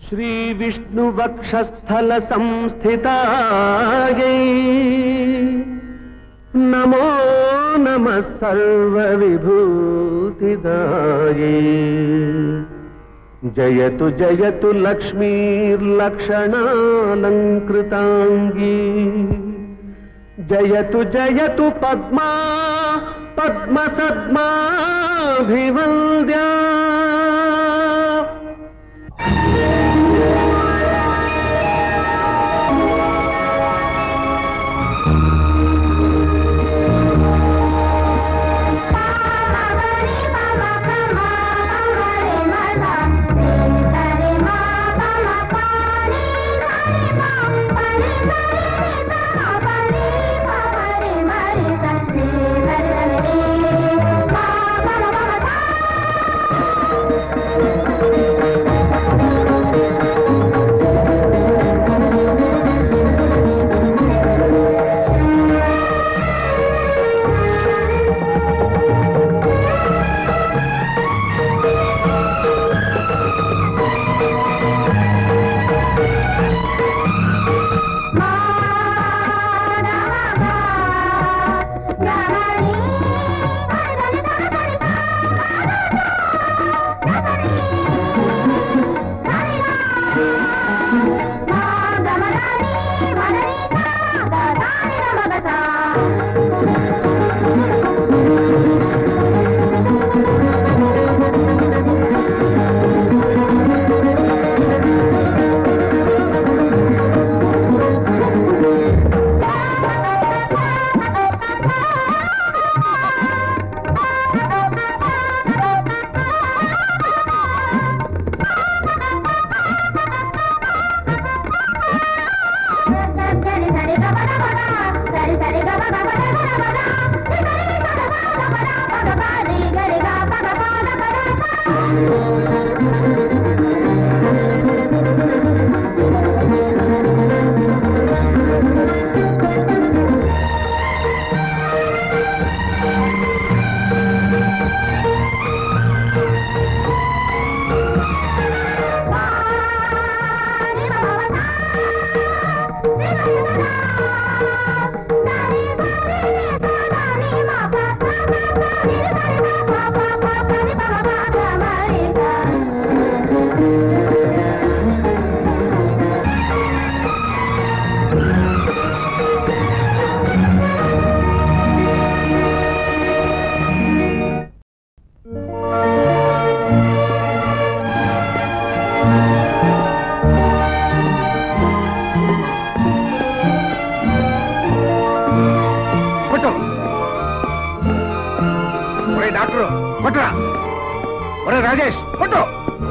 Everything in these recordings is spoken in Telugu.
श्रीविष्णुवक्षस्थल संस्थितायै नमो नमः सर्वविभूतिदायै जयतु जयतु लक्ष्मीर्लक्षणालङ्कृताङ्गी जयतु जयतु पद्मा पद्मसद्माभिवन्द्या కొట్టు ఒరే డాక్టరు కొట్టురా ఒరే రాజేష్ కొట్టు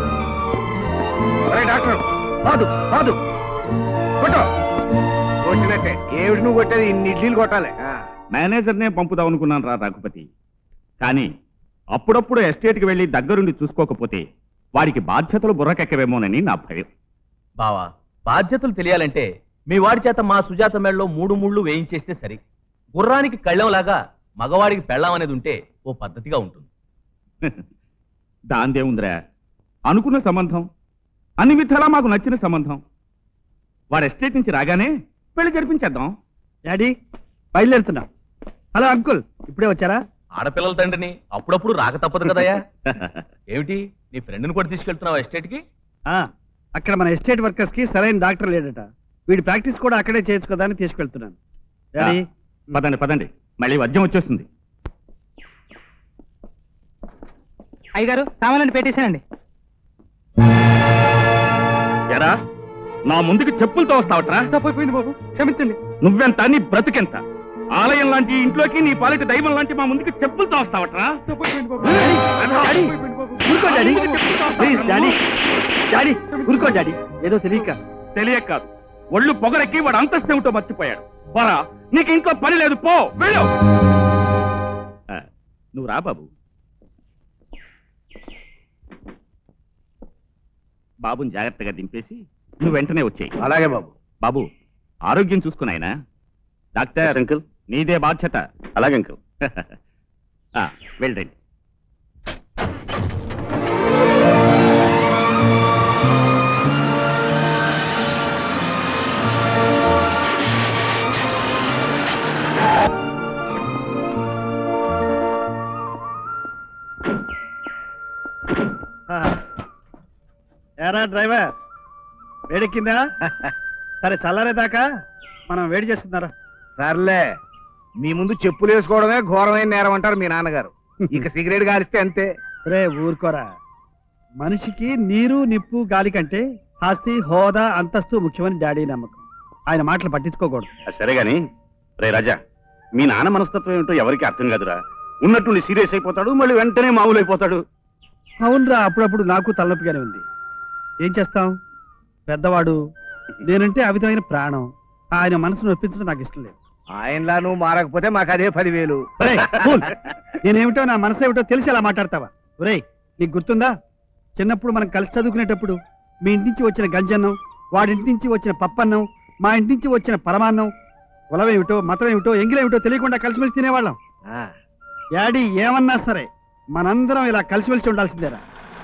ఒరే డాక్టర్ కాదు కాదు కొట్టు కొట్టినట్టే ఏమిటి నువ్వు కొట్టేది ఇన్ని ఇడ్లీలు కొట్టాలి ఆ. మేనేజర్నే పంపుదాం అనుకున్నాను రా రఘుపతి కానీ అప్పుడప్పుడు ఎస్టేట్కి వెళ్ళి దగ్గరుండి చూసుకోకపోతే వాడికి బాధ్యతలు బుర్రకెక్కవేమోనని నా భయం బావా బాధ్యతలు తెలియాలంటే మీ వాడి చేత మా సుజాత మేడలో మూడు ముళ్ళు వేయించేస్తే సరి గుర్రానికి కళ్ళంలాగా మగవాడికి పెళ్ళం అనేది ఉంటే ఓ పద్ధతిగా ఉంటుంది దాందేముందిరా అనుకున్న సంబంధం అన్ని విధాలా మాకు నచ్చిన సంబంధం వాడు ఎస్టేట్ నుంచి రాగానే పెళ్లి జరిపించేద్దాం డాడీ బయలుదేరుతున్నా హలో అంకుల్ ఇప్పుడే వచ్చారా ఆడపిల్లల తండ్రిని అప్పుడప్పుడు రాక తప్పదు కదయ్యా ఏమిటి నీ ఫ్రెండ్ని కూడా తీసుకెళ్తున్నావు ఎస్టేట్కి ఆ, అక్కడ మన ఎస్టేట్ వర్కర్స్ కి సరైన డాక్టర్ లేడట వీడి ప్రాక్టీస్ కూడా అక్కడే చేయొచ్చు కదా అని తీసుకెళ్తున్నాను డాడీ పదండి పదండి మళ్ళీ వద్యం వచ్చేస్తుంది అయ్యగారు సామాన్లు పెట్టేశానండి ఎరా నా ముందుకు చెప్పులతో వస్తావట్రా తప్పైపోయింది బాబు క్షమించండి నువ్వెంత నీ బ్రతుకెంత ఆలయం లాంటి ఇంట్లోకి నీ పాలిట దైవం లాంటి మా ముందుకు చెప్పులతో వస్తావట్రా తప్పైపోయింది బాబు డాడీ ఊరుకో డాడీ ప్లీజ్ డాడీ డాడీ ఊరుకో డాడీ ఏదో తెలియక తెలియక కాదు ఒళ్ళు పొగరకి వాడు అంతస్తు ఏమిటో మర్చిపోయాడు పరా నీకు ఇంట్లో పని లేదు పో వెళ్ళు ఆ, నువ్వు రా బాబు బాబుని జాగ్రత్తగా దింపేసి నువ్వు వెంటనే వచ్చేయి అలాగే బాబు బాబు ఆరోగ్యం చూసుకున్నాయనా డాక్టర్ అంకుల్ నీదే బాధ్యత అలాగే అంకుల్ వెళ్ళండి ఎరా డ్రైవర్ వేడెక్కిందా సరే చల్లారేదాకా మనం వేడి చేసుకుందారా సర్లే మీ ముందు చెప్పులు వేసుకోవడమే ఘోరమైన నేరం అంటారు మీ నాన్నగారు ఇక సిగరెట్ కాలిస్తే అంతే రే ఊరుకోరా మనిషికి నీరు నిప్పు గాలి కంటే ఆస్తి హోదా అంతస్తు ముఖ్యమని డాడీ నమ్మకం ఆయన మాటలు పట్టించుకోకూడదు అది సరే గాని రే రాజా మీ నాన్న మనస్తత్వం ఏమిటో ఎవరికి అర్థం కాదురా ఉన్నట్టుండి సీరియస్ అయిపోతాడు మళ్ళీ వెంటనే మామూలు అయిపోతాడు అవునరా అప్పుడప్పుడు నాకు తలనొప్పిగానే ఉంది ఏం చేస్తాం పెద్దవాడు నేనంటే ఆ విధమైన ప్రాణం ఆయన మనసును ఒప్పించడం నాకు ఇష్టం లేదు ఆయనలా నువ్వు మారకపోతే మాకు అదే పదివేలు ఒరేయ్, ఫూల్. నేనేమిటో నా మనసు ఏమిటో తెలిసి అలా మాట్లాడతావా ఒరేయ్ నీకు గుర్తుందా చిన్నప్పుడు మనం కలిసి చదువుకునేటప్పుడు మీ ఇంటి నుంచి వచ్చిన గంజన్నం వాడింటి నుంచి వచ్చిన పప్పన్నం మా ఇంటి నుంచి వచ్చిన పరమాన్నం కులం ఏమిటో మతం ఏమిటో ఎంగిలేమిటో తెలియకుండా కలిసిమెలిసి తినేవాళ్ళం ఆ, యాడి ఏమన్నా సరే మనందరం ఇలా కలిసిమెలిసి ఉండాల్సిందేరా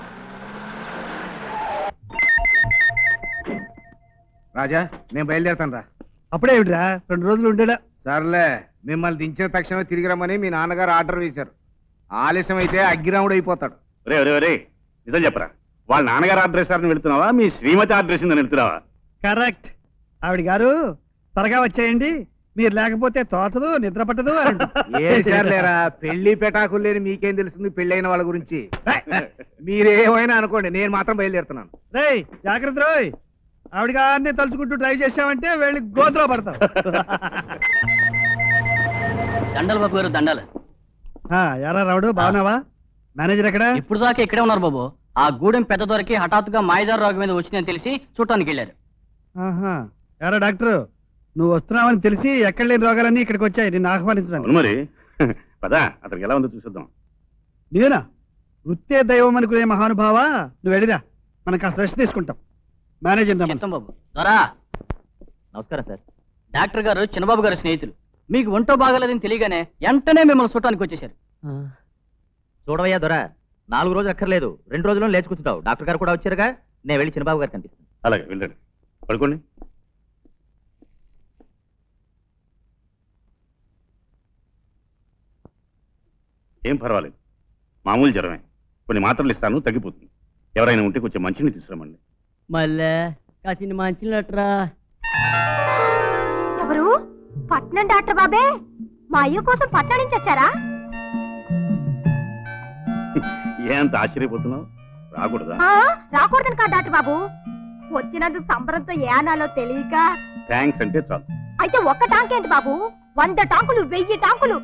రాజా నేను బయలుదేరుతాను రా అప్పుడే ఏమిటిరా రెండు రోజులు ఉండేడా సర్లే మిమ్మల్ని దించిన తక్షణమే తిరిగి రమ్మని మీ నాన్నగారు ఆర్డర్ వేశారు ఆలస్యం అయితే అగ్గిరాముడు అయిపోతాడు రే రే రే నిజం చెప్పరా వాళ్ళ నాన్నగారు అడ్రస్ అని వెళ్తున్నావా మీ శ్రీమతి అడ్రస్ అని వెళ్తున్నావా కరెక్ట్ ఆవిడ గారు త్వరగా వచ్చేయండి మీరు లేకపోతే తోచదు నిద్ర పట్టదు అని అంటుంది. ఏసారులేరా పెళ్లి పెటాకులు లేని మీకేం తెలుస్తుంది పెళ్ళైన వాళ్ళ గురించి మీరేమైనా అనుకోండి నేను మాత్రం బయలుదేరుతున్నాను రేయ్ జాగ్రత్త రోయ్ ఆవిడ గారిని తలుచుకుంటూ డ్రైవ్ చేసామంటే వెళ్ళి గోతులో పడతాం దండలు బాబు గారు దండాలు ఆ, ఎరా రావుడు బాగున్నావా మేనేజర్ ఎక్కడ ఇప్పుడు దాకా ఇక్కడే ఉన్నారు బాబు ఆ గూడెం పెద్ద దొరికి హఠాత్తుగా మాయదారు రోగం మీద వచ్చిందని తెలిసి చూడటానికి వెళ్ళారు ఆహా ఎరా డాక్టర్ నువ్వు వస్తున్నావని తెలిసి ఎక్కడ లేని రోగాలన్నీ ఇక్కడికి వచ్చాయి నిన్ను ఆహ్వానించడానికి అవును మరి పదా అతనికి ఎలా ఉందో చూసేద్దాం నేనా వృత్తే దైవం అనుకునే మహానుభావా నువ్వు వెళ్ళిరా మనం కాస్త రెస్ట్ తీసుకుంటాం మేనేజర్ రమ్మను. చెప్తాం బాబు దొరా నమస్కారం సార్ డాక్టర్ గారు చిన్నబాబు గారు స్నేహితులు మీకు ఒంటో బాగలేదని తెలియగానే వెంటనే మిమ్మల్ని చూడటానికి వచ్చేసారు చూడవయ్యా దొర నాలుగు రోజులు అక్కర్లేదు రెండు రోజుల్లో లేచి కూర్చుంటావు డాక్టర్ గారు కూడా వచ్చారుగా నేను వెళ్ళి చిన్నబాబు గారు కనిపిస్తాను అలాగే వెళ్ళండి పడుకోండి ఏం పర్వాలేదు మామూలు జ్వరమే కొన్ని మాత్రలు ఇస్తాను తగ్గిపోతుంది ఎవరైనా ఉంటే కొంచెం మంచిని తీసుకురమండి మళ్ళీ కాసిన మంచినట్రా ఎవరు పట్నం డాక్టర్ బాబే మా అయ్య కోసం పట్నం నుంచి వచ్చారా ఏ అంత ఆశ్చర్యపోతున్నావు రాకూడదా ఆ, రాకూడదని కాదు డాక్టర్ బాబు వచ్చినందుకు సంబరంతో ఏ అనాలో తెలియక థ్యాంక్స్ అంటే చాలు అయితే ఒక్క టాంక్ ఏంటి బాబు వంద టాంకులు వెయ్యి టాంకులు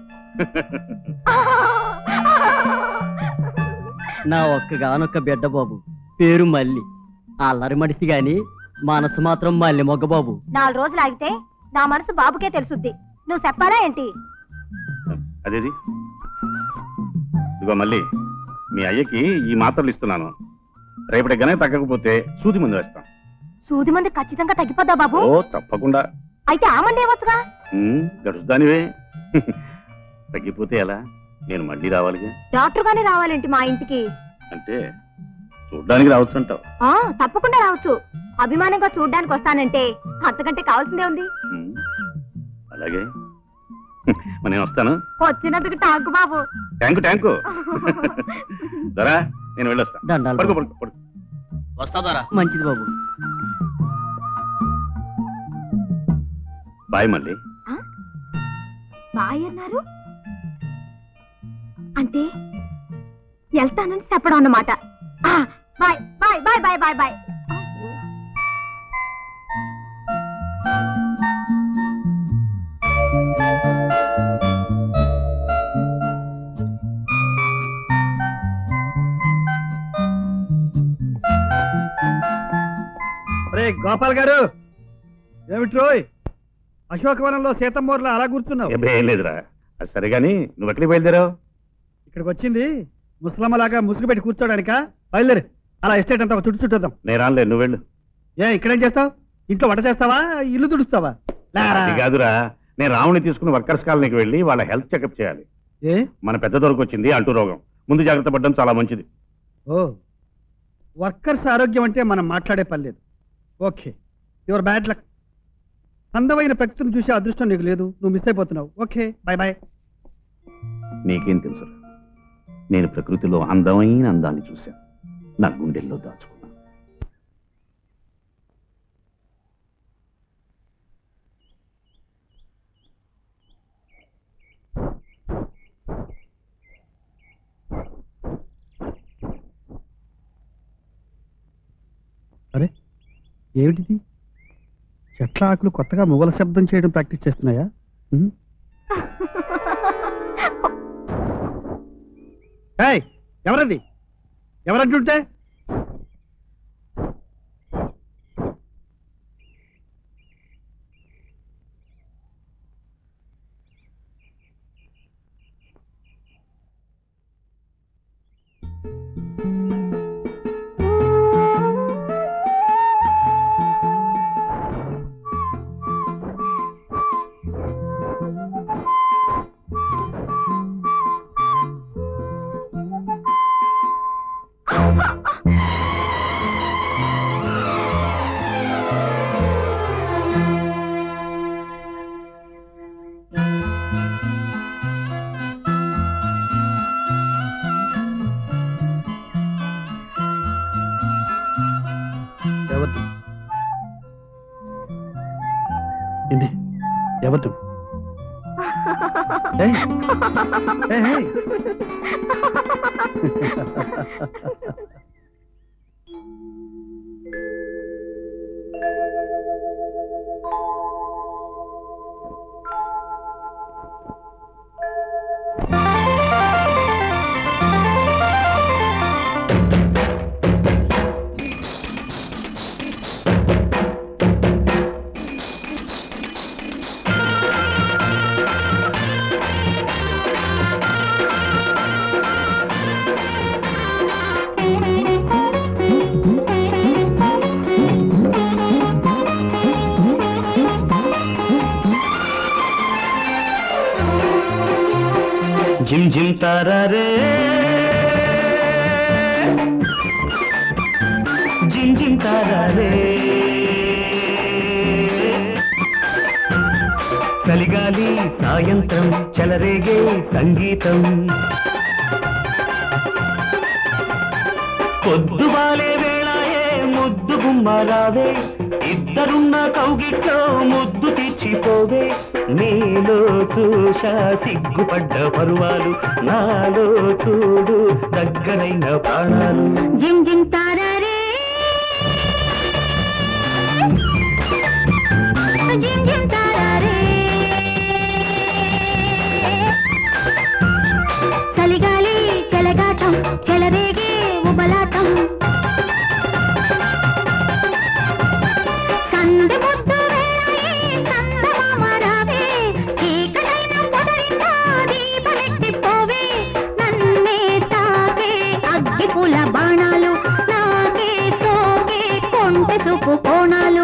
నా ఒక్కగానొక్క బిడ్డ బాబు పేరు మల్లి అల్లరి మడిసి గాని మనసు మాత్రం మల్లి మొగ్గ బాబు నాలుగు రోజులు ఆగితే నా మనసు బాబుకే తెలుసుద్ది నువ్వు చెప్పాలా ఏంటి అదేది ఇదిగో మళ్ళీ మీ అయ్యకి ఈ మాత్రలు ఇస్తున్నాను రేపటి గనే తగ్గకపోతే సూది మందు వేస్తాం సూది మంది ఖచ్చితంగా తగ్గిపోద్దా బాబు ఓ తప్పకుండా అయితే ఆ మంది ఏమొచ్చుగా ఉమ్, గడుస్తానివే తగ్గిపోతే ఎలా నేను మళ్ళీ రావాలిగా డాక్టర్ గానే రావాలేంటి మా ఇంటికి అంటే చూడ్డానికి రావచ్చు అంటావు ఆ తప్పకుండా రావచ్చు అభిమానంగా చూడ్డానికి వస్తానంటే అంతకంటే కావాల్సిందే ఉంది ఉమ్, అలాగే మరి నేను వస్తాను వచ్చినందుకు టాంకు బాబు ట్యాంకు ట్యాంకు దరా నేను వెళ్ళొస్తా దండాలు పడుకో పడుకో పడుకో వస్తాదరా మంచిది బాబు బాయ్ మళ్ళీ బాయ్ అన్నారు అంటే వెళ్తానని చెప్పడం అన్నమాట ఆ, bye bye bye bye bye bye రే గోపాల్ గారు ఏమిటి రోయ్ అశోకవనంలో సీతమ్మూర్లో అలా కూర్చున్నావు ఏం ఏం లేదురా అది సరే కానీ నువ్వు ఎక్కడికి బయలుదేరావు ఇక్కడికి వచ్చింది ముసలమ్మలాగా ముసుగు పెట్టి కూర్చోడానికా బయలుదేరి అలా ఎస్టేట్ అంతా ఒక చుట్టు చుట్టేద్దాం నేను రానులే నువ్వు వెళ్ళు ఏ ఇక్కడేం చేస్తావు ఇంట్లో వంట చేస్తావా ఇల్లు తుడుస్తావా లేరా. అది కాదురా నేను రావుని తీసుకుని వర్కర్స్ కాలనీకి వెళ్ళి వాళ్ళ హెల్త్ చెకప్ చేయాలి ఏ మన పెద్ద దొరకు వచ్చింది అంటూ రోగం ముందు జాగ్రత్త పడడం చాలా మంచిది ఓ వర్కర్స్ ఆరోగ్యం అంటే మనం మాట్లాడే పని లేదు ఓకే యువర్ బ్యాడ్ లక్ అందమైన ప్రకృతిని చూసే అదృష్టం నీకు లేదు నువ్వు మిస్ అయిపోతున్నావు ఓకే బాయ్ బాయ్ నీకేం తెలుసు నేను ప్రకృతిలో అందమైన అందాన్ని చూశాను నా గుండెల్లో దాచుకున్నాను ఏమిటిది చెట్ల ఆకులు కొత్తగా మువ్వల శబ్దం చేయడం ప్రాక్టీస్ చేస్తున్నాయా ఉం? ఏయ్, ఎవరది ఎవరంటుంటే ఎవరు ఏంటి ఎవరు ఏయ్, ఏయ్, ఏయ్. జిమ్ జిమ్ తారారే జిమ్ జిమ్ తారారే చలిగాలి సాయంత్రం చెలరేగే సంగీతం పొద్దుబాలే వేళాయే ముద్దు గుమ్మరావే ఇద్దరున్న కౌగిట్లో ముద్దు తెచ్చిపోవే నీలో చూశా సిగ్గుపడ్డ పరువాలు నాలో చూడు దగ్గరైన ప్రాణాలు జిమ్ జిమ్ తారారే జిమ్ జిమ్ తారారే చలిగాలి చెలగాటం చెలరేగే ఉబలాటం సందె ముద్దు వేళాయే చందమామ రావే చీకటైన పొదరింట దీపమెట్టిపోవే నన్నే తాకే అగ్గి పూల బాణాలు నాకే సోకే కొంటె చూపు కోణాలు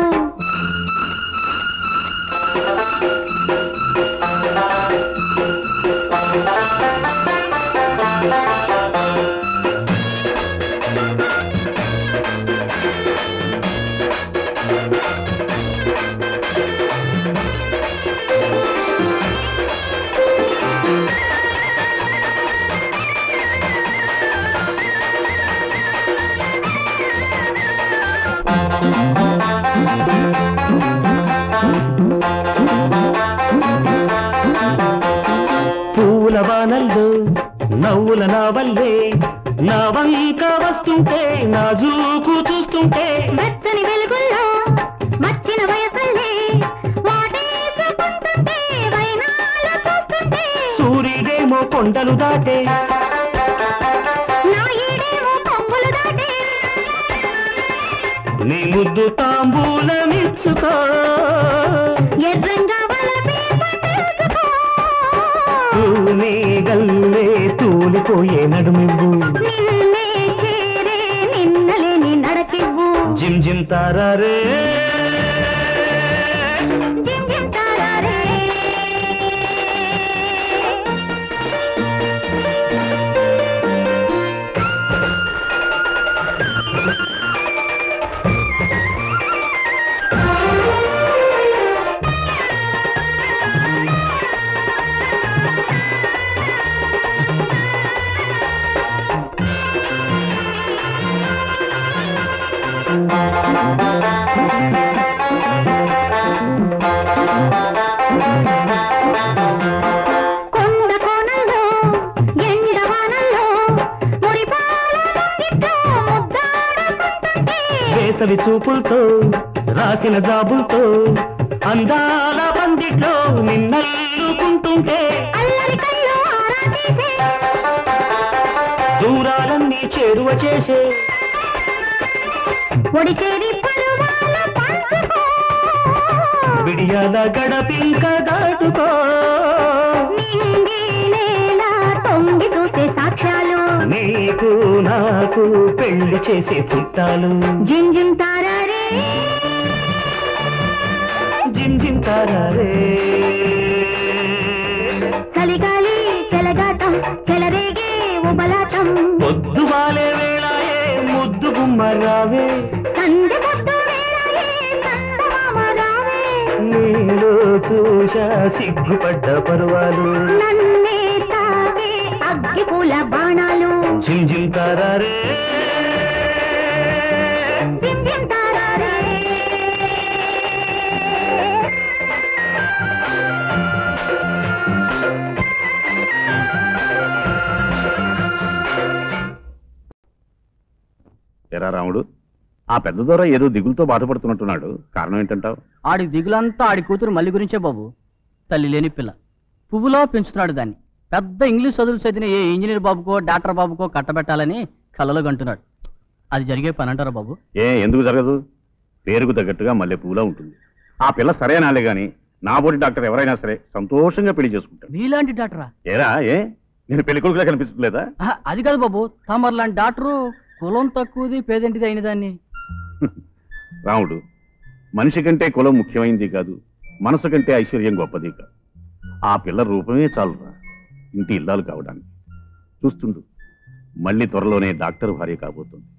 పూల వానల్లో నవ్వుల నావల్లే నా వంక వస్తుంటే నా జూకు చూస్తుంటే వెచ్చని వెలుగుల్లో మచ్చిన వయసల్లే వాటేసుకుంటుంటే వైనాలు చూస్తుంటే సూర్యుడేమో కొండలు దాటే నా ఈడేమో పొంగులు దాటే నీ ముద్దు తాంబూలమిచ్చుకో ఎర్రంగా వలపే పట్టేసుకో తూనే గల్లే తూలిపోయే నడుమివ్వు నిన్నే చేరే నిన్నలేని నడకివ్వు జిమ్ జిమ్ తారారే జిమ్ జిమ్ తారారే కొండ కోణంలో ఎండవానల్లో మురిపాల ముంగిట్లో ముద్దాడుకుంటుంటే వేసవి చూపులతో రాసిన జాబులతో అందాల పందిట్లో నిన్నల్లుకుంటుంటే అల్లరి కళ్ళు ఆరా తీసే దూరాలన్నీ చేరువ చేసే ఒడిచేరి పరువాల పంచుకో విడియాల గడపింక దాటుకో నింగి నేల తొంగి చూసే సాక్ష్యాలు నీకు నాకు పెళ్లి చేసే చుట్టాలు జిమ్ జిమ్ తారారే జిమ్ జిమ్ తారారే చలిగాలి చెలగాటం చెలరేగే ఉబలాటం పొద్దు వాలే వేళాయే ముద్దు గుమ్మ రావే సందె పొద్దు వేళాయే చందమామ రావే నేను చూశా సిగ్గుపడ్డ పర్వాలు నన్నే తాగే అగ్గి పూల బాణాలు జిమ్ జిమ్ తారారే జిమ్ జిమ్ తారారే ఎరా రాముడు ఆ పెద్ద దొర ఏదో దిగులతో బాధపడుతున్నట్టున్నాడు కారణం ఏంటంటావు ఆడి దిగులంతా ఆడి కూతురు మల్లి గురించే బాబు తల్లి లేని పిల్ల పువ్వులో పెంచుతున్నాడు దాన్ని పెద్ద ఇంగ్లీష్ చదువులు చదివిన ఏ ఇంజనీర్ బాబుకో డాక్టర్ బాబుకో కట్టబెట్టాలని కలలో కంటున్నాడు అది జరిగే పని అంటారా బాబు ఏ ఎందుకు జరగదు పేరుకు తగ్గట్టుగా మల్లె పూలా ఉంటుంది ఆ పిల్ల సరేనాలే గాని నా బోటి డాక్టర్ ఎవరైనా సరే సంతోషంగా పెళ్లి చేసుకుంటాడు మీలాంటి డాక్టరా ఏరా ఏ నేను పెళ్లి కొడుకులా కనిపించట్లేదా ఆహా, అది కాదు బాబు తమరు లాంటి డాక్టరు కులం తక్కువది పేదంటిది అయిన దాన్ని రాముడు మనిషి కంటే కులం ముఖ్యమైనది కాదు మనసు కంటే ఐశ్వర్యం గొప్పది కాదు ఆ పిల్ల రూపమే చాలురా ఇంటి ఇల్లాలు కావడానికి చూస్తుండు మళ్ళీ త్వరలోనే డాక్టర్ భార్య కాబోతుంది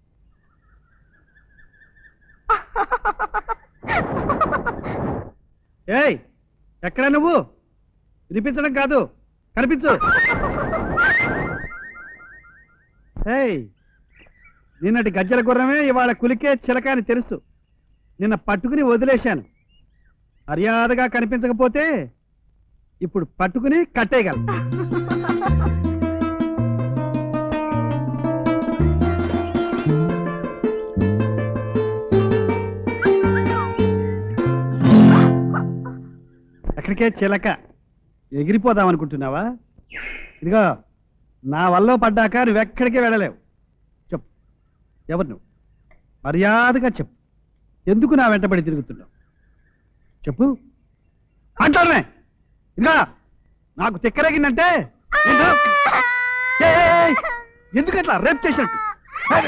ఏయ్ ఎక్కడ నువ్వు వినిపించడం కాదు కనిపించు ఏయ్ నిన్నటి గజ్జల గుర్రమే ఇవాళ కులికే చిలక అని తెలుసు నిన్న పట్టుకుని వదిలేశాను మర్యాదగా కనిపించకపోతే ఇప్పుడు పట్టుకుని కట్టేయగలను ఎక్కడికే చిలక ఎగిరిపోదాం అనుకుంటున్నావా ఇదిగో నా వల్ల పడ్డాక నువ్వు ఎక్కడికి వెళ్ళలేవు చెప్పు ఎవరు నువ్వు మర్యాదగా చెప్పు ఎందుకు నా వెంటబడి తిరుగుతున్నావు చెప్పు అంటానే ఇంకా నాకు తిక్కరగిందంటే ఏంటో? ఏయ్, ఏయ్, ఏయ్, ఎందుకట్లా రేపు చేసినట్టు ఏయ్,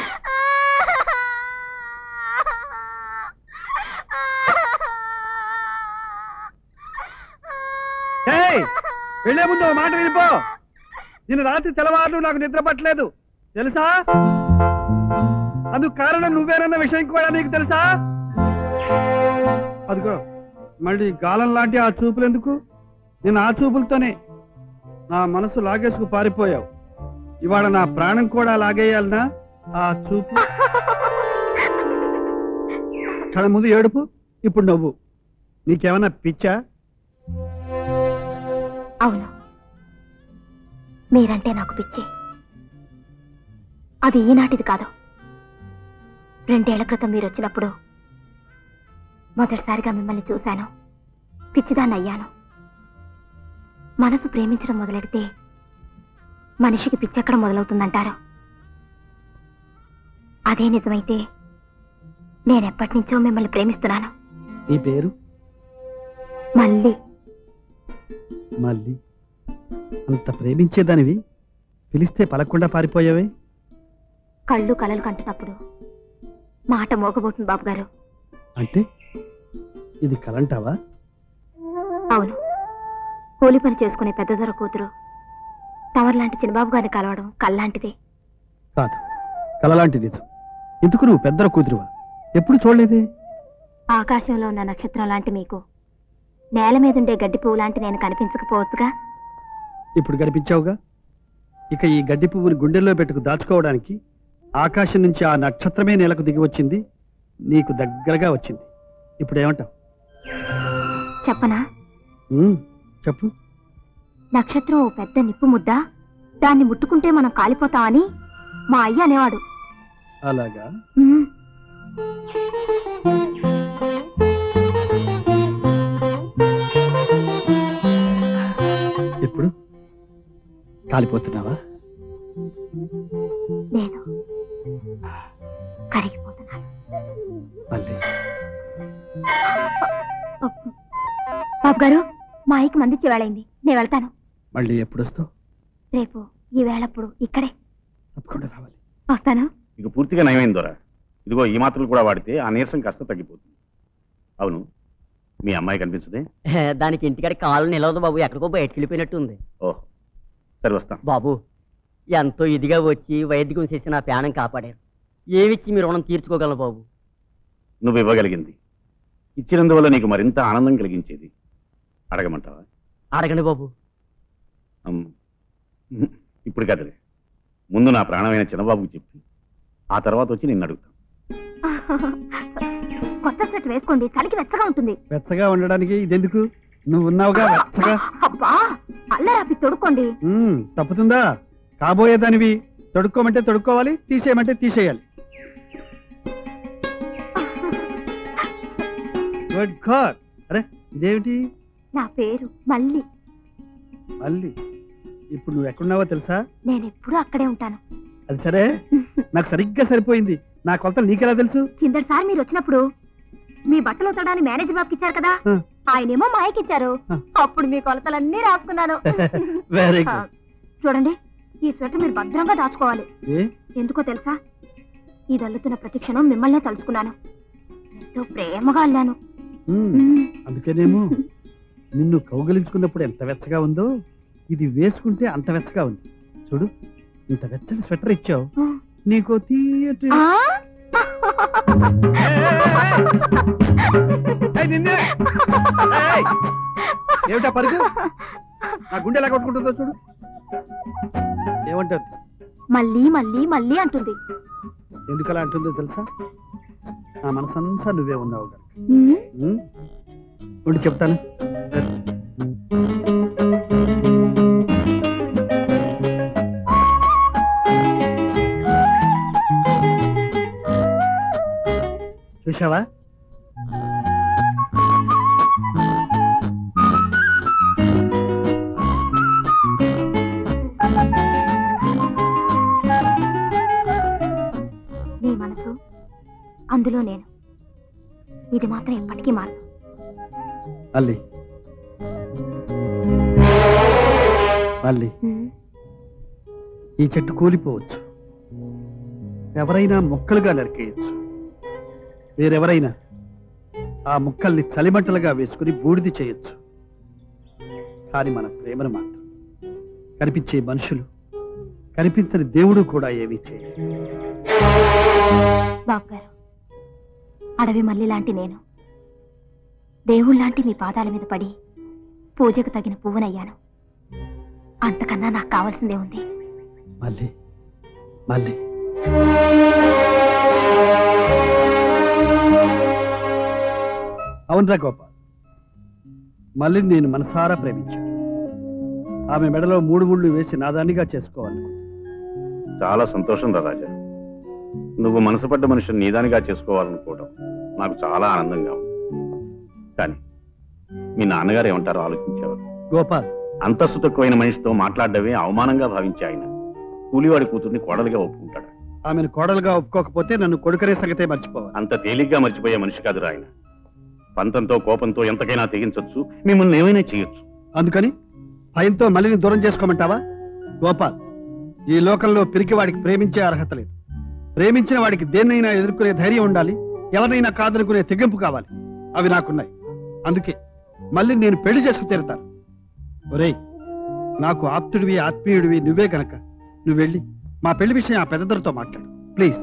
ఏయ్, వెళ్ళే ముందు ఓ మాట వినిపో నిన్న రాత్రి తెల్లవారులు నాకు నిద్ర పట్టలేదు తెలుసా అందుకు కారణం నువ్వేనన్న విషయం కూడా నీకు తెలుసా అదిగో మళ్ళీ గాలం లాంటి ఆ చూపులు ఎందుకు నేను ఆ చూపులతోనే నా మనసు లాగేసుకు పారిపోయావు ఇవాళ నా ప్రాణం కూడా లాగేయాలనా ఆ చూపు క్షణం ముందు ఏడుపు ఇప్పుడు నవ్వు నీకేమన్నా పిచ్చా అవును మీరంటే నాకు పిచ్చి అది ఈనాటిది కాదు రెండేళ్ల క్రితం మీరు వచ్చినప్పుడు మొదటిసారిగా మిమ్మల్ని చూశాను పిచ్చిదాన్ని అయ్యాను మనసు ప్రేమించడం మొదలెడితే మనిషికి పిచ్చెక్కడ మొదలవుతుందంటారు అదే నిజమైతే నేనెప్పటి నుంచో మిమ్మల్ని ప్రేమిస్తున్నాను నీ పేరు మళ్ళీ మళ్ళీ అంత ప్రేమించేదానివి పిలిస్తే పలకుండా పారిపోయావే కళ్ళు కలలు కంటున్నప్పుడు మాట మోగబోతుంది బాబు గారు అంటే ఇది కలంటావా అవును కూలి పని చేసుకునే పెద్ద దొర కూతురు తమరులాంటి చిన్నబాబు గారిని కలవడం కల్లాంటిదే కాదు కలలాంటి నిజం ఎందుకు నువ్వు పెద్దల కూతురువా ఎప్పుడు చూడలేదే ఆకాశంలో ఉన్న నక్షత్రం లాంటి మీకు నేల మీదుండే గడ్డి పువ్వు లాంటి నేను కనిపించకపోవచ్చుగా ఇప్పుడు కనిపించావుగా ఇక ఈ గడ్డి పువ్వుని గుండెల్లో పెట్టుకు దాచుకోవడానికి ఆకాశం నుంచి ఆ నక్షత్రమే నేలకు దిగి వచ్చింది నీకు దగ్గరగా వచ్చింది ఇప్పుడు ఏమంటావు చెప్పనా ఉమ్, చెప్పు నక్షత్రం ఓ పెద్ద నిప్పు ముద్ద దాన్ని ముట్టుకుంటే మనం కాలిపోతామని మా అయ్య అనేవాడు అలాగా ఉమ్. కాలిపోతున్నావా లేదు కరిగిపోతున్నాను మళ్ళీ బాబు గారు మా అయ్యకి మందిచ్చే వేళైంది నేను వెళ్తాను మళ్ళీ ఎప్పుడు వస్తావు రేపు ఈ వేళప్పుడు ఇక్కడే తప్పకుండా రావాలి వస్తాను ఇక పూర్తిగా నయమైంది దొరా ఇదిగో ఈ మాత్రలు కూడా వాడితే ఆ నీరసం కాస్త తగ్గిపోతుంది అవును మీ అమ్మాయి కనిపించదే దానికి ఇంటికాడ కాలు నిలవదు బాబు ఎక్కడికో బయటకు వెళ్ళిపోయినట్టుంది ఓహో సరే వస్తాం బాబు ఎంతో ఇదిగా వచ్చి వైద్యం చేసి నా ప్రాణం కాపాడారు ఏమిచ్చి మీ రుణం తీర్చుకోగలను బాబు నువ్వు ఇవ్వగలిగింది ఇచ్చినందువల్ల నీకు మరింత ఆనందం కలిగించేది అడగమంటావా అడగండి బాబు అమ్, ఉహు, ఇప్పుడు కదలే ముందు నా ప్రాణమైన చిన్నబాబుకి చెప్పి ఆ తర్వాత వచ్చి నిన్ను అడుగుతాను కొత్త స్వెట్ వేసుకోండి చలికి వెచ్చగా ఉంటుంది వెచ్చగా ఉండడానికి ఇదెందుకు నువ్వు ఉన్నావుగా వెచ్చగా అబ్బా అల్లరాపి తొడుక్కోండి ఉమ్, తప్పుతుందా కాబోయేదానివి తొడుక్కోమంటే తొడుక్కోవాలి తీసేయమంటే తీసేయాలి గుడ్ గాడ్ అరే ఇదేమిటి నా పేరు మళ్ళీ మళ్ళీ ఇప్పుడు నువ్వు ఎక్కడున్నావో తెలుసా నేను ఎప్పుడూ అక్కడే ఉంటాను అది సరే నాకు సరిగ్గా సరిపోయింది నా కొలతలు నీకెలా తెలుసు కిందటిసారి మీరు వచ్చినప్పుడు మీ బట్టలు ఉతకడానికి మేనేజర్ బాబుకి ఇచ్చారు కదా ఆ. ఆయనేమో మాయకి ఇచ్చారు ఆ. అప్పుడు మీ కొలతలన్నీ రాసుకున్నాను వెరీ ఆ, గుడ్ చూడండి ఈ స్వెటర్ మీరు భద్రంగా దాచుకోవాలి ఏ ఎందుకో తెలుసా ఈ దల్లుతున్న ప్రతి క్షణం మిమ్మల్నే తలుచుకున్నాను ఎంతో ప్రేమగా అల్లాను ఉమ్, మ్మ్. అందుకేనేమో నిన్ను కౌగలించుకున్నప్పుడు ఎంత వెచ్చగా ఉందో ఇది వేసుకుంటే అంత వెచ్చగా ఉంది చూడు ఇంత వెచ్చని స్వెటర్ ఇచ్చావు ఆ. నీకో తీయటి ఆ? ఏయ్, నిన్నే! ఏయ్! ఏమిటా పరుగు నా గుండె ఎలా కొట్టుకుంటుందో చూడు ఏమంటుంది మళ్ళీ మళ్ళీ మళ్ళీ అంటుంది ఎందుకు అలా అంటుందో తెలుసా నా మనసంతా నువ్వే ఉన్నావు కనుక మ్మ్. ఉమ్? ఉండి చెప్తాను చూసావా నీ మనసు అందులో నేను ఇది మాత్రం ఎప్పటికీ మారదు మళ్ళీ మళ్ళీ మ్మ్. ఈ చెట్టు కూలిపోవచ్చు ఎవరైనా మొక్కలుగా నరికేయచ్చు వేరెవరైనా ఆ ముక్కల్ని చలిమంటలుగా వేసుకుని బూడిది చేయొచ్చు కానీ మన ప్రేమను మాత్రం కనిపించే మనుషులు కనిపించని దేవుడు కూడా ఏమీ చేయరు బాబు గారు అడవి మల్లి లాంటి నేను దేవుళ్ళలాంటి మీ పాదాల మీద పడి పూజకు తగిన పువ్వునయ్యాను అంతకన్నా నాకు కావాల్సిందే ఉంది మళ్ళీ మళ్ళీ అవునరా గోపాల్ మళ్ళీ నేను మనసారా ప్రేమించాను ఆమె మెడలో మూడు ముళ్ళు వేసి నాదానిగా చేసుకోవాలనుకుంటున్నాను చాలా సంతోషం రా రాజా నువ్వు మనసు పడ్డ మనిషిని నీదానిగా చేసుకోవాలనుకోవడం నాకు చాలా ఆనందంగా ఉంది కానీ మీ నాన్నగారు ఏమంటారో ఆలోచించేవారు గోపాల్ అంతస్తు తక్కువైన మనిషితో మాట్లాడడమే అవమానంగా భావించి ఆయన కూలివాడి కూతుర్ని కోడలిగా ఒప్పుకుంటాడు ఆమెను కోడలుగా ఒప్పుకోకపోతే నన్ను కొడుకనే సంగతే మర్చిపోవాలి అంత తేలిగ్గా మర్చిపోయే మనిషి కాదురా ఆయన పంతంతో కోపంతో ఎంతకైనా తెగించొచ్చు మిమ్మల్ని ఏమైనా చేయొచ్చు అందుకని భయంతో మళ్ళీ దూరం చేసుకోమంటావా గోపాల్ ఈ లోకంలో పిరికి వాడికి ప్రేమించే అర్హత లేదు ప్రేమించిన వాడికి దేన్నైనా ఎదుర్కొనే ధైర్యం ఉండాలి ఎవరినైనా కాదనుకునే తెగింపు కావాలి అవి నాకున్నాయి అందుకే మళ్ళీ నేను పెళ్లి చేసుకు తీరుతాను ఒరేయ్ నాకు ఆప్తుడివి ఆత్మీయుడివి నువ్వే గనక నువ్వు వెళ్ళి మా పెళ్లి విషయం ఆ పెద్దదరితో మాట్లాడు ప్లీజ్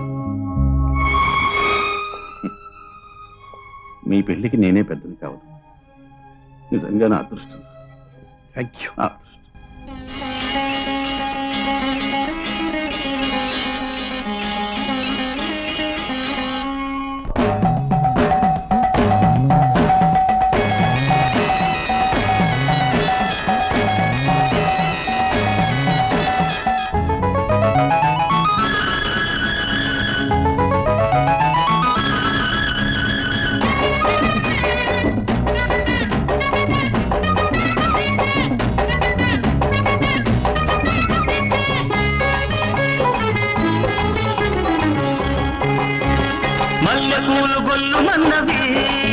మీ పెళ్లికి నేనే పెద్దది కావదు నిజంగా నా అదృష్టం థ్యాంక్ యూ నా అదృష్టం ఆ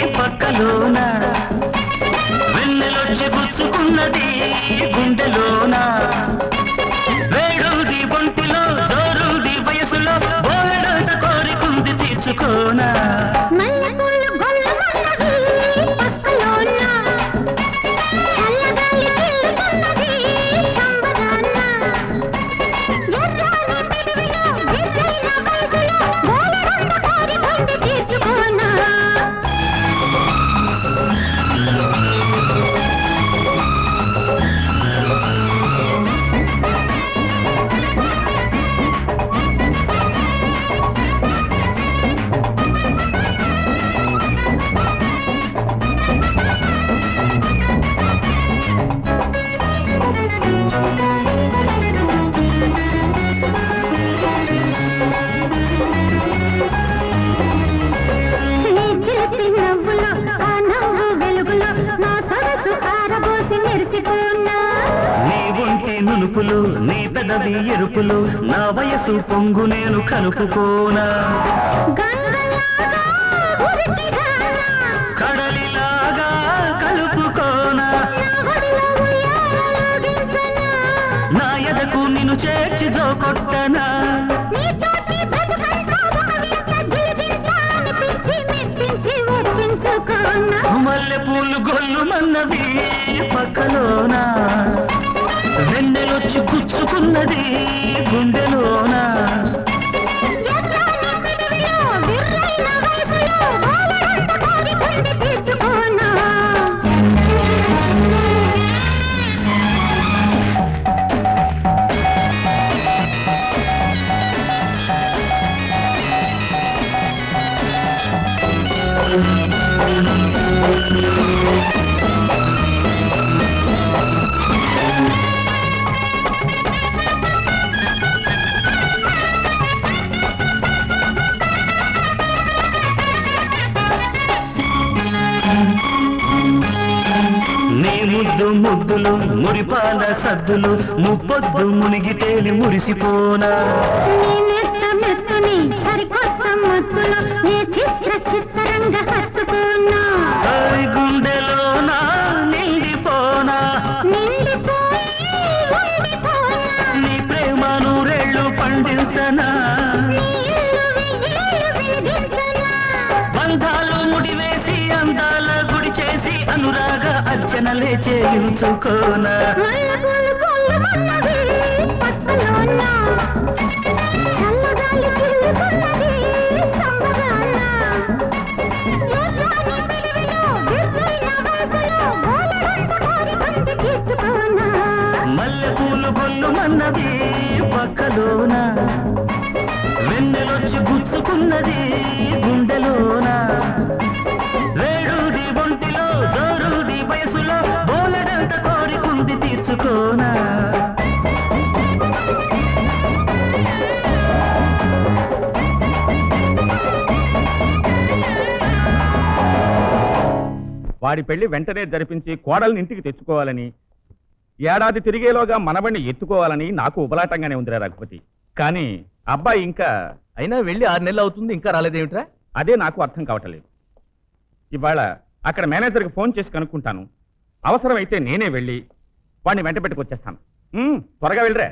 పక్కలోన వెన్నెలొచ్చి గుచ్చుకున్నది గుండెలోన వేడుది ఒంటిలో జోరుది వయసులో బోలెడంత కోరికుంది తీర్చుకోనా మల్లెపూలు గొల్లమన్నది పక్కలోన చల్లగాలి చిల్లుతున్నది సంబరాన ఎర్రని పెదవిలో విర్రైన వయసులో బోలెడంత కోరికుంది తీర్చుకోనా నీ చిలిపి నవ్వులో ఆ నవ్వు వెలుగులో నా సరసు ఆరబోసి మెరిసిపోనా నీ ఒంటి నునుపులు నీ పెదవి ఎరుపులు నా వయసు పొంగు నేను కలుపుకోనా గంగలాగా ఉరికిరానా కడలిలాగా కలుపుకోనా నా ఒడిలో ఉయ్యాలలోగించనా నా ఎదకు నిన్ను చేర్చి జోకొట్టనా నీతోటి బ్రతుకంతా ఒక వింత గిలిగింత అనిపించి మెప్పించి ఒప్పించుకోనా మల్లె పూలు గొల్లు మన్నవి పక్కలోన వెన్నెలొచ్చి గుచ్చుకున్నది గుండెలోన ఎర్రని పెదవిలో విర్రైన వయసులో బోలెడంత కోరికుంది తీర్చుకోనా నీ ముద్దు ముద్దులు మురిపాల సద్దులు ముప్పొద్దు మునిగి తేలి మురిసిపోనా నీ మెత్త మెత్తని సరికొత్త మత్తులో నీ చిత్ర చిత్రంగా హత్తుకున్నా ఓయ్ గుండెలోన నిండిపోనా నిండిపోయి ఉండిపోనా నీ ప్రేమను రెళ్ళు పండించనా నీ ఇల్లు వెయ్యేళ్ళు వెలిగించనా బంధాలు ముడివేసి అందాల గుడి చేసి అనురాగ అర్చనలే చేయించుకోనా మల్లెపూలు కొల్లమన్నది పక్కలోన చల్లగాలి చిల్లుకున్నది సంబరాన ఎర్రని పెదవిలో విర్రైన వయసులో బోలెడంత కోరికుంది తీర్చుకోనా మల్లె పూలు గొల్లు మన్నది పక్కలోన వెన్నెలొచ్చి గుచ్చుకున్నది గుండెలోన వేడుది ఒంటిలో జోరుది వయసులో బోలెడంత కోరికుంది తీర్చుకోనా వాడి పెళ్లి వెంటనే జరిపించి కోడల్ని ఇంటికి తెచ్చుకోవాలని ఏడాది తిరిగేలోగా మనవణ్ణి ఎత్తుకోవాలని నాకు ఉబలాటంగానే ఉందిరా రఘుపతి కానీ అబ్బాయి ఇంకా అయినా వెళ్ళి ఆరు నెలలు అవుతుంది ఇంకా రాలేదేమిట్రా అదే నాకు అర్థం కావటలేదు ఇవాళ అక్కడ మేనేజర్కి ఫోన్ చేసి కనుక్కుంటాను అవసరమైతే నేనే వెళ్ళి వాడిని వెంట పెట్టుకొచ్చేస్తాను ఉమ్, త్వరగా వెళ్ళరా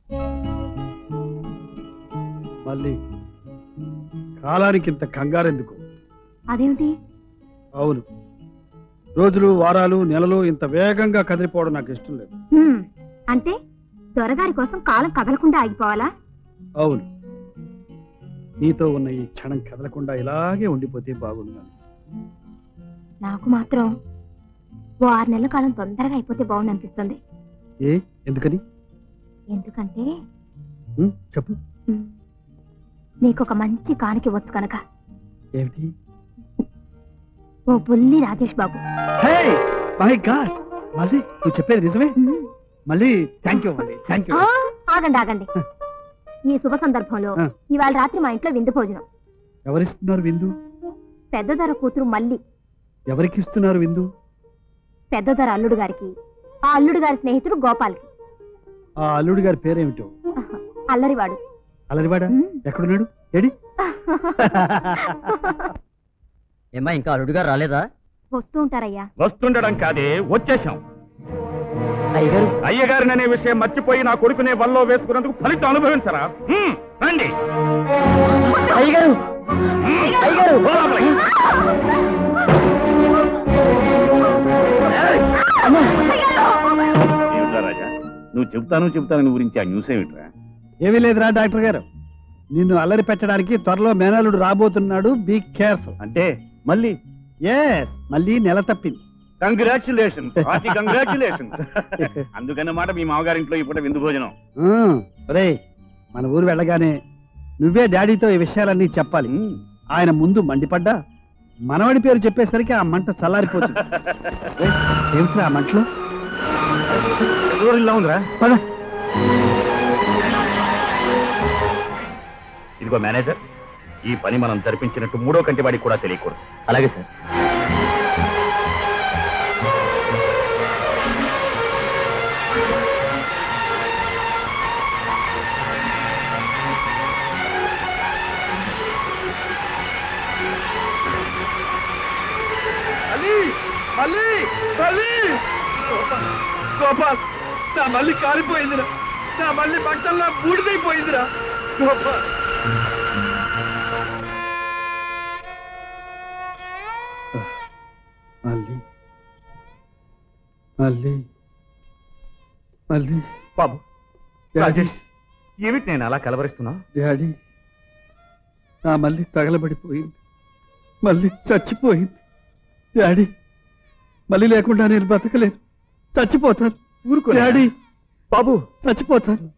మళ్ళీ కాలానికి ఇంత కంగారెందుకు అదేమిటి అవును రోజులు వారాలు నెలలు ఇంత వేగంగా కదిలిపోవడం నాకు ఇష్టం లేదు హ్మ్, అంటే దొరగారి కోసం కాలం కదలకుండా ఆగిపోవాలా అవును నీతో ఉన్న ఈ క్షణం కదలకుండా ఇలాగే ఉండిపోతే బాగుండాలి నాకు మాత్రం ఓ ఆరు నెలల కాలం తొందరగా అయిపోతే బాగుండు అనిపిస్తుంది ఏ ఎందుకని ఎందుకంటే ఉం, చెప్పు హ్మ్, మీకు ఒక మంచి కానికి వచ్చు కనుక ఏమిటి ఓ బుల్లి రాజేష్ బాబు హే మై గాడ్ మళ్ళీ నువ్వు చెప్పేది నిజమే హ్మ్. మళ్ళీ థ్యాంక్ యూ మళ్ళీ థ్యాంక్ యూ ఆ, ఆగండి ఆగండి ఈ శుభ సందర్భంలో ఆ. ఇవాళ రాత్రి మా ఇంట్లో విందు భోజనం ఎవరిస్తున్నారు విందు పెద్ద ధర కూతురు మల్లి ఎవరికి ఇస్తున్నారు విందు పెద్ద ధర అల్లుడు గారికి ఆ అల్లుడు గారి స్నేహితుడు గోపాల్కి ఆ అల్లుడి గారి పేరేమిటో అల్లరివాడు అలరివాడా ఉమ్. ఎక్కడున్నాడు ఏడి ఏమ్మా ఇంకా అల్లుడుగా రాలేదా వస్తూ ఉంటారయ్యా వస్తుండడం కాదే వచ్చేశాం అయ్యగారు అయ్యగారిననే విషయం మర్చిపోయి నా కొడుకునే వల్లో వేసుకున్నందుకు ఫలితం అనుభవించరా హ్మ్, రండి అయ్యగారు అయ్యగారు ఓ లోపలికి. ఏమిట్రా రాజా నువ్వు చెబుతాను చెబుతాను గురించి ఆ న్యూస్ ఏమిట్రా ఏమీ లేదురా డాక్టర్ గారు నిన్ను అల్లరి పెట్టడానికి త్వరలో మేనలుడు రాబోతున్నాడు బీ కేర్ఫుల్ అంటే మళ్ళీ ఎస్ మళ్ళీ నెల తప్పింది కంగ్రాచులేషన్ కంగ్రాచులేషన్ అందుకన్నమాట మీ మామగారింట్లో ఇప్పుడు విందు భోజనం రే మన ఊరు వెళ్ళగానే నువ్వే డాడీతో ఈ విషయాలన్నీ చెప్పాలి ఆయన ముందు మండిపడ్డా మనవడి పేరు చెప్పేసరికి ఆ మంట చల్లారిపోతుంది రేయ్, ఏమిట్రా ఆ మంటలో ఇలా ఉందిరా పద ఇదిగో మేనేజర్ ఈ పని మనం జరిపించినట్టు మూడో కంటి వాడికి కూడా తెలియకూడదు అలాగే సార్ మళ్ళీ మళ్ళీ గోపాల్ నా మళ్ళీ కాలిపోయిందిరా నా మళ్ళీ బట్టల్లో బూడిదైపోయిందిరా గోపాల్ మళ్ళీ మళ్ళీ మళ్ళీ బాబు డాడీ రాజేష్ ఏమిటి నేను అలా కలవరిస్తున్నా డాడీ నా మళ్ళీ తగలబడిపోయింది మళ్ళీ చచ్చిపోయింది డాడీ మళ్ళీ లేకుండా నేను బతకలేదు చచ్చిపోతాను ఊరుకో డాడీ బాబు చచ్చిపోతాను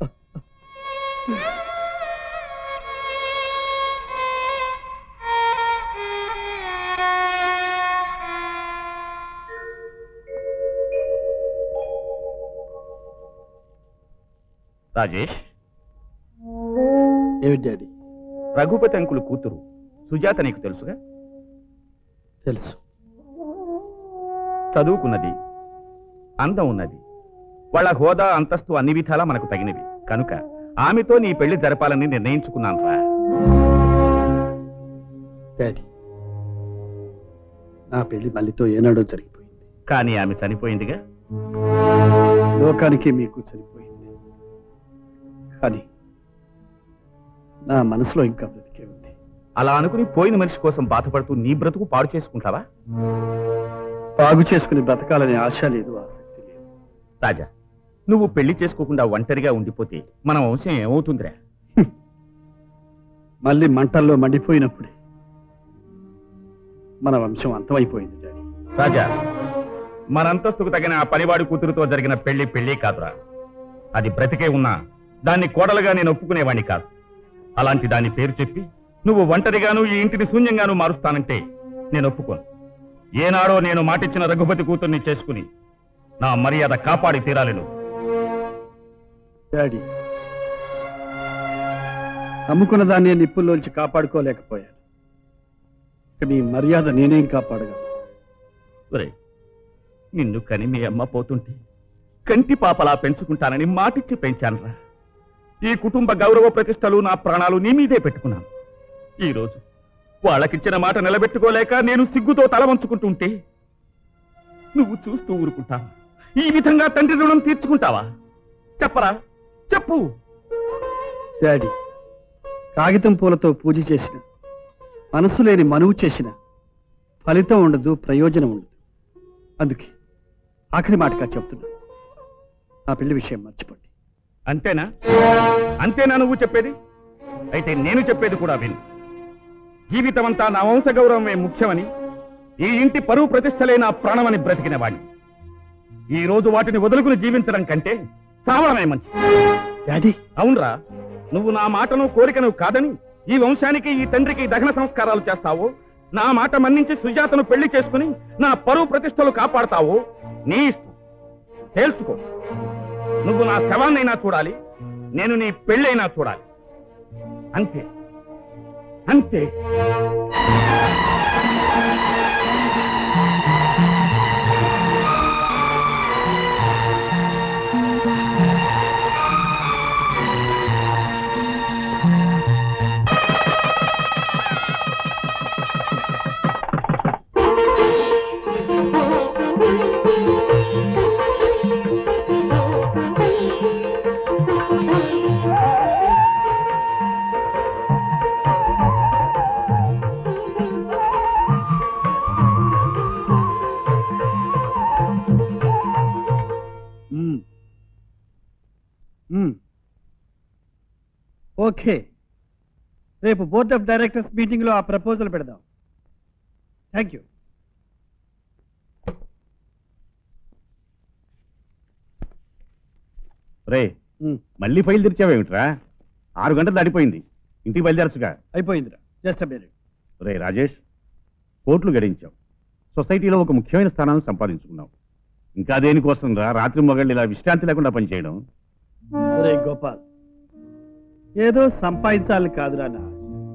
రాజేష్ ఏమిటి డాడీ రఘుపతి అంకులు కూతురు సుజాత నీకు తెలుసుగా తెలుసు చదువుకున్నది అందం ఉన్నది వాళ్ళ హోదా అంతస్తు అన్ని విధాలా మనకు తగినవి కనుక ఆమెతో నీ పెళ్లి జరపాలని నిర్ణయించుకున్నాను రా డాడీ నా పెళ్లి మళ్ళీతో ఏనాడో జరిగిపోయింది కానీ ఆమె చనిపోయిందిగా లోకానికి మీకు చనిపోయింది కానీ నా మనసులో ఇంకా బ్రతికే ఉంది అలా అనుకుని పోయిన మనిషి కోసం బాధపడుతూ నీ బ్రతుకు పాడు చేసుకుంటావా బాగు చేసుకుని బ్రతకాలనే ఆశ లేదు ఆసక్తి లేదు రాజా నువ్వు పెళ్లి చేసుకోకుండా ఒంటరిగా ఉండిపోతే మన వంశం ఏమవుతుందిరా మళ్ళీ మంటల్లో మండిపోయినప్పుడే మన వంశం అంతమైపోయింది డాడీ రాజా మన అంతస్తుకు తగిన ఆ పనివాడి కూతురుతో జరిగిన పెళ్లి పెళ్లి కాదురా అది బ్రతికే ఉన్నా దాన్ని కోడలుగా నేను ఒప్పుకునేవాణ్ణి కాదు అలాంటి దాని పేరు చెప్పి నువ్వు ఒంటరిగాను ఈ ఇంటిని శూన్యంగాను మారుస్తానంటే నేను ఒప్పుకోను ఏనాడో నేను మాటిచ్చిన రఘుపతి కూతుర్ని చేసుకుని నా మర్యాద కాపాడి తీరాలి నువ్వు డాడీ అమ్ముకున్న దాన్ని నిప్పుల్లోంచి కాపాడుకోలేకపోయాను ఇక మీ మర్యాద నేనేం కాపాడగలను ఒరేయ్, నిన్ను కని మీ అమ్మ పోతుంటే కంటి పాపలా పెంచుకుంటానని మాటిచ్చి పెంచానురా ఈ కుటుంబ గౌరవ ప్రతిష్టలు నా ప్రాణాలు నీ మీదే పెట్టుకున్నాను ఈ రోజు వాళ్ళకిచ్చిన మాట నిలబెట్టుకోలేక నేను సిగ్గుతో తల వంచుకుంటుంటే నువ్వు చూస్తూ ఊరుకుంటావా ఈ విధంగా తండ్రి రుణం తీర్చుకుంటావా చెప్పరా చెప్పు డాడీ కాగితం పూలతో పూజ చేసిన మనసు లేని మనువు చేసిన ఫలితం ఉండదు ప్రయోజనం ఉండదు అందుకే ఆఖరి మాటగా చెప్తున్నా ఆ పెళ్లి విషయం మర్చిపోండి అంతేనా అంతేనా నువ్వు చెప్పేది అయితే నేను చెప్పేది కూడా విను జీవితమంతా నా వంశ గౌరవమే ముఖ్యమని ఈ ఇంటి పరువు ప్రతిష్టలే నా ప్రాణమని బ్రతికిన వాణ్ణి ఈ రోజు వాటిని వదులుకుని జీవించడం కంటే చావడమే మంచి డాడీ అవునరా నువ్వు నా మాటను కోరికను కాదని ఈ వంశానికి ఈ తండ్రికి దహన సంస్కారాలు చేస్తావో నా మాట మన్నించి సుజాతను పెళ్లి చేసుకుని నా పరువు ప్రతిష్టలు కాపాడతావో నీ ఇష్టం తేల్చుకో నువ్వు నా శవాన్నైనా చూడాలి నేను నీ పెళ్ళైనా చూడాలి అంతే అంతే ఓకే రేపు బోర్డ్ ఆఫ్ డైరెక్టర్స్ మీటింగ్లో ఆ ప్రపోజల్ పెడదాం థ్యాంక్ యూ రే మళ్ళీ ఫైల్ తెరిచావేమిట్రా ఆరు గంటలు దాటిపోయింది ఇంటికి బయలుదేరచ్చుగా అయిపోయిందిరా జస్ట్ అ మినిట్ రే రాజేష్ కోట్లు గడించావు సొసైటీలో ఒక ముఖ్యమైన స్థానాన్ని సంపాదించుకున్నావు ఇంకా దేనికోసం రా రాత్రి మొగళ్ళు ఇలా విశ్రాంతి లేకుండా పనిచేయడం ఒరే గోపాల్ ఏదో సంపాదించాలని కాదురా నా ఆశ.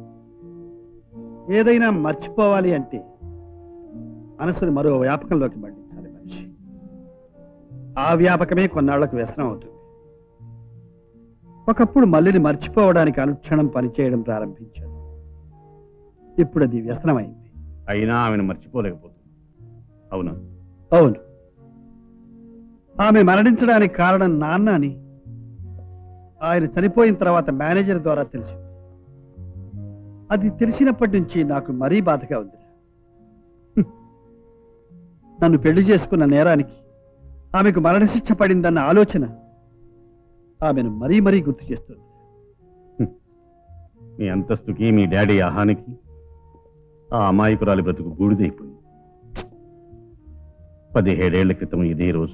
ఏదైనా మర్చిపోవాలి అంటే మనసుని మరో వ్యాపకంలోకి మళ్లించాలి మనిషి ఆ వ్యాపకమే కొన్నాళ్లకు వ్యసనం అవుతుంది ఒకప్పుడు మల్లిని మర్చిపోవడానికి అనుక్షణం పనిచేయడం ప్రారంభించాను ఇప్పుడు అది వ్యసనమైంది అయినా ఆమెను మర్చిపోలేకపోతుంది అవునా అవును ఆమె మరణించడానికి కారణం నాన్న అని ఆయన చనిపోయిన తర్వాత మేనేజర్ ద్వారా తెలిసింది అది తెలిసినప్పటి నుంచి నాకు మరీ బాధగా ఉంది హ్మ్. నన్ను పెళ్లి చేసుకున్న నేరానికి ఆమెకు మరణశిక్ష పడిందన్న ఆలోచన ఆమెను మరీ మరీ గుర్తు చేస్తుంది మీ అంతస్తుకి మీ డాడీ ఆహానికి ఆ అమాయకురాలి బ్రతుకు బూడిదైపోయింది పదిహేడేళ్ల క్రితం ఇదే రోజు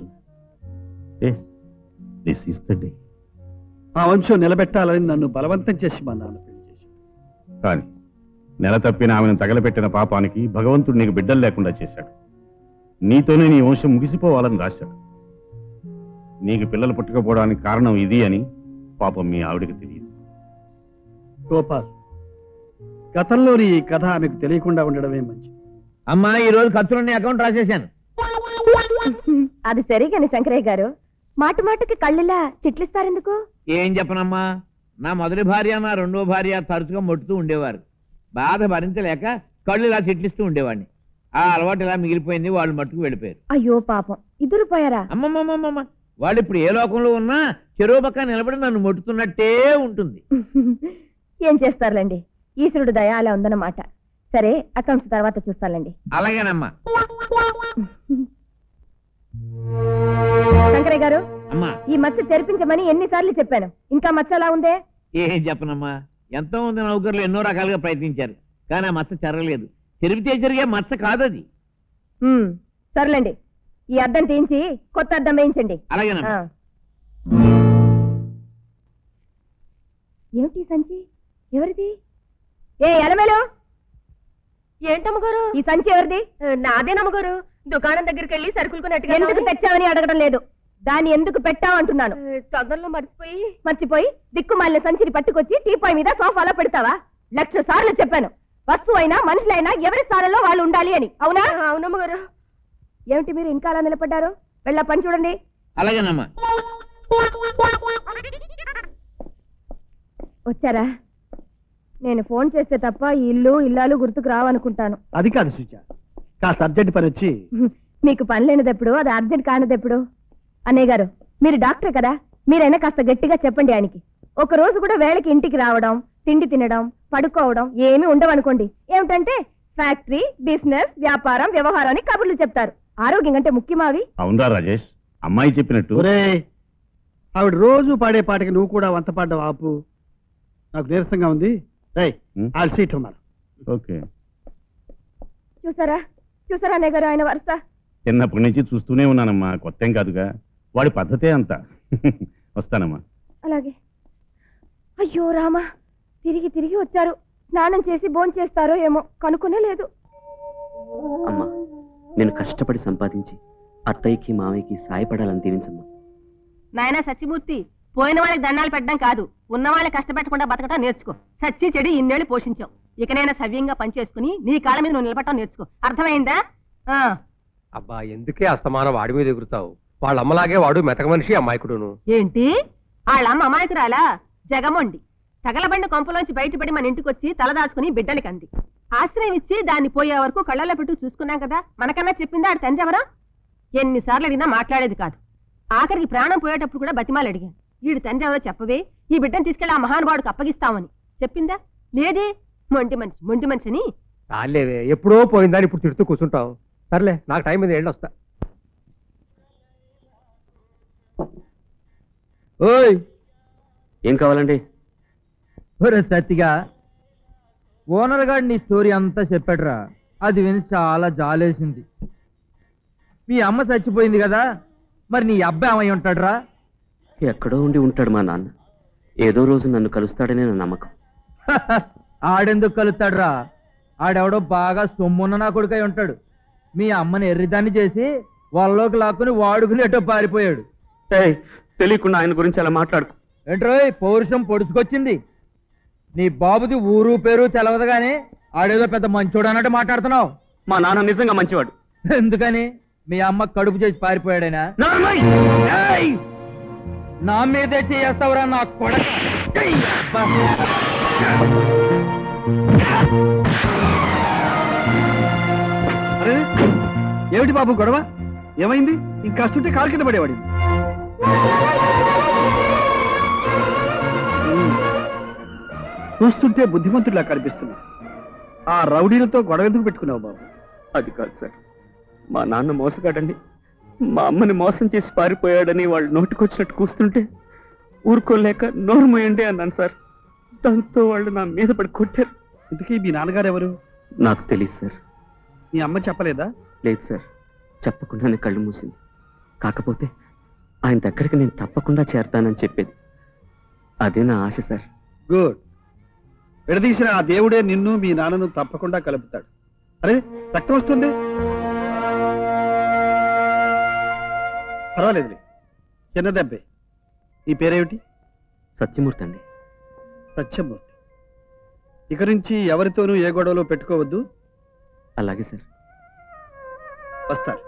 దిస్ ఇస్ ద డే ఆ వంశం నిలబెట్టాలని నన్ను బలవంతం చేసి మా నాన్న పెళ్లి చేశాడు కానీ నెల తప్పిన ఆమెను తగలపెట్టిన పాపానికి భగవంతుడు నీకు బిడ్డలు లేకుండా చేశాడు నీతోనే నీ వంశం ముగిసిపోవాలని రాశాడు నీకు పిల్లలు పుట్టకపోవడానికి కారణం ఇది అని పాపం మీ ఆవిడకి తెలియదు గోపాల్ గతంలోని ఈ కథ ఆమెకు తెలియకుండా ఉండడమే మంచిది అమ్మా ఈ రోజు ఖర్చులన్నీ అకౌంట్ రాసేశాను అది సరిగాని శంకరయ్య గారు మాట మాటకి కళ్ళిలా చిట్లిస్తారెందుకు ఏం చెప్పనమ్మా నా మొదటి భార్య నా రెండో భార్య తరచుగా మొట్టుతూ ఉండేవారు బాధ భరించలేక కళ్ళు ఇలా చెట్లిస్తూ ఉండేవాడిని ఆ అలవాటు ఇలా మిగిలిపోయింది వాళ్ళు మట్టుకు వెళ్ళిపోయారు అయ్యో పాపం ఇద్దరు పోయారా అమ్మమ్మమ్మమ్మ వాళ్ళు ఇప్పుడు ఏ లోకంలో ఉన్నా చెరువు పక్క నిలబడి నన్ను మొట్టుతున్నట్టే ఉంటుంది ఏం చేస్తారులేండి ఈశ్వరుడు దయ అలా ఉందన్నమాట సరే అకౌంట్స్ తర్వాత చూస్తానులేండి అలాగేనమ్మా శంకరయ్య గారు అమ్మా ఈ మచ్చ తెరిపించమని ఎన్నిసార్లు చెప్పాను ఇంకా మచ్చ అలా ఉందే ఏం చెప్పనమ్మా ఎంతో మంది నౌకర్లు ఎన్నో రకాలుగా ప్రయత్నించారు కానీ ఆ మచ్చ చెరగలేదు చెరిపితే జరిగే మచ్చ కాదది ఉమ్, సర్లేండి ఈ అద్దం తీయించి కొత్త అద్దం వేయించండి అలాగేనమ్మా ఆ. ఏమిటి ఈ సంచి ఎవరిది ఏ ఎలమేలు ఏంటమ్మగారు ఈ సంచి ఎవరిది నాదే నమ్మగారు దుకాణం దగ్గరికి వెళ్ళి సరుకులు కొన్నట్టుగా ఎందుకు తెచ్చావని అడగడం లేదు దాన్ని ఎందుకు పెట్టావు అంటున్నాను తొందరలో మర్చిపోయి మర్చిపోయి దిక్కుమాలిన సంచిని పట్టుకొచ్చి టీపాయ్ మీద సోఫాలో పెడతావా లక్ష సార్లు చెప్పాను వస్తువు అయినా మనుషులైనా ఎవరి స్థానంలో వాళ్ళు ఉండాలి అని అవునా అవునమ్మగారు ఏమిటి మీరు ఇంకా అలా నిలబడ్డారు వెళ్ళా పని చూడండి అలాగేనమ్మా వచ్చారా నేను ఫోన్ చేస్తే తప్ప ఈ ఇల్లు ఇల్లాలు గుర్తుకు రావనుకుంటాను అది కాదు సుజ కాస్త అర్జెంట్ పని వచ్చి మీకు పని లేనిదెప్పుడు అది అర్జెంట్ కానిదెప్పుడు అన్నయ్య గారు మీరు డాక్టర్ కదా మీరైనా కాస్త గట్టిగా చెప్పండి ఆయనకి ఒక రోజు కూడా వేళకి ఇంటికి రావడం తిండి తినడం పడుకోవడం ఏమీ ఉండవనుకోండి ఏమిటంటే ఫ్యాక్టరీ బిజినెస్ వ్యాపారం వ్యవహారం అని కబుర్లు చెప్తారు ఆరోగ్యం కంటే ముఖ్యమా అవి అవునరా రాజేష్ అమ్మాయి చెప్పినట్టు ఒరే ఆవిడ రోజు పాడే పాటకి నువ్వు కూడా వంత పాడ్డావు ఆపు నాకు నీరసంగా ఉంది రై ఉం? ఆ సీట్ ఉన్నారు ఓకే చూసారా చూసారా అన్నయ్య గారు ఆయన వరుస చిన్నప్పటి నుంచి చూస్తూనే ఉన్నానమ్మా కొత్త ఏం కాదుగా వాడి పద్ధతే అంత వస్తానమ్మా అలాగే అయ్యో రామా తిరిగి తిరిగి వచ్చారు స్నానం చేసి భోంచేస్తారో ఏమో కనుక్కునే లేదు అమ్మా నేను కష్టపడి సంపాదించి అత్తయ్యకి మావయ్యకి సాయపడాలని దీవించమ్మా నాయనా సత్యమూర్తి పోయిన వాళ్ళకి దండాలు పెట్టడం కాదు ఉన్న వాళ్ళకి కష్టపెట్టకుండా బతకటం నేర్చుకో సచ్చి చెడి ఇన్నేళ్ళు పోషించావు ఇకనైనా సవ్యంగా పనిచేసుకుని నీ కాళ్ళ మీద నువ్వు నిలబడటం నేర్చుకో అర్థమైందా ఆ అబ్బా ఎందుకే అస్తమానం వాడి మీద ఎగురుతావు వాళ్ళ అమ్మలాగే వాడు మెతక మనిషి అమాయకుడును ఏంటి వాళ్ళమ్మ అమాయకురాలా జగమొండి తగలబండి కొంపలోంచి బయటపడి మన ఇంటికి వచ్చి తలదాచుకుని బిడ్డలకి అంది ఆశ్రయం ఇచ్చి దాన్ని పోయే వరకు కళ్ళల్లో పెట్టు చూసుకున్నాం కదా మనకన్నా చెప్పిందా ఆడు తండ్రి ఎవరా ఎన్నిసార్లు అడిగినా మాట్లాడేది కాదు ఆఖరికి ప్రాణం పోయేటప్పుడు కూడా బతిమాలు అడిగాను వీడి తండ్రి ఎవరో చెప్పవే ఈ బిడ్డను తీసుకెళ్లి ఆ మహానుభావుడికి అప్పగిస్తామని చెప్పిందా లేదే మొండి మనిషి మొండి మనిషి అని చాలేవే ఎప్పుడో పోయిందని ఇప్పుడు తిడుతూ కూర్చుంటావు సర్లే నాకు టైం మీద వెళ్ళొస్తా ఓయ్ ఏం కావాలండి ఒరే సత్తిగా ఓనర్ గారు నీ స్టోరీ అంతా చెప్పాడురా అది విని చాలా జాలేసింది మీ అమ్మ చచ్చిపోయింది కదా మరి నీ అబ్బాయి ఏమై ఉంటాడురా ఎక్కడో ఉండి ఉంటాడు మా నాన్న ఏదో రోజు నన్ను కలుస్తాడనే నా నమ్మకం ఆడెందుకు కలుస్తాడురా ఆడెవడో బాగా సొమ్మున్న నా కొడుకై ఉంటాడు మీ అమ్మని ఎర్రిదాన్ని చేసి వాళ్ళలోకి లాక్కుని వాడుకునేటో పారిపోయాడు తెలియకుండా ఆయన గురించి అలా మాట్లాడుకో ఏంట్రోయ్ పౌరుషం పొడుచుకొచ్చింది నీ బాబుది ఊరు పేరు తెలవదు గానీ ఆడేదో పెద్ద మంచోడు అన్నట్టు మాట్లాడుతున్నావు మా నాన్న నిజంగా మంచివాడు ఎందుకని మీ అమ్మ కడుపు చేసి పారిపోయాడైనా ఏయ్! నా మీదే చేస్తావురా నా కొడక ఏయ్! అబ్బా. అరే ఏమిటి బాబు గొడవ ఏమైంది ఇంకాస్తుంటే కారు కింద పడేవాడి చూస్తుంటే బుద్ధిమంతుడిలా కనిపిస్తున్నా ఆ రౌడీలతో గొడవ ఎందుకు పెట్టుకున్నావు బాబు అది కాదు సార్ మా నాన్న మోసగాడండి మా అమ్మని మోసం చేసి పారిపోయాడని వాళ్ళు నోటికొచ్చినట్టు కూస్తుంటే ఊరుకోలేక నోరు మోయండి అన్నాను సార్ దాంతో వాళ్ళు నా మీద పడి కొట్టారు ఇంతకీ మీ నాన్నగారు ఎవరు నాకు తెలియదు సార్ మీ అమ్మ చెప్పలేదా లేదు సార్ చెప్పకుండానే కళ్ళు మూసింది కాకపోతే ఆయన దగ్గరికి నేను తప్పకుండా చేరతానని చెప్పేది అదే నా ఆశ సార్ గుడ్ విడదీసిన ఆ దేవుడే నిన్ను మీ నాన్నను తప్పకుండా కలుపుతాడు అరే రక్తం వస్తుంది పర్వాలేదులే చిన్న దెబ్బే నీ పేరేమిటి సత్యమూర్తి అండి సత్యమూర్తి ఇక నుంచి ఎవరితోనూ ఏ గొడవలో పెట్టుకోవద్దు అలాగే సార్ వస్తారు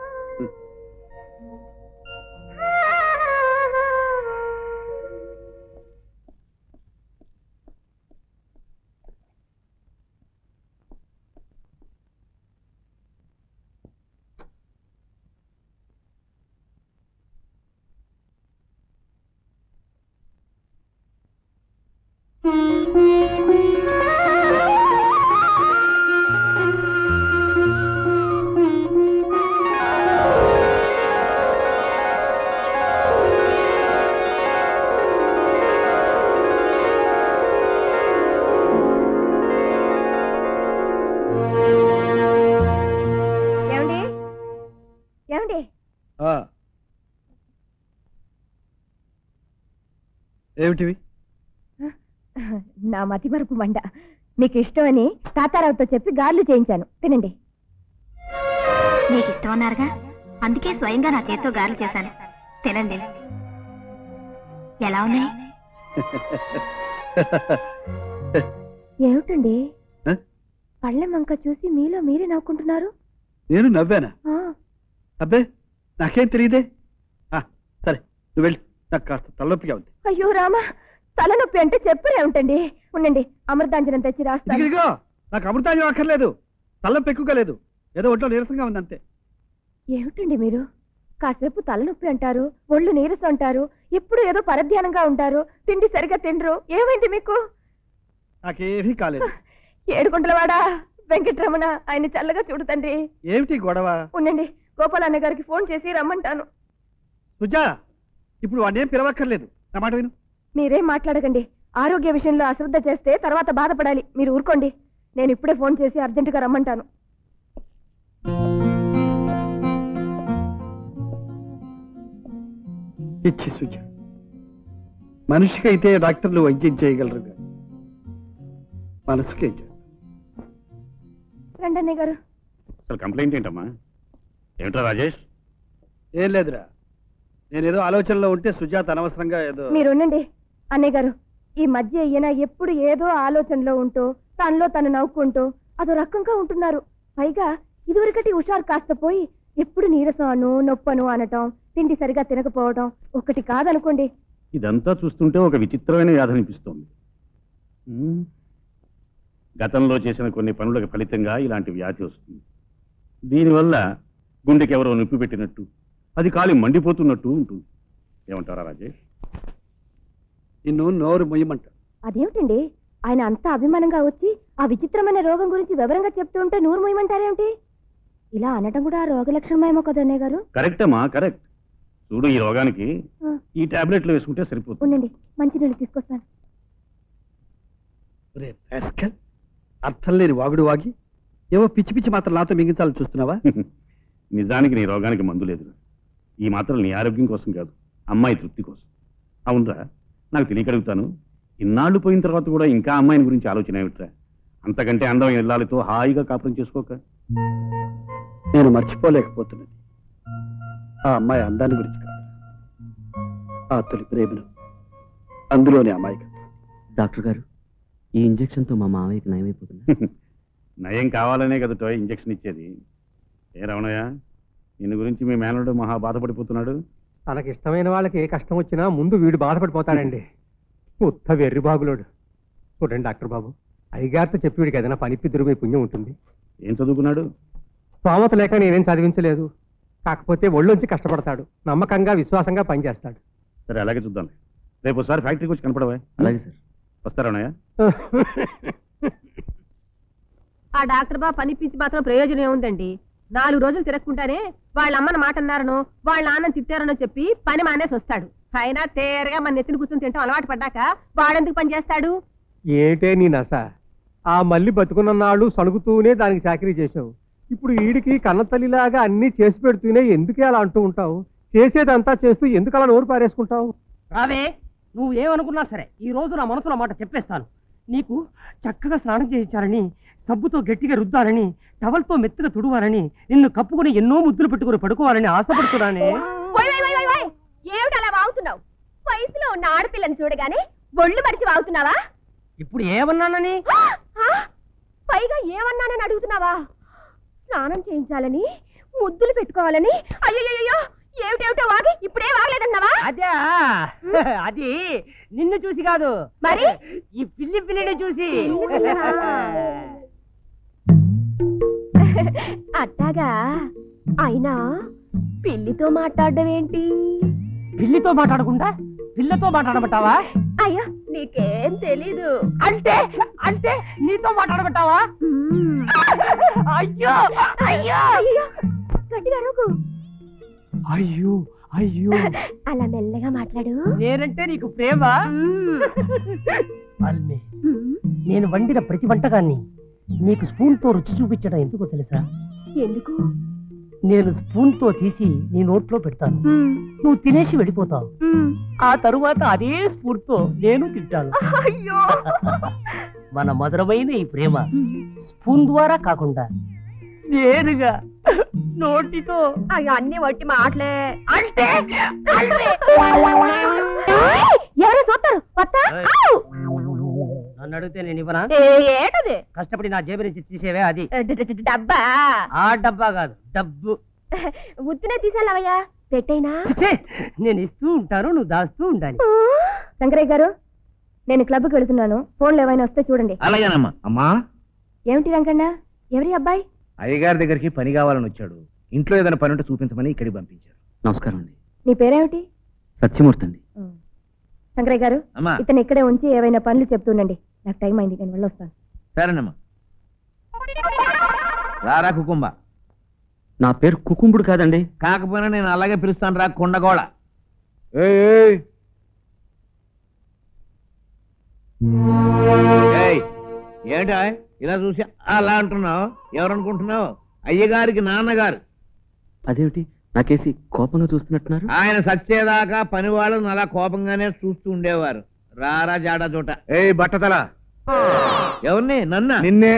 ఏమండి ఏమండి ఆ. ఏమిటివి నా మతి మరుపు మండ మీకు ఇష్టమని తాతారావుతో చెప్పి గార్లు చేయించాను తినండి నీకు ఇష్టం అన్నారుగా అందుకే స్వయంగా నా చేత్తో గారెలు చేశాను తినండి ఎలా ఉన్నాయి ఏమిటండి ఆ? పళ్ళెం వంక చూసి మీలో మీరే నవ్వుకుంటున్నారు నేను నవ్వానా ఆ, అబ్బే నాకేం తెలియదే ఆ, సరే నువ్వు వెళ్ళి నాకు కాస్త తలనొప్పిగా ఉంది అయ్యో రామా తలనొప్పి అంటే చెప్పరే ఉంటండి ఉండండి అమృతాంజనం తెచ్చి ఇదిగో, రాస్తాను ఇదిగో నాకు అమృతాంజం అక్కర్లేదు తలనొప్పి ఎక్కువగా లేదు ఏదో ఒంట్లో నీరసంగా ఉంది అంతే ఏమిటండి మీరు కాసేపు తలనొప్పి అంటారు ఒళ్ళు నీరసం అంటారు ఎప్పుడు ఏదో పరధ్యానంగా ఉంటారు తిండి సరిగా తినరు ఏమైంది మీకు నాకేమీ కాలేదు ఏడుకుంటలవాడా వెంకటరమణ ఆయన చల్లగా చూడు తండ్రి ఏమిటి గొడవ ఉండండి గోపాలన్న గారికి ఫోన్ చేసి రమ్మంటాను సుజా ఇప్పుడు వాడిని పిలవక్కర్లేదు నా మాట విను మీరేం మాట్లాడకండి ఆరోగ్య విషయంలో అశ్రద్ధ చేస్తే తర్వాత బాధపడాలి మీరు ఊరుకోండి నేను ఇప్పుడే ఫోన్ చేసి అర్జెంటుగా రమ్మంటాను ఇచ్చి సుజ మనిషికి అయితే డాక్టర్లు వైద్యం చేయగలరు కానీ మనసుకి ఏం చేస్తారు రండి అన్నయ్య గారు అసలు కంప్లైంట్ ఏంటమ్మా ఏమిట్రా రాజేష్ ఏం లేదురా నేనేదో ఆలోచనలో ఉంటే సుజాత అనవసరంగా ఏదో మీరు ఉండండి అన్నయ్య గారు ఈ మధ్య ఈయన ఎప్పుడు ఏదో ఆలోచనలో ఉంటూ తనలో తను నవ్వుకుంటూ అదో రకంగా ఉంటున్నారు పైగా ఇదివరకటి హుషారు కాస్త పోయి ఎప్పుడు నీరసం అను నొప్పను అనటం తిండి సరిగా తినకపోవడం ఒకటి కాదనుకోండి ఇదంతా చూస్తుంటే ఒక విచిత్రమైన వ్యాధి అనిపిస్తోంది ఉమ్. గతంలో చేసిన కొన్ని పనులకు ఫలితంగా ఇలాంటి వ్యాధి వస్తుంది దీనివల్ల గుండెకి ఎవరో నొప్పి పెట్టినట్టు అది కాలి మండిపోతున్నట్టు ఉంటుంది ఏమంటారా రాజేష్ నిన్ను నోరు మొయ్యమంట అదేమిటండి ఆయన అంత అభిమానంగా వచ్చి ఆ విచిత్రమైన రోగం గురించి వివరంగా చెప్తూ ఉంటే నూరు మొయ్యమంటారేమిటి ఇలా అనటం కూడా ఆ రోగ లక్షణమేమో కదా అన్నయ్య గారు కరెక్ట్ అమ్మా కరెక్ట్ చూడు ఈ రోగానికి ఆ, ఈ టాబ్లెట్లు వేసుకుంటే సరిపోతుంది ఉండండి మంచి నీళ్ళు తీసుకొస్తాను రే rascal. అర్థం లేని వాగుడు వాగి ఏవో పిచ్చి పిచ్చి మాత్రం నాతో మింగించాలని చూస్తున్నావా నిజానికి నీ రోగానికి మందు లేదు ఈ మాత్రం నీ ఆరోగ్యం కోసం కాదు అమ్మాయి తృప్తి కోసం అవునరా నాకు తెలియకడుగుతాను ఇన్నాళ్ళు పోయిన తర్వాత కూడా ఇంకా అమ్మాయిని గురించి ఆలోచన ఏమిట్రా అంతకంటే అందం ఇల్లాలతో హాయిగా కాపురం చేసుకోక నేను మర్చిపోలేకపోతున్నది ఆ అమ్మాయి అందాన్ని గురించి కాదు ఆ తొలి ప్రేమను అందులోని అమ్మాయి డాక్టర్ గారు ఈ ఇంజెక్షన్తో మా మావయ్యకి నయమైపోతుంది నయం కావాలనే కదా టోయ్ ఇంజక్షన్ ఇచ్చేది ఏ రమణయ్య నిన్ను గురించి మీ మేనడు మహా బాధపడిపోతున్నాడు తనకి ఇష్టమైన వాళ్ళకి ఏ కష్టం వచ్చినా ముందు వీడు బాధపడిపోతాడండి ఉత్త వెర్రి బాగులోడు చూడండి డాక్టర్ బాబు అయ్యగారితో చెప్పి వీడికి ఏదైనా పనిపిద్దురు మీ పుణ్యం ఉంటుంది ఏం చదువుకున్నాడు స్తోమత లేక నేనేం చదివించలేదు కాకపోతే ఒళ్ళొంచి కష్టపడతాడు నమ్మకంగా విశ్వాసంగా పనిచేస్తాడు సరే అలాగే చూద్దాం రేపు ఒకసారి ఫ్యాక్టరీకి వచ్చి కనపడవా అలాగే సార్ వస్తారా అన్నయ్య ఆ డాక్టర్ బాబు పనిపించి మాత్రం ప్రయోజనం ఏముందండి నాలుగు రోజులు తిరగకుండానే వాళ్ళ అమ్మని మాట అన్నారనో వాళ్ళ నాన్నని తిట్టారనో చెప్పి పని మానేసి వస్తాడు అయినా తేరగా మన నెత్తిని కూర్చొని తింటాం అలవాటు పడ్డాక వాడెందుకు పని చేస్తాడు ఏటే నీ నస ఆ మళ్ళీ బతుకున్న నాళ్ళు సణుగుతూనే దానికి చాకరీ చేసావు ఇప్పుడు వీడికి కన్నతల్లిలాగా అన్ని చేసి పెడుతూనే ఎందుకే అలా అంటూ ఉంటావు చేసేదంతా చేస్తూ ఎందుకు అలా నోరు పారేసుకుంటావు రావే నువ్వు ఏమనుకున్నా సరే ఈ రోజు నా మనసులో మాట చెప్పేస్తాను నీకు చక్కగా స్నానం చేయించాలని సబ్బుతో గట్టిగా రుద్దాలని టవల్తో మెత్తగా తుడవాలని నిన్ను కప్పుకొని ఎన్నో ముద్దులు పెట్టుకుని పడుకోవాలని ఆశపడుతున్నానే ఓయ్ ఓయ్ ఓయ్ ఓయ్ ఓయ్! ఏమిటి అలా వాగుతున్నావు వయసులో ఉన్న ఆడపిల్లని చూడగానే ఒళ్ళు మరిచి వాగుతున్నావా ఇప్పుడు ఏమన్నానని ఆ! ఆ! పైగా ఏమన్నానని అడుగుతున్నావా స్నానం చేయించాలని ముద్దులు పెట్టుకోవాలని అయ్యయ్యో ఏమిటేమిటో వాగి ఇప్పుడే వాగలేదన్నావా అదే అది నిన్ను చూసి కాదు మరి ఈ పిల్లి పిల్లిని చూసి అట్టాగా అయినా పిల్లితో మాట్లాడడం ఏంటి పిల్లితో మాట్లాడకుండా పిల్లతో మాట్లాడమంటావా అయ్యో నీకేం తెలీదు అంటే అంటే నీతో మాట్లాడమంటావా అయ్యో అయ్యో అయ్యో గట్టిగా అరవకు. అయ్యో అయ్యో అలా మెల్లగా మాట్లాడు నేనంటే నీకు ప్రేమ అల్మే నేను వండిన ప్రతి వంటకాన్ని నీకు స్పూన్ తో రుచి చూపించడం ఎందుకో తెలుసా ఎందుకు నేను స్పూన్ తో తీసి నీ నోట్లో పెడతాను నువ్వు తినేసి వెళ్ళిపోతావు ఆ తరువాత అదే స్పూన్ తో నేను తింటాను అయ్యో మన మధురమైన ఈ ప్రేమ స్పూన్ ద్వారా కాకుండా నేరుగా నోటితో అయ్యో అన్ని వట్టి మాటలే అంటే ఎవరో చూస్తారు వస్తా ఏయ్. నన్ను అడిగితే నేను ఇవ్వనా ఏటది కష్టపడి నా జేబు నుంచి తీసేవే అది డ- డ- డ- డబ్బా ఆ డబ్బా కాదు డబ్బు ఉత్తినే తీసాలవయ్యా పెట్టైనా ఛీ! నేను ఇస్తూ ఉంటాను నువ్వు దాస్తూ ఉండాలి శంకరయ్య గారు నేను క్లబ్కి వెళుతున్నాను ఫోన్లు ఏమైనా వస్తే చూడండి అలాగేనమ్మా అమ్మా ఏమిటి రంగన్న ఎవరి అబ్బాయి అయ్యగారి దగ్గరికి పని కావాలని వచ్చాడు ఇంట్లో ఏదైనా పని ఉంటే చూపించమని ఇక్కడికి పంపించారు నమస్కారం అండి నీ పేరేమిటి సత్యమూర్తి అండి శంకరయ్య గారు అమ్మా ఇతను ఇక్కడే ఉంచి ఏవైనా పనులు చెప్తుండండి నాకు టైం అయింది నేను వెళ్ళొస్తాను సరేనమ్మా రారా కుకుంబ నా పేరు కుకుంబుడు కాదండి కాకపోయినా నేను అలాగే పిలుస్తాను రా కొండగోళ ఏయ్, ఏయ్. ఏయ్, ఏంటా ఇలా చూసి అలా అంటున్నావు ఎవరనుకుంటున్నావు అయ్యగారికి నాన్నగారు అదేమిటి నాకేసి కోపంగా చూస్తున్నట్టున్నారు ఆయన సచ్చేదాకా పని వాళ్ళని అలా కోపంగానే చూస్తూ ఉండేవారు రారా జాడా చోట ఏ బట్టతల ఎవరిని నన్న నిన్నే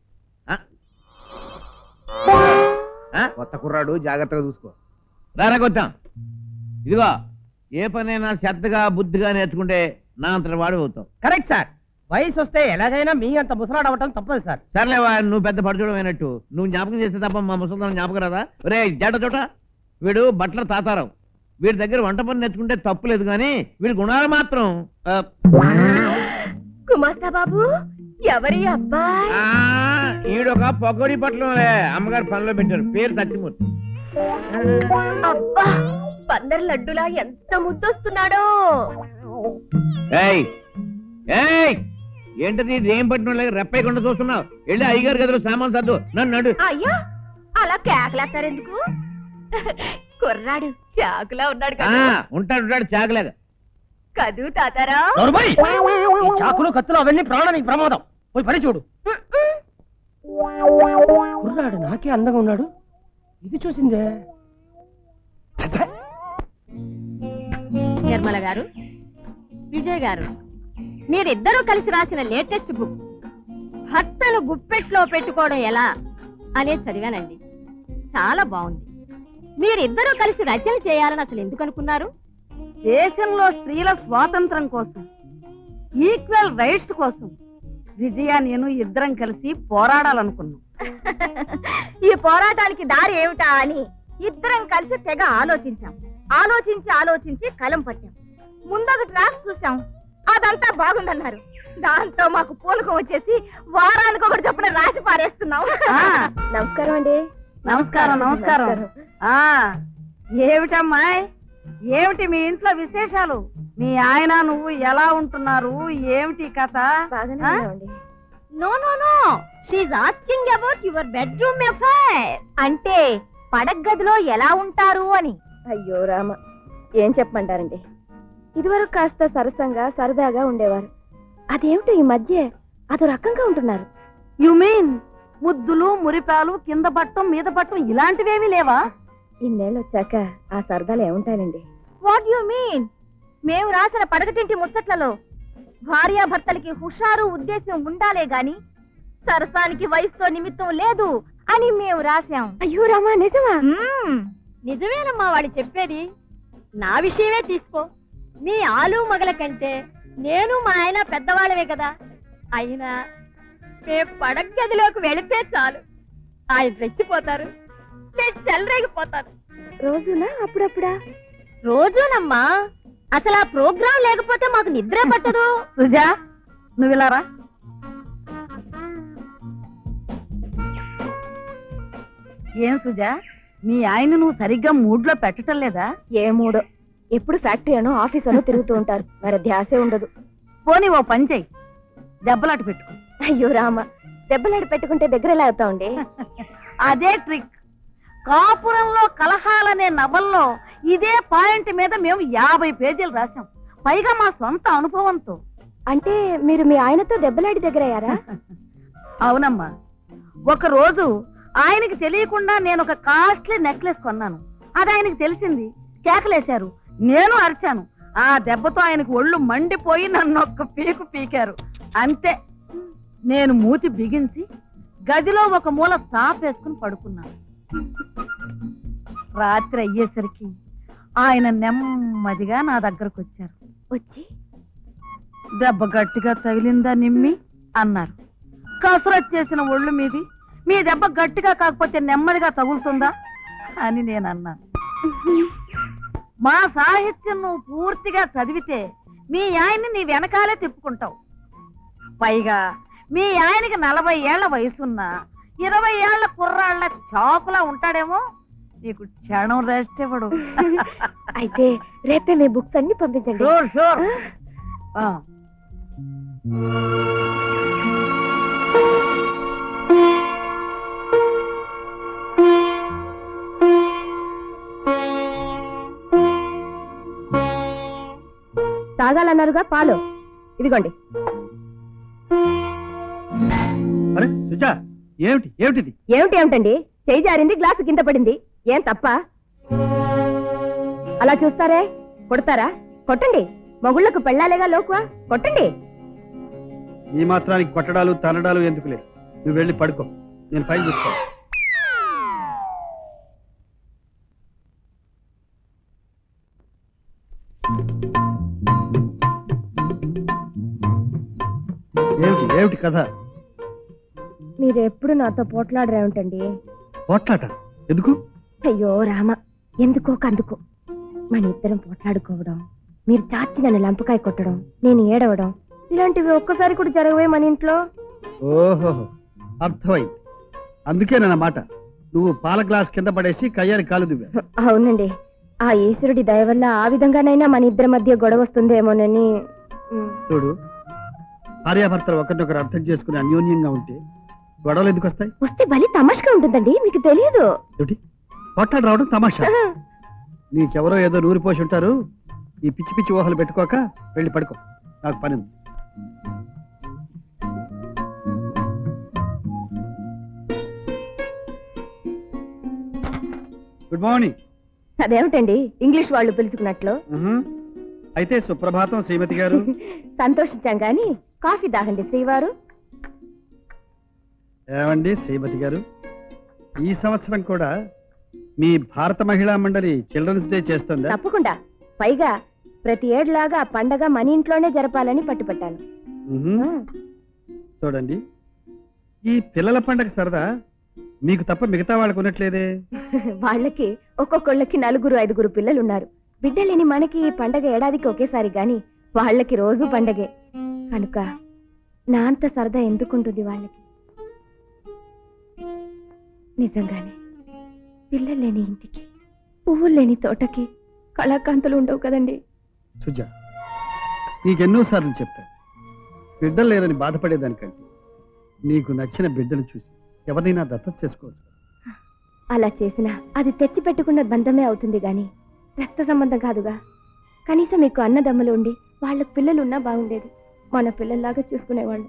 కొత్త కుర్రాడు జాగ్రత్తగా చూసుకో రారా కొత్తాం ఇదిగో ఏ పనైనా శ్రద్ధగా బుద్ధిగా నేర్చుకుంటే నా అంతటి వాడు అవుతావు కరెక్ట్ సార్ వయసు వస్తే ఎలాగైనా మీ అంత ముసలాడు అవ్వటం తప్పదు సార్ సర్లేవా నువ్వు పెద్ద పడుచూడం అయినట్టు నువ్వు జ్ఞాపకం చేస్తే తప్ప మా ముసలిదాన్ని జ్ఞాపకం రాదా రే జడ చోట వీడు బట్ల తాతారావు వీడి దగ్గర వంట పని నేర్చుకుంటే తప్పు లేదు కానీ వీడి గుణాలు మాత్రం ఆ, కుమాస్తా బాబు ఎవరి అబ్బాయి ఆ, ఈడొక పొగడి పట్లంలే అమ్మగారు పనిలో పెట్టారు పేరు సత్యమూర్తి అబ్బా బందర్ లడ్డులా ఎంత ముద్దొస్తున్నాడో ఏయ్ ఏయ్ ఏంటది ఇది ఏం పట్టిన రెప్పయ్యకుండా చూస్తున్నావు వెళ్ళి అయ్యగారు గదిలో సామాన్ సర్దు నన్ను నడు అయ్యా అలా కేకలేస్తారెందుకు కుర్రాడు చాకులా ఉన్నాడు ఆ, కదా ఉంటాడు ఉంటాడు చాకలేగా కదూ తాతారా ఈ చాకులు కత్తులు అవన్నీ ప్రాణానికి ప్రమాదం పోయి పడి చూడు కుర్రాడు నాకే అందంగా ఉన్నాడు ఇది చూసిందే నిర్మల గారు విజయ్ గారు మీరిద్దరూ కలిసి రాసిన లేటెస్ట్ బుక్ భర్తను గుప్పెట్లో పెట్టుకోవడం ఎలా అనేది చదివానండి చాలా బాగుంది మీరిద్దరూ కలిసి రచన చేయాలని అసలు ఎందుకు అనుకున్నారు దేశంలో స్త్రీల స్వాతంత్రం కోసం ఈక్వల్ రైట్స్ కోసం విజయ నేను ఇద్దరం కలిసి పోరాడాలనుకున్నాం ఈ పోరాటానికి దారి ఏమిటా అని ఇద్దరం కలిసి తెగ ఆలోచించాం ఆలోచించి ఆలోచించి కలం పట్టాం ముందొకటి రాసి చూసాం అదంతా బాగుందన్నారు దాంతో మాకు పూనకం వచ్చేసి వారానికి ఒకటి చొప్పున రాసి పారేస్తున్నాం నమస్కారం అండి నమస్కారం నమస్కారం ఆ ఏమిటమ్మాయ్ ఏమిటి మీ ఇంట్లో విశేషాలు మీ ఆయన నువ్వు ఎలా ఉంటున్నారు ఏమిటి కథ ఆ? No no no she's asking about your bedroom affair అంటే పడగదిలో ఎలా ఉంటారు అని అయ్యో రామ ఏం చెప్పమంటారండి ఇదివరకు కాస్త సరసంగా సరదాగా ఉండేవారు అదేమిటో ఈ మధ్య అదో రకంగా ఉంటున్నారు యు మీన్ ముద్దులు మురిపాలు కింద పట్టం మీద పట్టం ఇలాంటివేమీ లేవా ఇన్నేళ్ళు వచ్చాక ఆ సరదాలు ఏముంటాయండి వాట్ యు మీన్ మేము రాసిన పడగటింటి ముచ్చట్లలో భార్యాభర్తలకి హుషారు ఉద్దేశం ఉండాలే గాని సరసానికి వయసుతో నిమిత్తం లేదు అని మేము రాశాం అయ్యో రామా నిజమా నిజమేనమ్మా వాడు చెప్పేది నా విషయమే తీసుకో మీ ఆలు మగల కంటే నేను మా ఆయన పెద్దవాళ్ళమే కదా అయినా మేము పడగదిలోకి వెళితే చాలు ఆయన రెచ్చిపోతారు నేను చెలరేగిపోతాను రోజునా అప్పుడప్పుడా రోజునమ్మా అసలు ఆ ప్రోగ్రాం లేకపోతే మాకు నిద్ర పట్టదు సుజా నువ్వు ఇలా రా ఏం సుజా మీ ఆయన నువ్వు సరిగ్గా మూడ్లో పెట్టటం లేదా ఏ మూడో ఎప్పుడు ఫ్యాక్టరీ అనో ఆఫీస్ అనో తిరుగుతూ ఉంటారు మరి ధ్యాసే ఉండదు పోనీ ఓ పని చెయ్యి దెబ్బలాట పెట్టుకో అయ్యో రామ దెబ్బలాడి పెట్టుకుంటే దగ్గర ఎలా అవుతామండి అదే ట్రిక్ కాపురంలో కలహాలనే నవల్లో ఇదే పాయింట్ మీద మేము యాభై పేజీలు రాసాం పైగా మా సొంత అనుభవంతో అంటే మీరు మీ ఆయనతో దెబ్బలాడి దగ్గర అయ్యారా అవునమ్మా ఒక రోజు ఆయనకి తెలియకుండా నేను ఒక కాస్ట్లీ నెక్లెస్ కొన్నాను అది ఆయనకి తెలిసింది కేకలేశారు నేను అరిచాను ఆ దెబ్బతో ఆయనకు ఒళ్ళు మండిపోయి నన్ను ఒక్క పీకు పీకారు అంతే నేను మూతి బిగించి గదిలో ఒక మూల చాపేసుకుని పడుకున్నాను రాత్రి అయ్యేసరికి ఆయన నెమ్మదిగా నా దగ్గరకు వచ్చారు వచ్చి దెబ్బ గట్టిగా తగిలిందా నిమ్మి అన్నారు కసరత్ చేసిన ఒళ్ళు మీది మీ దెబ్బ గట్టిగా కాకపోతే నెమ్మదిగా తగులుతుందా అని నేను అన్నాను మా సాహిత్యం నువ్వు పూర్తిగా చదివితే మీ ఆయన్ని నీ వెనకాలే తిప్పుకుంటావు పైగా మీ ఆయనకి నలభై ఏళ్ల వయసున్నా ఇరవై ఏళ్ల కుర్రాళ్ళ చాకులా ఉంటాడేమో నీకు క్షణం రెస్ట్ ఇవ్వడు అయితే రేపే మీ బుక్స్ అన్ని పంపించండి షూర్ షూర్ ఆ. తాగాలన్నారుగా పాలు ఇదిగోండి అరే సుజా ఏమిటి ఏమిటిది ఏమిటి ఏమిటండి చేయి జారింది గ్లాసు కింద పడింది ఏం తప్ప అలా చూస్తారే కొడతారా కొట్టండి మొగుళ్ళకు పెళ్ళాలేగా లోకువా కొట్టండి ఈ మాత్రానికి కొట్టడాలు తనడాలు ఎందుకులే నువ్వు వెళ్ళి పడుకో నేను పైన చూసుకో ఏమిటి ఏమిటి కథ మీరు ఎప్పుడు నాతో పోట్లాడరే ఉంటండి పోట్లాట ఎందుకు అయ్యో రామ ఎందుకో కందుకో మన ఇద్దరం పోట్లాడుకోవడం మీరు చాచి నన్ను లంపకాయ కొట్టడం నేను ఏడవడం ఇలాంటివి ఒక్కసారి కూడా జరగవే మన ఇంట్లో ఓహో అర్థమైంది అందుకే నా మాట నువ్వు పాల గ్లాస్ కింద పడేసి కయ్యారి కాలు దువ్వా అవునండి ఆ ఈశ్వరుడి దయ వల్ల ఆ విధంగానైనా మన ఇద్దరి మధ్య గొడవ వస్తుందేమోనని ఉమ్. చూడు భార్యాభర్తలు ఒకరినొకరు అర్థం చేసుకుని అన్యోన్యంగా ఉంటే గొడవలు ఎందుకు వస్తాయి వస్తే బలి తమాషగా ఉంటుందండి మీకు తెలియదు ఏమిటి పోట్లాడు రావడం తమాషా నీకెవరో ఏదో నూరిపోసి ఉంటారు ఈ పిచ్చి పిచ్చి ఊహలు పెట్టుకోక వెళ్ళి పడుకో నాకు పని ఉంది గుడ్ మార్నింగ్ అదేమిటండి ఇంగ్లీష్ వాళ్ళు పిలుచుకున్నట్లు అయితే సుప్రభాతం శ్రీమతి గారు సంతోషించాం గాని కాఫీ దాగండి శ్రీవారు ఏమండి శ్రీమతి గారు ఈ సంవత్సరం కూడా మీ భారత మహిళా మండలి చిల్డ్రన్స్ డే చేస్తుందా తప్పకుండా పైగా ప్రతి ఏడులాగా ఆ పండగ మన ఇంట్లోనే జరపాలని పట్టుపట్టాను మ్హూ. చూడండి ఈ పిల్లల పండగ సరదా మీకు తప్ప మిగతా వాళ్ళకు ఉన్నట్లేదే వాళ్ళకి ఒక్కొక్కళ్ళకి నలుగురు ఐదుగురు పిల్లలు ఉన్నారు బిడ్డలేని మనకి ఈ పండగ ఏడాదికి ఒకేసారి గాని వాళ్ళకి రోజు పండగే కనుక నా అంత సరదా ఎందుకుంటుంది వాళ్ళకి నిజంగానే పిల్లలు లేని ఇంటికి పువ్వులు లేని తోటకి కళాకాంతులు ఉండవు కదండి సుజా నీకెన్నోసార్లు చెప్పాను బిడ్డలు లేరని బాధపడేదానికంటే నీకు నచ్చిన బిడ్డలు చూసి ఎవరినైనా దత్తత చేసుకోవచ్చు అలా చేసినా అది తెచ్చి పెట్టుకున్న బంధమే అవుతుంది గాని రక్త సంబంధం కాదుగా కనీసం మీకు అన్నదమ్ములు ఉండి వాళ్ళకు పిల్లలు ఉన్నా బాగుండేది మన పిల్లల్లాగా చూసుకునేవాళ్ళు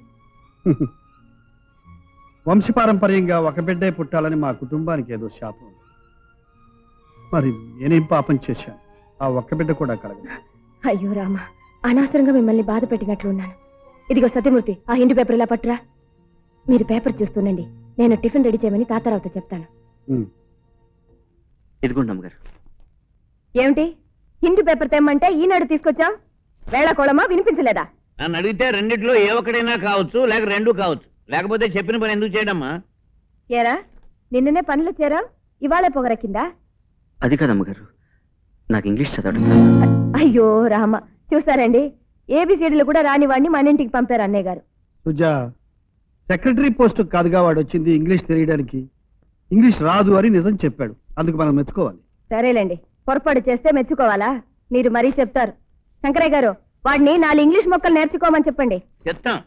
వంశపారంపర్యంగా ఒక బిడ్డే పుట్టాలని మా కుటుంబానికి ఏదో శాపం ఉంది. మరి నేనేం పాపం చేశాను ఆ ఒక్క బిడ్డ కూడా కలగదు అయ్యో రామ అనవసరంగా మిమ్మల్ని బాధ పెట్టినట్లున్నాను ఇదిగో సత్యమూర్తి ఆ హిందీ పేపర్ ఇలా పట్టురా మీరు పేపర్ చూస్తుండండి నేను టిఫిన్ రెడీ చేయమని తాతారావుతో చెప్తాను ఇదిగోండి అమ్మగారు ఏమిటి హిందీ పేపర్ తెమ్మంటే ఈనాడు తీసుకొచ్చాం వేళకోళమా వినిపించలేదా నన్ను అడిగితే రెండిట్లో ఏ ఒక్కడైనా కావచ్చు లేక రెండు కావచ్చు లేకపోతే చెప్పిన పని ఎందుకు చేయడమ్మా ఏరా నిన్ననే పనులు చేరావు ఇవాళే పొగరకిందా అది కాదు అమ్మగారు నాకు ఇంగ్లీష్ చదవడం అయ్యో రామ చూసారండి ఏబిసిడీలు కూడా రాని వాడిని మన ఇంటికి పంపారు అన్నయ్య గారు సుజా సెక్రటరీ పోస్ట్ కాదుగా వాడు వచ్చింది ఇంగ్లీష్ తెలియడానికి ఇంగ్లీష్ రాదు అని నిజం చెప్పాడు అందుకు మనం మెచ్చుకోవాలి సరేలేండి పొరపాటు చేస్తే మెచ్చుకోవాలా మీరు మరీ చెప్తారు శంకరయ్య గారు వాడిని నాలుగు ఇంగ్లీష్ మొక్కలు నేర్చుకోమని చెప్పండి చెప్తాం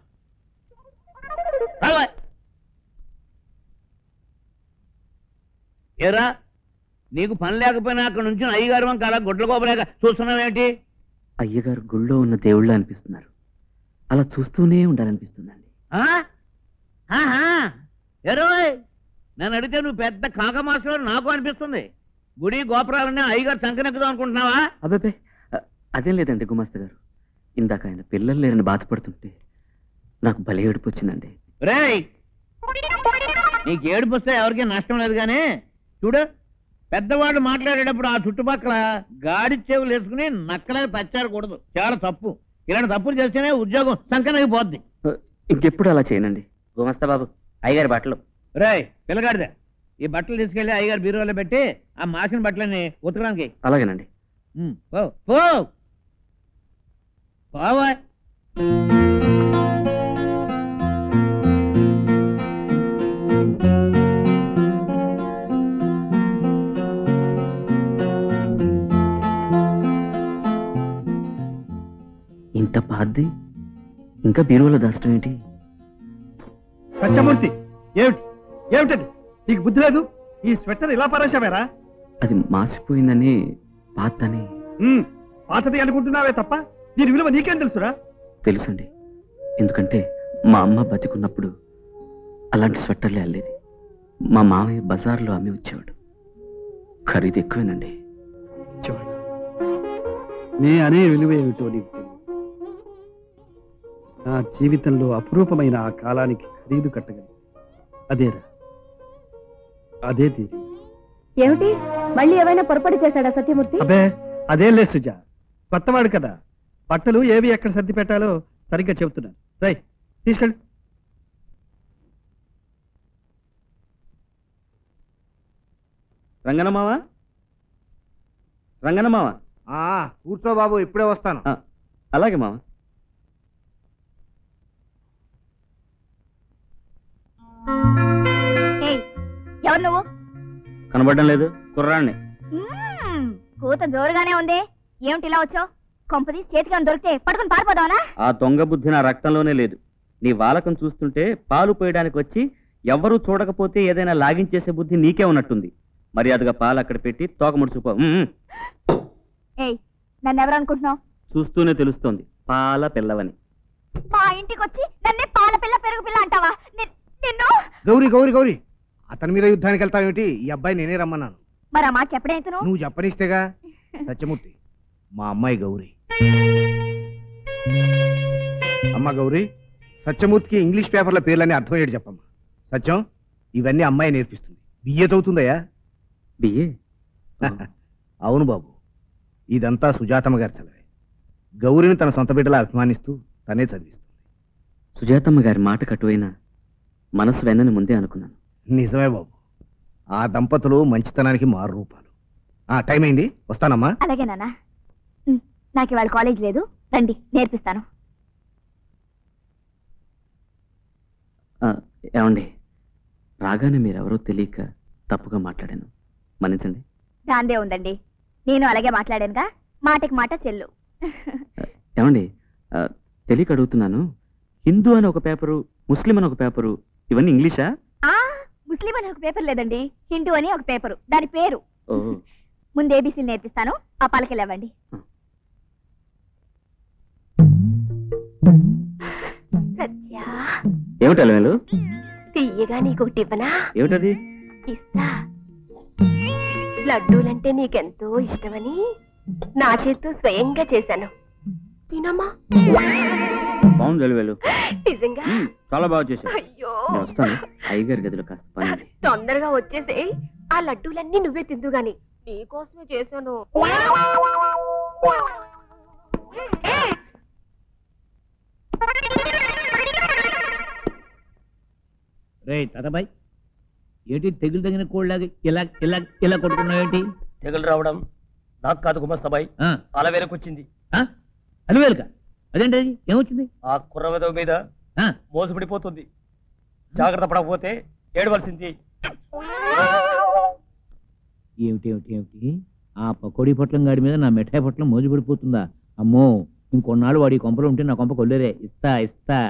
ఏరా నీకు పని లేకపోయినా అక్కడ నుంచి అయ్యగారు వంక అలా గుడ్ల కోపలేక చూస్తున్నావేంటి అయ్యగారు గుళ్ళో ఉన్న దేవుళ్ళ అనిపిస్తున్నారు అలా చూస్తూనే ఉండాలనిపిస్తుందండి ఆ? ఆహా. ఏరోయ్ నన్ను అడిగితే నువ్వు పెద్ద కాక మాస్టర్ నాకు అనిపిస్తుంది గుడి గోపురాలన్నీ అయ్యగారు సంకనెక్కుదాం అనుకుంటున్నావా అబ్బాబే అ- అదేం లేదండి గుమాస్త గారు ఇందాక ఆయన పిల్లలు లేరని బాధపడుతుంటే నాకు భలే ఏడుపు వచ్చిందండి రేయ్ నీకు ఏడుపు వస్తే ఎవరికీ నష్టం లేదు కానీ చూడు పెద్దవాళ్ళు మాట్లాడేటప్పుడు ఆ చుట్టుపక్కల గాడి చెవులు వేసుకుని నక్కలకి తచ్చారకూడదు చాలా తప్పు ఇలాంటి తప్పులు చేస్తేనే ఉద్యోగం సంకనకి పోద్ది ఇంకెప్పుడు అలా చేయనండి గుమస్తా బాబు అయ్యగారి బట్టలు రేయ్ పిల్లగాడిదే ఈ బట్టలు తీసుకెళ్లి అయ్యగారు బీరువాలో పెట్టి ఆ మాసిన బట్టలని ఉతకడానికి అలాగేనండి ఉమ్, పో పో పోవా ఇంత పాద్ది ఇంకా బీరువాలో దాచడం ఏంటి సత్యమూర్తి ఏమిటి ఏమిటది నీకు బుద్ధి లేదు ఈ స్వెటర్ ఇలా పరేశావేరా అది మాసిపోయిందని పాతని ఉమ్, పాతది అనుకుంటున్నావే తప్ప దీని విలువ నీకేం తెలుసురా తెలుసండి ఎందుకంటే మా అమ్మ బతికున్నప్పుడు అలాంటి స్వెట్టర్లే అల్లేది మా మామయ్య బజార్లో అమ్మి వచ్చేవాడు ఖరీదు ఎక్కువేనండి నే అనే విలువ ఏమిటో నీకు తెలియదు నా జీవితంలో అపురూపమైన ఆ కాలానికి ఖరీదు కట్టగలి అదేరా అదే తీరు ఏమిటి మళ్ళీ ఏమైనా పొరపాటు చేశాడా సత్యమూర్తి అబ్బే అదేం లేదు సుజా కొత్తవాడు కదా బట్టలు ఏవి ఎక్కడ సర్ది పెట్టాలో సరిగ్గా చెబుతున్నాను రై తీసుకెళ్ళు రంగనమావా రంగనమావా కూర్చో బాబు ఇప్పుడే వస్తాను అలాగే మావా ఏయ్, ఎవరు నువ్వు కనబడడం లేదు కుర్రాన్ని మ్మ్, కూత జోరుగానే ఉంది ఏమిటి ఇలా వచ్చావు కొంపది చేతికి ఏమైనా దొరికితే పట్టుకుని పారిపోదావనా ఆ దొంగ బుద్ధి నా రక్తంలోనే లేదు నీ వాలకం చూస్తుంటే పాలు పోయడానికి వచ్చి ఎవ్వరూ చూడకపోతే ఏదైనా లాగించేసే బుద్ధి నీకే ఉన్నట్టుంది మర్యాదగా పాలు అక్కడ పెట్టి తోక ముడుచుకో ఉమ్, ఉమ్. ఏయ్ నన్ను ఎవరు అనుకుంటున్నావు చూస్తూనే తెలుస్తోంది పాల పిల్లవని మా ఇంటికి వచ్చి నన్నే పాల పిల్ల పెరుగు పిల్ల అంటావా ని- నిన్ను గౌరీ గౌరీ గౌరీ అతని మీద యుద్ధానికి వెళ్తావేమిటి ఈ అబ్బాయి నేనే రమ్మన్నాను మరి ఆ మాట చెప్పడేంతను నువ్వు చెప్పనిస్తేగా సత్యమూర్తి మా అమ్మాయి గౌరీ అమ్మ గౌరీ సత్యమూర్తికి ఇంగ్లీష్ పేపర్ల పేర్లని అర్థమయ్యేది చెప్పమ్మా సత్యం ఇవన్నీ అమ్మాయి నేర్పిస్తుంది బిఏ చదువుతుందయ్యా బిఏ అవును బాబు ఇదంతా సుజాతమ్మ గారి చదివే గౌరిని తన సొంత బిడ్డలా అభిమానిస్తూ తనే చదివిస్తుంది సుజాతమ్మ గారి మాట కటువైనా మనసు వెన్నని ముందే అనుకున్నాను నిజమే బాబు ఆ దంపతులు మంచితనానికి మారు రూపాలు ఆ టైం అయింది వస్తానమ్మా అలాగే నాన్న ఉమ్, నాకు ఇవాళ కాలేజ్ లేదు రండి నేర్పిస్తాను ఆ, ఏమండి రాగానే మీరెవరో తెలియక తప్పుగా మాట్లాడాను మన్నించండి దాందే ఉందండి నేను అలాగే మాట్లాడానుగా మాటకి మాట చెల్లు ఏమండి ఆ, తెలియక అడుగుతున్నాను హిందూ అని ఒక పేపరు ముస్లిం అని ఒక పేపరు ఇవన్నీ ఇంగ్లీషా ఆ ముస్లిం అని ఒక పేపర్ లేదండి హిందూ అని ఒక పేపరు దాని పేరు ఓ ముందు ఏబీసీలు నేర్పిస్తాను ఆ పలకలేవండి సత్య ఏమిటి అలవేలు తీయగా నీకు ఒకటి ఇవ్వనా ఏమిటది ఇస్తా లడ్డూలంటే నీకెంతో ఇష్టమని నా చేత్తో స్వయంగా చేశాను తినమ్మా బాగుంది అలవేలు నిజంగా మ్మ్, చాలా బాగా చేశావు అయ్యో నేను వస్తాను అయ్యగారి గదిలో కాస్త పని ఉంది. తొందరగా వచ్చేసి ఆ లడ్డూలన్నీ నువ్వే తిందు గాని నీకోసమే చేశాను రే తాతాబాయ్ ఏంటి తెగులు తగిన కోళ్ళగా ఇలా ఇలా ఇలా కొట్టుకున్నావు ఏంటి తెగులు రావడం నాకు కాదు గుమస్తాబాయ్ అలవేరకొచ్చింది అలివేలుక అదేంటి అది? ఏమొచ్చింది ఆ కుర్రవదవ మీద మోసపడిపోతుంది జాగ్రత్త పడకపోతే ఏడవలసింది ఏమిటి ఏమిటి ఏమిటి ఆ పకోడీ పొట్లం గాడి మీద నా మిఠాయి పొట్లం మోజు పడిపోతుందా అమ్మో ఇంకొన్నాళ్ళు వాడి కొంపలు ఉంటే నా కొంప కొల్లేరే ఇస్తా ఇస్తా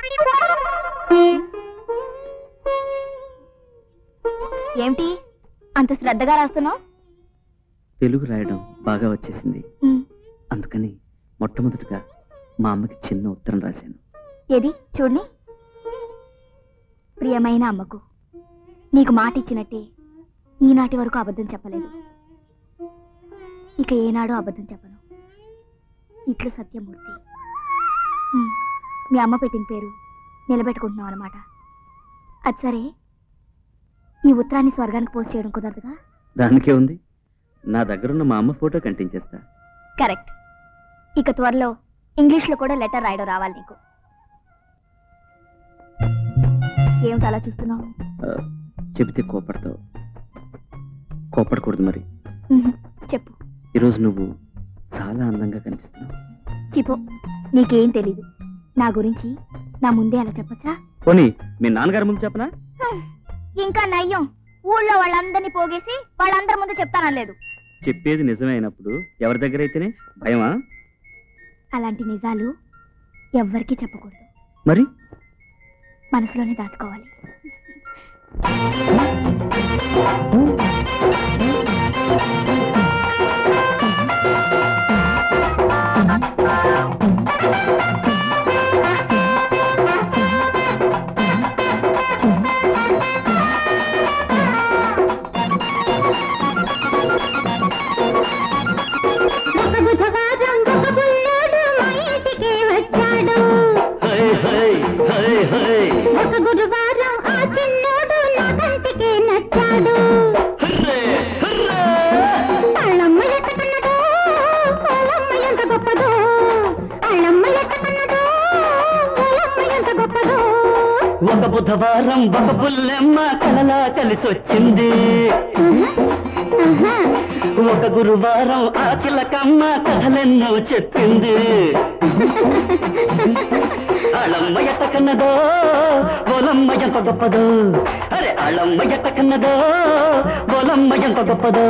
ఏమిటి అంత శ్రద్ధగా రాస్తున్నావు తెలుగు రాయడం బాగా వచ్చేసింది మ్మ్. అందుకని మొట్టమొదటిగా మా అమ్మకి చిన్న ఉత్తరం రాశాను ఏది చూడండి ప్రియమైన అమ్మకు నీకు మాట ఇచ్చినట్టే ఈనాటి వరకు అబద్ధం చెప్పలేదు ఇక ఏనాడు అబద్ధం చెప్పను ఇట్లు సత్యమూర్తి ఉమ్, మీ అమ్మ పెట్టిన పేరు నిలబెట్టుకుంటున్నావు అనమాట అది సరే ఈ ఉత్తరాన్ని స్వర్గానికి పోస్ట్ చేయడం కుదరదుగా దానికే ఉంది నా దగ్గరున్న మా అమ్మ ఫోటో కంటించేస్తా కరెక్ట్ ఇక త్వరలో ఇంగ్లీష్లో కూడా లెటర్ రాయడం రావాలి నీకు ఏమిటి అలా చూస్తున్నావు ఆ, చెబితే కోపడతావు కోపడకూడదు మరి ఉహు, చెప్పు ఈరోజు నువ్వు చాలా అందంగా కనిపిస్తున్నావు చిపో నీకేం తెలీదు నా గురించి నా ముందే అలా చెప్పచ్చా పోనీ మీ నాన్నగారి ముందు చెప్పనా హ్మ్, ఇంకా నయ్యం ఊళ్ళో వాళ్ళందరినీ పోగేసి వాళ్ళందరి ముందు చెప్తానలేదు చెప్పేది నిజమే అయినప్పుడు ఎవరి దగ్గర అయితేనే భయమా అలాంటి నిజాలు ఎవ్వరికీ చెప్పకూడదు మరి మనసులోనే దాచుకోవాలి ఒక గురువారం ఆ చిన్నోడు నా కంటికి నచ్చాడు అళ్ళమ్మ ఎక్కడున్నదో వాళ్ళమ్మ ఎంత గొప్పదో అళ్ళమ్మ ఎక్కడున్నదో వాళ్ళమ్మ ఎంత గొప్పదో ఒక బుధవారం ఒక పుల్లెమ్మ కలలా కలిసొచ్చింది ఒక గురువారం ఆ చిలకమ్మ కథలెన్నో చెప్పింది అళమ్మ ఎట్ట కన్నదో బోలమ్మ ఎంత గొప్పదో అరే అళమ్మ ఎట్ట కన్నదో బోలమ్మ ఎంత గొప్పదో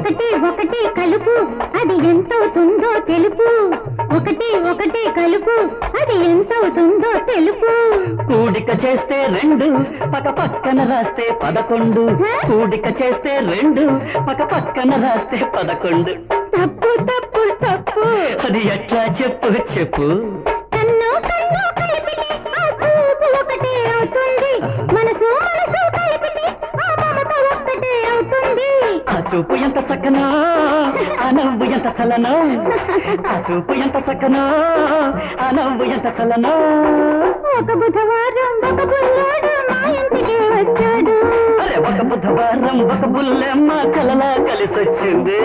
ఒకటి ఒకటి కలుపు అది ఎంతవుతుందో తెలుపు ఒకటి ఒకటి కలుపు అది ఎంతవుతుందో తెలుపు కూడిక చేస్తే రెండు పక్క పక్కన రాస్తే పదకొండు కూడిక చేస్తే రెండు పక్క పక్కన రాస్తే పదకొండు తప్పు తప్పు తప్పు అది ఎట్లా చెప్పు చెప్పు కన్ను కన్ను కలిపితే ఆ చూపు ఒకటే అవుతుంది మనసు మనసు కలిపితే ఆ మమత ఒక్కటే అవుతుంది ఆ చూపు ఎంత చక్కనో ఆ నవ్వు ఎంత చలనో ఆ చూపు ఎంత చక్కనో ఆ నవ్వు ఎంత చలనో ఒక బుధవారం ఒక బుల్లోడు మా ఇంటికి వచ్చాడు అరే ఒక బుధవారం ఒక బుల్లెమ్మ కలలా కలిసొచ్చింది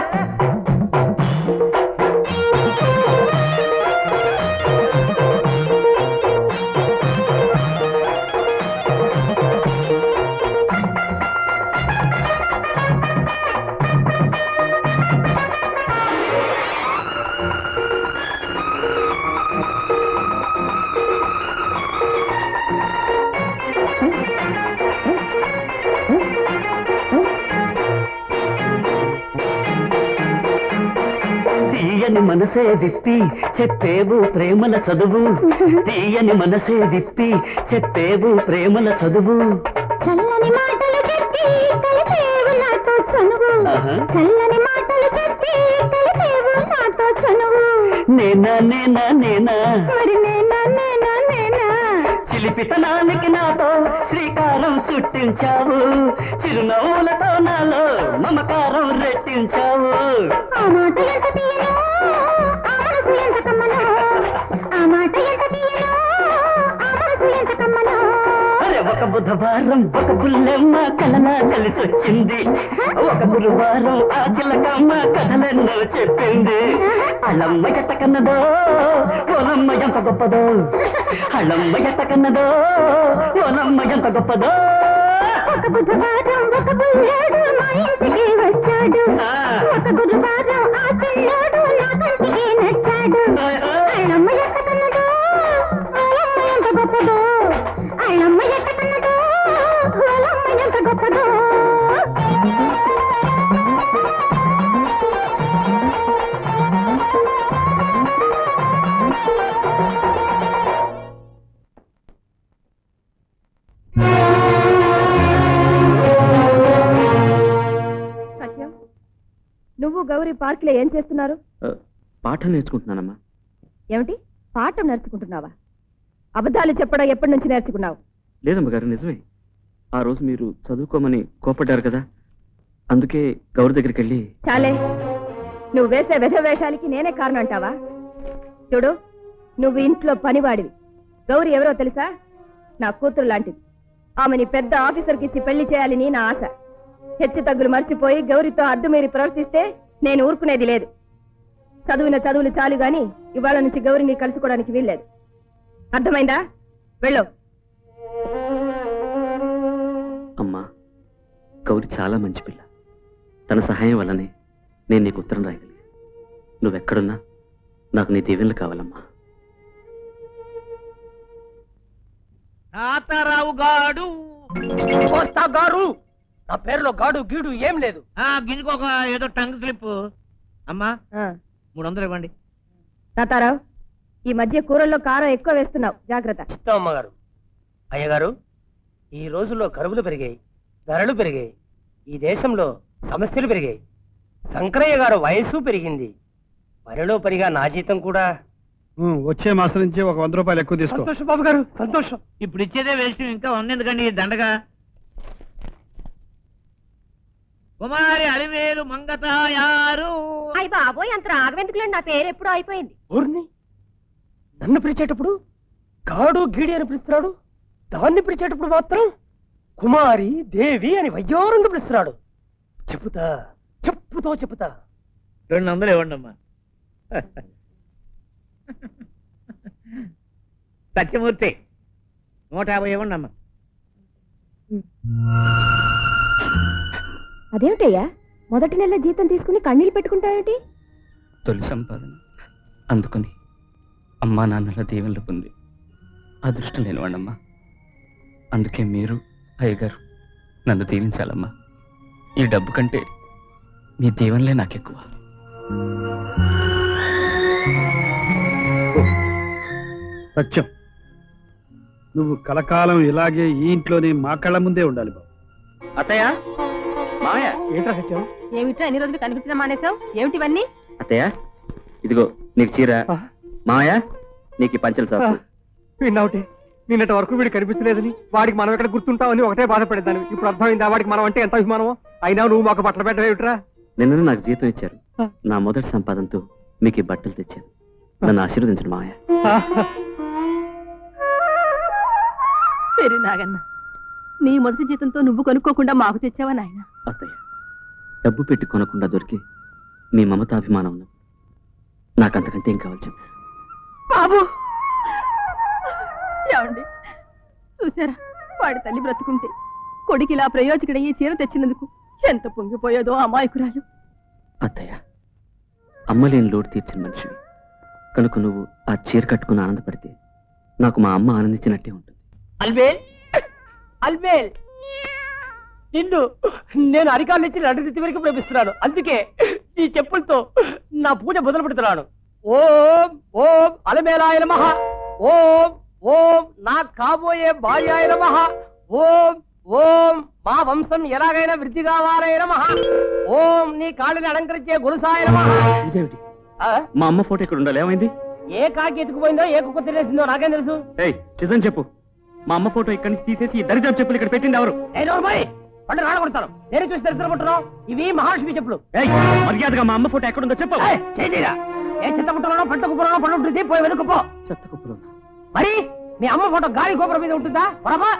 తీయని మనసే విప్పి చెప్పేవు ప్రేమల చదువు తీయని మనసే విప్పి చెప్పేవు ప్రేమల చదువు చల్లని మాటలు చెప్పి కలిపేవు నాతో చనువు ఆహా. చల్లని మాటలు చెప్పి కలిపేవు నాతో చనువు నేనా నేనా నేనా మరి నేనా నేనా నేనా చిలిపితనానికి నాతో శ్రీకారం చుట్టించావు చిరునవ్వులతో నాలో మమకారం రెట్టించావు ఆ మాట ఎంత తీయనో ఆ మనసు ఎంత కమ్మనో ఆ మాట ఎంత తీయనో ఆ మనసు ఎంత కమ్మనో అరే ఒక బుధవారం ఒక బుల్లెమ్మ కలలా కలిసొచ్చింది ఒక గురువారం ఆ చిలకమ్మ కథలెన్నో చెప్పింది అల్లమ్మ ఎట్ట కన్నదో ఓలమ్మ ఎంత గొప్పదో అల్లమ్మ ఎట్ట కన్నదో ఓలమ్మ ఎంత గొప్పదో ఒక బుధవారం ఒక బుల్లాడు మా ఇంటికి వచ్చాడు ఒక గురువారం ఆ చిన్నాడు నా కంటికి నచ్చాడు అల్లమ్మ ఎక్క కన్నదో ఓలమ్మ ఎంత గొప్పదో అల్లమ్మ ఎక్క కన్నదో ఓలమ్మ ఎంత గొప్పదో సత్యం నువ్వు గౌరీ పార్క్ లో ఏం చేస్తున్నారు పాఠం నేర్చుకుంటున్నానమ్మా ఏమిటి పాఠం నేర్చుకుంటున్నావా అబద్ధాలు చెప్పడం ఎప్పటి నుంచి నేర్చుకున్నావు లేదమ్మ గారు నిజమే ఆ రోజు మీరు చదువుకోమని కోపడ్డారు కదా అందుకే గౌరి దగ్గరికి వెళ్ళి చాలే నువ్వు వేసే వెధ వేషాలకి నేనే కారణం అంటావా చూడు నువ్వు ఇంట్లో పనివాడివి గౌరి ఎవరో తెలుసా నా కూతురు లాంటిది ఆమెని పెద్ద ఆఫీసర్కి ఇచ్చి పెళ్లి చేయాలని నా ఆశ హెచ్చు తగ్గులు మర్చిపోయి గౌరితో అడ్డు మీరి ప్రవర్తిస్తే నేను ఊరుకునేది లేదు చదువున చదువులు చాలు గాని ఇవాళ నుంచి గౌరిని కలుసుకోవడానికి వీల్లేదు అర్థమైందా వెళ్ళు అమ్మా గౌరి చాలా మంచి పిల్ల తన సహాయం వల్లనే నేను నీకు ఉత్తరం రాయగలిగాను నువ్వెక్కడున్నా నాకు నీ దీవెనలు కావాలమ్మా తాతారావు గాడు వస్తా గారు నా పేరులో గాడు గీడు ఏం లేదు ఆ గిన్నెకొక ఏదో టంగ్ స్లిప్ అమ్మా మూడు వందలు ఇవ్వండి తాతారావు ఈ మధ్య కూరల్లో కారం ఎక్కువ వేస్తున్నావు జాగ్రత్త ఇస్తాం అమ్మగారు అయ్యగారు ఈ రోజుల్లో కరువులు పెరిగాయి ధరలు పెరిగాయి ఈ దేశంలో సమస్యలు పెరిగాయి శంకరయ్య గారు వయసు పెరిగింది పనిలో పనిగా నా జీతం కూడా ఉమ్, వచ్చే మాసం నుంచి ఒక వంద రూపాయలు ఎక్కువ తీసుకో సంతోషం బాబు గారు సంతోషం ఇప్పుడు ఇచ్చేదే వేస్ట్ ఇంకా ఉంది ఎందుకండి ఈ దండగా కుమారి అలివేలు మంగతాయారు అయ్యి బాబోయ్ అంత రాగవెందుకులేండి నా పేరు ఎప్పుడో అయిపోయింది ఊరిని నన్ను పిలిచేటప్పుడు గాడు గీడి అని పిలుస్తున్నాడు దాన్ని పిలిచేటప్పుడు మాత్రం కుమారి దేవి అని వయ్యారంగా పిలుస్తున్నాడు చెప్పుతా చెప్పుతో చెప్పుతా రెండు వందలు ఇవ్వండి అమ్మా సత్యమూర్తి నూట యాభై ఇవ్వండి అమ్మా అదేమిటయ్యా మొదటి నెల జీతం తీసుకుని కన్నీళ్ళు పెట్టుకుంటావేంటి తొలి సంపాదన అందుకని అమ్మా నాన్నల దీవెనలు పొంది అదృష్టం లేనివాడమ్మా అందుకే మీరు అయ్యగారు నన్ను దీవించాలమ్మా ఈ డబ్బు కంటే మీ దీవెనలే నాకెక్కువ సత్యం నువ్వు కలకాలం ఇలాగే ఈ ఇంట్లోనే మా కళ్ళ ముందే ఉండాలి బాబు అత్తయ్య మామయ్య ఏంట్రా సత్యం ఏమిటో ఎన్ని రోజులు కనిపించడం మానేశావు ఏమిటి ఇవన్నీ అత్తయ్య ఇదిగో నీకు చీర మామయ్య నీకు ఈ పంచలు చాపు విన్నావుటే నిన్నటి వరకు వీడు కనిపించలేదని వాడికి మనం ఎక్కడ గుర్తుంటామని ఒకటే బాధపడేదాన్ని ఇప్పుడు అర్థమైందా వాడికి మనం అంటే ఎంత అభిమానమో అయినా నువ్వు మాకు బట్టలు పెట్టవేమిట్రా నిన్న నాకు జీతం ఇచ్చారు నా మొదటి సంపాదనతో మీకు ఈ బట్టలు తెచ్చాను నన్ను ఆశీర్వదించండి మామయ్య పేరు నాగన్న నీ మొదటి జీతంతో నువ్వు కొనుక్కోకుండా మాకు తెచ్చావా నాయన అత్తయ్య డబ్బు పెట్టి కొనకుండా దొరికి మీ మమతాభిమానం ఉన్నది నాకంతకంటే ఏం కావాలి చెప్పు బాబు ఏమండి చూసారా వాడి తల్లి బ్రతుకుంటే కొడుకు ఇలా ప్రయోజకుడయ్యి చీర తెచ్చినందుకు ఎంత పొంగిపోయేదో అమాయకురాలు అత్తయ్య అమ్మలేని లోటు తీర్చిన మనిషివి కనుక నువ్వు ఆ చీర కట్టుకుని ఆనందపడితే నాకు మా అమ్మ ఆనందించినట్టే ఉంటుంది అల్బేల్ అల్బేల్ నిన్ను నేను అరికాలు ఇచ్చి రెండు తిత్తి వరకు ప్రేమిస్తున్నాను అందుకే ఈ చెప్పులతో నా పూజ మొదలు పెడుతున్నాను ఓం ఓం అలమేలాయ నమః ఓం ఓం నా కాబోయే భార్యాయ నమః ఓం ఓం మా వంశం ఎలాగైనా వృద్ధి కావాలయ నమః ఓం నీ కాళ్ళని అలంకరించే గురుసాయ నమః ఇదేమిటి మా అమ్మ ఫోటో ఇక్కడ ఉండాలి ఏమైంది ఏ కాకి ఎత్తుకుపోయిందో ఏ కుక్క తినేసిందో నాకేం తెలుసు ఏయ్ నిజం చెప్పు మా అమ్మ ఫోటో ఇక్కడి నుంచి తీసేసి ఈ దరిద్రపు చెప్పులు ఇక్కడ పెట్టింది ఎవరు ఏ నోర్మయ్ పండు రాడగొడతాను నేను చూసి తెలుసుకుంటున్నావు ఇవి మహాలక్ష్మి చెప్పులు ఏయ్ మర్యాదగా మా అమ్మ ఫోటో ఎక్కడుందో చెప్పు ఏయ్, చేయనీరా. ఏ చెత్త పుట్టలోనో పంట కుప్పలోనో పండు ఉంటుంది పోయి వెనుకపో చెత్త కుప్పలో మరి మీ అమ్మ ఫోటో గాలి గోపురం మీద ఉంటుందా పొరపా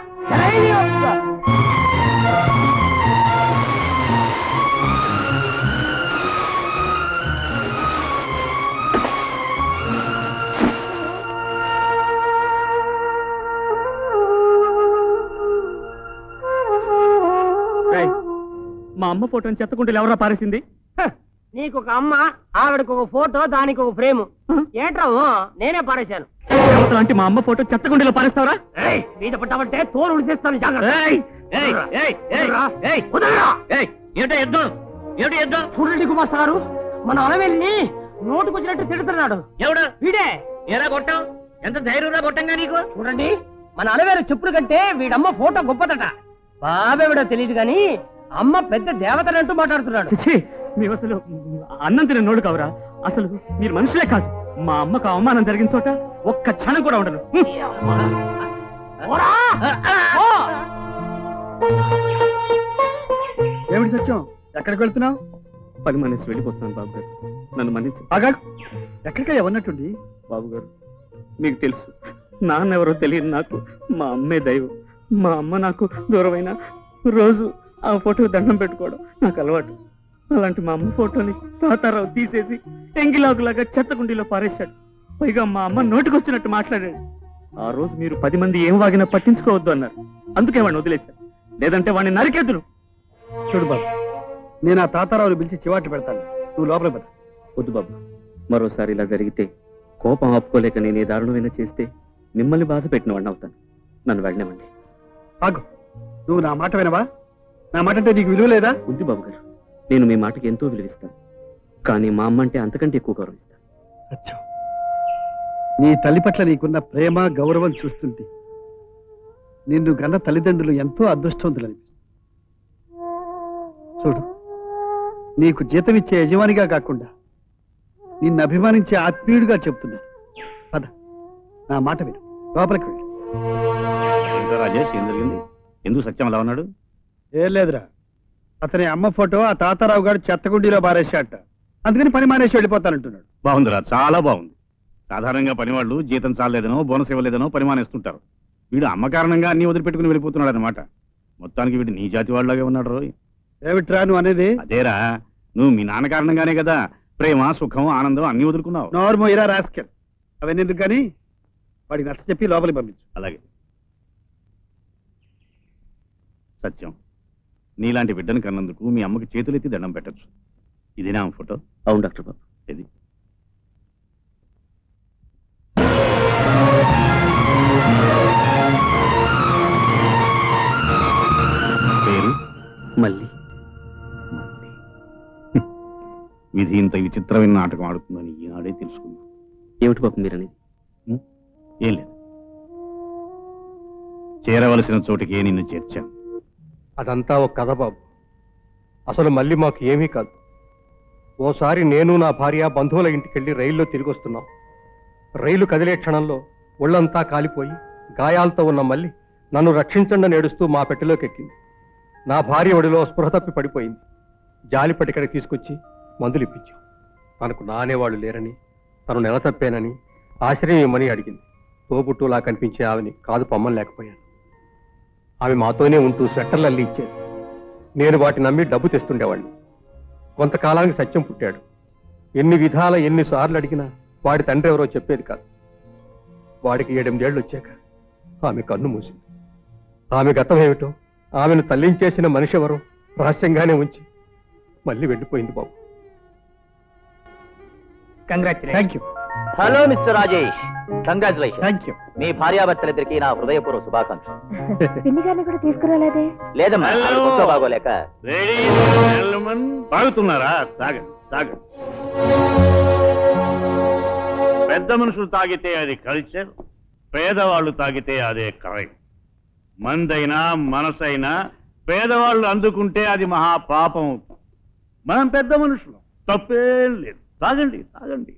ఏయ్, మా అమ్మ ఫోటోని చెత్తకుంటే ఎవరా పారేసింది నీకు ఒక అమ్మ ఆవిడకు ఒక ఫోటో దానికి ఒక ఫ్రేమ్ ఏట్రావు నేనే పారేశాను దేవతలు అంటే మా అమ్మ ఫోటో చెత్తకుండీలో పారేస్తావరా ఏయ్, మీద పట్టామంటే తోలు ఉడిసేస్తాను జాగ్రత్త ఏయ్, ఏయ్, ఏయ్, ఏయ్, వదలరా. ఏయ్, వదలరా. ఏయ్, ఏమిటో యుద్ధం ఏమిటి యుద్ధం చూడండి కుమార్ గారు మన అలవేలిని నోటుకొచ్చినట్టు తిడుతున్నాడు ఎవడు వీడే ఎలా కొట్టాం ఎంత ధైర్యంగా కొట్టంగా నీకు చూడండి మన అలవేలు చెప్పులు కంటే వీడమ్మ ఫోటో గొప్పదట బాబేవిడో తెలియదు గాని అమ్మ పెద్ద దేవతలంటూ మాట్లాడుతున్నాడు చిచి మేము అసలు అన్నం తిన నోడు కావురా అసలు మీరు మనుషులే కాదు మా అమ్మకు అవమానం జరిగిన చోట ఒక్క క్షణం కూడా ఉండను పోరా! పో! ఏమిటి సత్యం ఎక్కడికి వెళ్తున్నావు పని మనిషి వెళ్ళిపోతున్నాను బాబు గారు నన్ను మన్నించు ఆగా ఎక్కడికా ఎవరినట్టుండి బాబు గారు మీకు తెలుసు నాన్న ఎవరో తెలియదు నాకు మా అమ్మే దైవం మా అమ్మ నాకు దూరమైన రోజు ఆ ఫోటో దండం పెట్టుకోవడం నాకు అలవాటు అలాంటి మా అమ్మ ఫోటోని తాతారావు తీసేసి ఎంగిలాగులాగా చెత్తకుండీలో పారేశాడు పైగా మా అమ్మ నోటికొచ్చినట్టు మాట్లాడాడు ఆ రోజు మీరు పది మంది ఏం వాగినా పట్టించుకోవద్దు అన్నారు అందుకే వాడిని వదిలేశారు లేదంటే వాడిని నరికేద్దును చూడు బాబు నేను ఆ తాతారావుని పిలిచి చివాట్లు పెడతాను నువ్వు లోపల పద వద్దు బాబు మరోసారి ఇలా జరిగితే కోపం ఆపుకోలేక నేను ఏ దారుణమైనా చేస్తే మిమ్మల్ని బాధ పెట్టిన వాడిని అవుతాను నన్ను వెళ్ళనివ్వండి ఆగు నువ్వు నా మాట వినవా నా మాట అంటే నీకు విలువ లేదా ఉంది బాబు గారు నేను మీ మాటకి ఎంతో విలువిస్తాను కానీ మా అమ్మ అంటే అంతకంటే ఎక్కువ గౌరవిస్తాను సత్యం నీ తల్లి పట్ల నీకున్న ప్రేమ గౌరవం చూస్తుంటే నిన్ను గన్న తల్లిదండ్రులు ఎంతో అదృష్టవంతులని చూడు నీకు జీతం ఇచ్చే యజమానిగా కాకుండా నిన్ను అభిమానించే ఆత్మీయుడిగా చెప్తున్నా పద నా మాట విను లోపలికి వెళ్ళు ఏంటో రాజేష్ ఏం జరిగింది ఎందుకు సత్యం అలా ఉన్నాడు ఏం లేదురా అతని అమ్మ ఫోటో ఆ తాతారావు గారు చెత్తగుండీలో బారేశాట అందుకని పని మానేసి వెళ్ళిపోతానంటున్నాడు బాగుందిరా చాలా బాగుంది సాధారణంగా పనివాళ్ళు జీతం చాలేదనో బోనస్ ఇవ్వలేదనో పని మానేస్తుంటారు వీడు అమ్మ కారణంగా అన్ని వదిలిపెట్టుకుని వెళ్ళిపోతున్నాడు అనమాట మొత్తానికి వీడు నీ జాతి వాళ్ళలాగే ఉన్నాడు రోయ్ ఏమిట్రా నువ్వు అనేది అదేరా నువ్వు మీ నాన్న కారణంగానే కదా ప్రేమ సుఖం ఆనందం అన్ని వదులుకున్నావు నోర్మో ఇరా రాస్కెల్ అవన్నీ ఎందుకు కానీ వాడికి నచ్చ చెప్పి లోపలికి పంపించు అలాగే సత్యం నీలాంటి బిడ్డను కన్నందుకు మీ అమ్మకి చేతులెత్తి దండం పెట్టచ్చు ఇదేనా ఆమె ఫోటో అవును డాక్టర్ బాబు ఇది పేరు మళ్ళీ హ్మ్. విధి ఇంత విచిత్రమైన నాటకం ఆడుతుందని ఈనాడే తెలుసుకున్నా ఏమిటి బాబు మీరనేది ఏం లేదు చేరవలసిన చోటికి నిన్ను చేర్చాను అదంతా ఒక కథ బాబు అసలు మళ్ళీ మాకు ఏమీ కాదు ఓసారి నేను నా భార్య బంధువుల ఇంటికెళ్ళి రైల్లో తిరిగి వస్తున్నాం రైలు కదిలే క్షణంలో ఒళ్ళంతా కాలిపోయి గాయాలతో ఉన్న మళ్ళీ నన్ను రక్షించండి అని ఏడుస్తూ మా పెట్టెలోకి ఎక్కింది నా భార్య ఒడిలో స్పృహ తప్పి పడిపోయింది జాలిపట్టి ఇక్కడికి తీసుకొచ్చి మందులు ఇప్పించాం తనకు నానేవాళ్ళు లేరని తను నెల తప్పేనని ఆశ్రయం ఇమ్మని అడిగింది తోబుట్టులా కనిపించే ఆమెని కాదు పమ్మని లేకపోయాను ఆమె మాతోనే ఉంటూ స్వెట్టర్లు అల్లి ఇచ్చేది నేను వాటిని నమ్మి డబ్బు తెస్తుండేవాడిని కొంతకాలానికి సత్యం పుట్టాడు ఎన్ని విధాల ఎన్నిసార్లు అడిగినా వాడి తండ్రి ఎవరో చెప్పేది కాదు వాడికి ఏడెనిమిదేళ్లు వచ్చాక ఆమె కన్ను మూసింది ఆమె గతం ఏమిటో ఆమెను తల్లించేసిన మనిషి ఎవరో రహస్యంగానే ఉంచి మళ్ళీ వెళ్ళిపోయింది బాబు congratulation you hello mister Rajesh congratulation thank you మీ భార్యాభర్తలిద్దరికి నా హృదయపూర్వక శుభాకాంక్షలు పిన్ని గారిని కూడా తీసుకురాలేదే లేదమ్మా Hello. ఆవిడ ఒంట్లో బాగోలేక తాగుతున్నారా తాగండి తాగండి పెద్ద మనుషులు తాగితే అది కల్చర్ పేదవాళ్ళు తాగితే అదే క్రైమ్ మందైనా మనసైనా పేదవాళ్ళు అందుకుంటే అది మహా పాపం మనం పెద్ద మనుషులు తప్పేం లేదు తాగండి తాగండి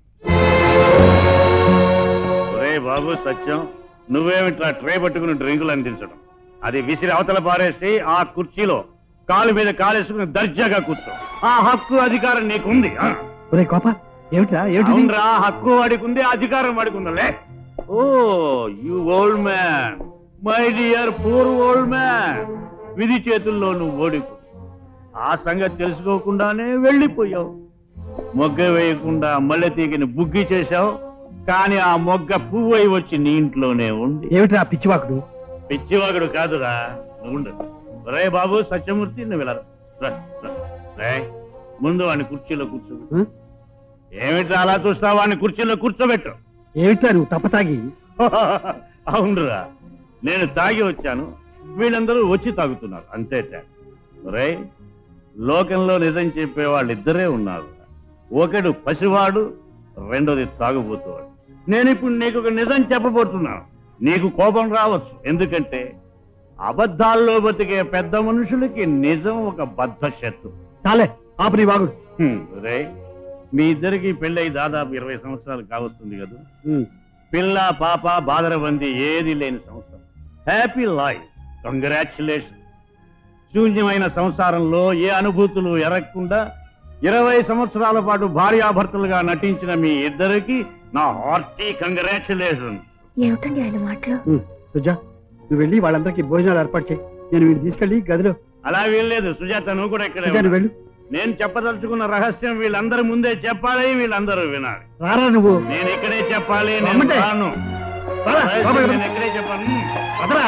ఒరే బాబు సత్యం నువ్వేమిట్లా ట్రే పట్టుకుని డ్రింకులు అందించడం అది విసిరి అవతల పారేసి ఆ కుర్చీలో కాలు మీద కాలేసుకుని దర్జాగా కూర్చో ఆ హక్కు అధికారం నీకుంది ఆ. ఒరే కోప ఏమిట్రా ఏమిటి అవునరా హక్కు వాడికి ఉంది అధికారం వాడికి ఉందలే oh you old man my dear poor old man విధి చేతుల్లో నువ్వు ఓడిపో ఆ సంగతి తెలుసుకోకుండానే వెళ్ళిపోయావు మొగ్గ వేయకుండా మల్లె తీగని బుగ్గి చేశావు కానీ ఆ మొగ్గ పువ్వు అయి వచ్చి నీ ఇంట్లోనే ఉంది ఏమిట్రా పిచ్చివాకుడు పిచ్చివాగుడు కాదురా నువ్వు ఉండు రే బాబు సత్యమూర్తి నువ్వు వెళ్ళరు రా, రా. రే ముందు వాడిని కుర్చీలో కూర్చో ఏమిట్రా అలా చూస్తావు వాడిని కుర్చీలో కూర్చోబెట్టు ఏమిట్రా నువ్వు తప్పతాగి అవునురా నేను తాగి వచ్చాను వీళ్ళందరూ వచ్చి తాగుతున్నారు అంతే తేడా. రే లోకంలో నిజం చెప్పే వాళ్ళు ఇద్దరే ఉన్నారు ఒకడు పసివాడు రెండోది తాగుబోతువాడు నేను ఇప్పుడు నీకు ఒక నిజం చెప్పబోతున్నాను నీకు కోపం రావచ్చు ఎందుకంటే అబద్ధాల్లో బతికే పెద్ద మనుషులకి నిజం ఒక బద్ధ శత్రు చాలే ఆపు నీ వాగుడు రే మీ ఇద్దరికి పెళ్ళై దాదాపు ఇరవై సంవత్సరాలు కావస్తుంది కదా పిల్ల పాప బాదరబంది ఏది లేని సంవత్సరం హ్యాపీ లైఫ్ కంగ్రాచులేషన్ శూన్యమైన సంసారంలో ఏ అనుభూతులు ఎరగకుండా ఇరవై సంవత్సరాల పాటు భార్యాభర్తలుగా నటించిన మీ ఇద్దరికి నా హార్టీ కంగ్రాచులేషన్ ఏమిటండి ఆయన మాటలు సుజా నువ్వు వెళ్ళి వాళ్ళందరికీ భోజనాలు ఏర్పాటు చేయి నేను వీడిని తీసుకెళ్ళి గదిలో అలా వీల్లేదు సుజాత నువ్వు కూడా ఇక్కడే సుజా, నువ్వు ఉండు. వెళ్ళు నేను చెప్పదలుచుకున్న రహస్యం వీళ్ళందరి ముందే చెప్పాలి వీళ్ళందరూ వినాలి రారా నువ్వు నేను ఇక్కడే చెప్పాలి నేను రమ్మంటే. రాను రారా, రహస్యం లోపలికి రా. నేను ఇక్కడే చెప్పాను వదరా.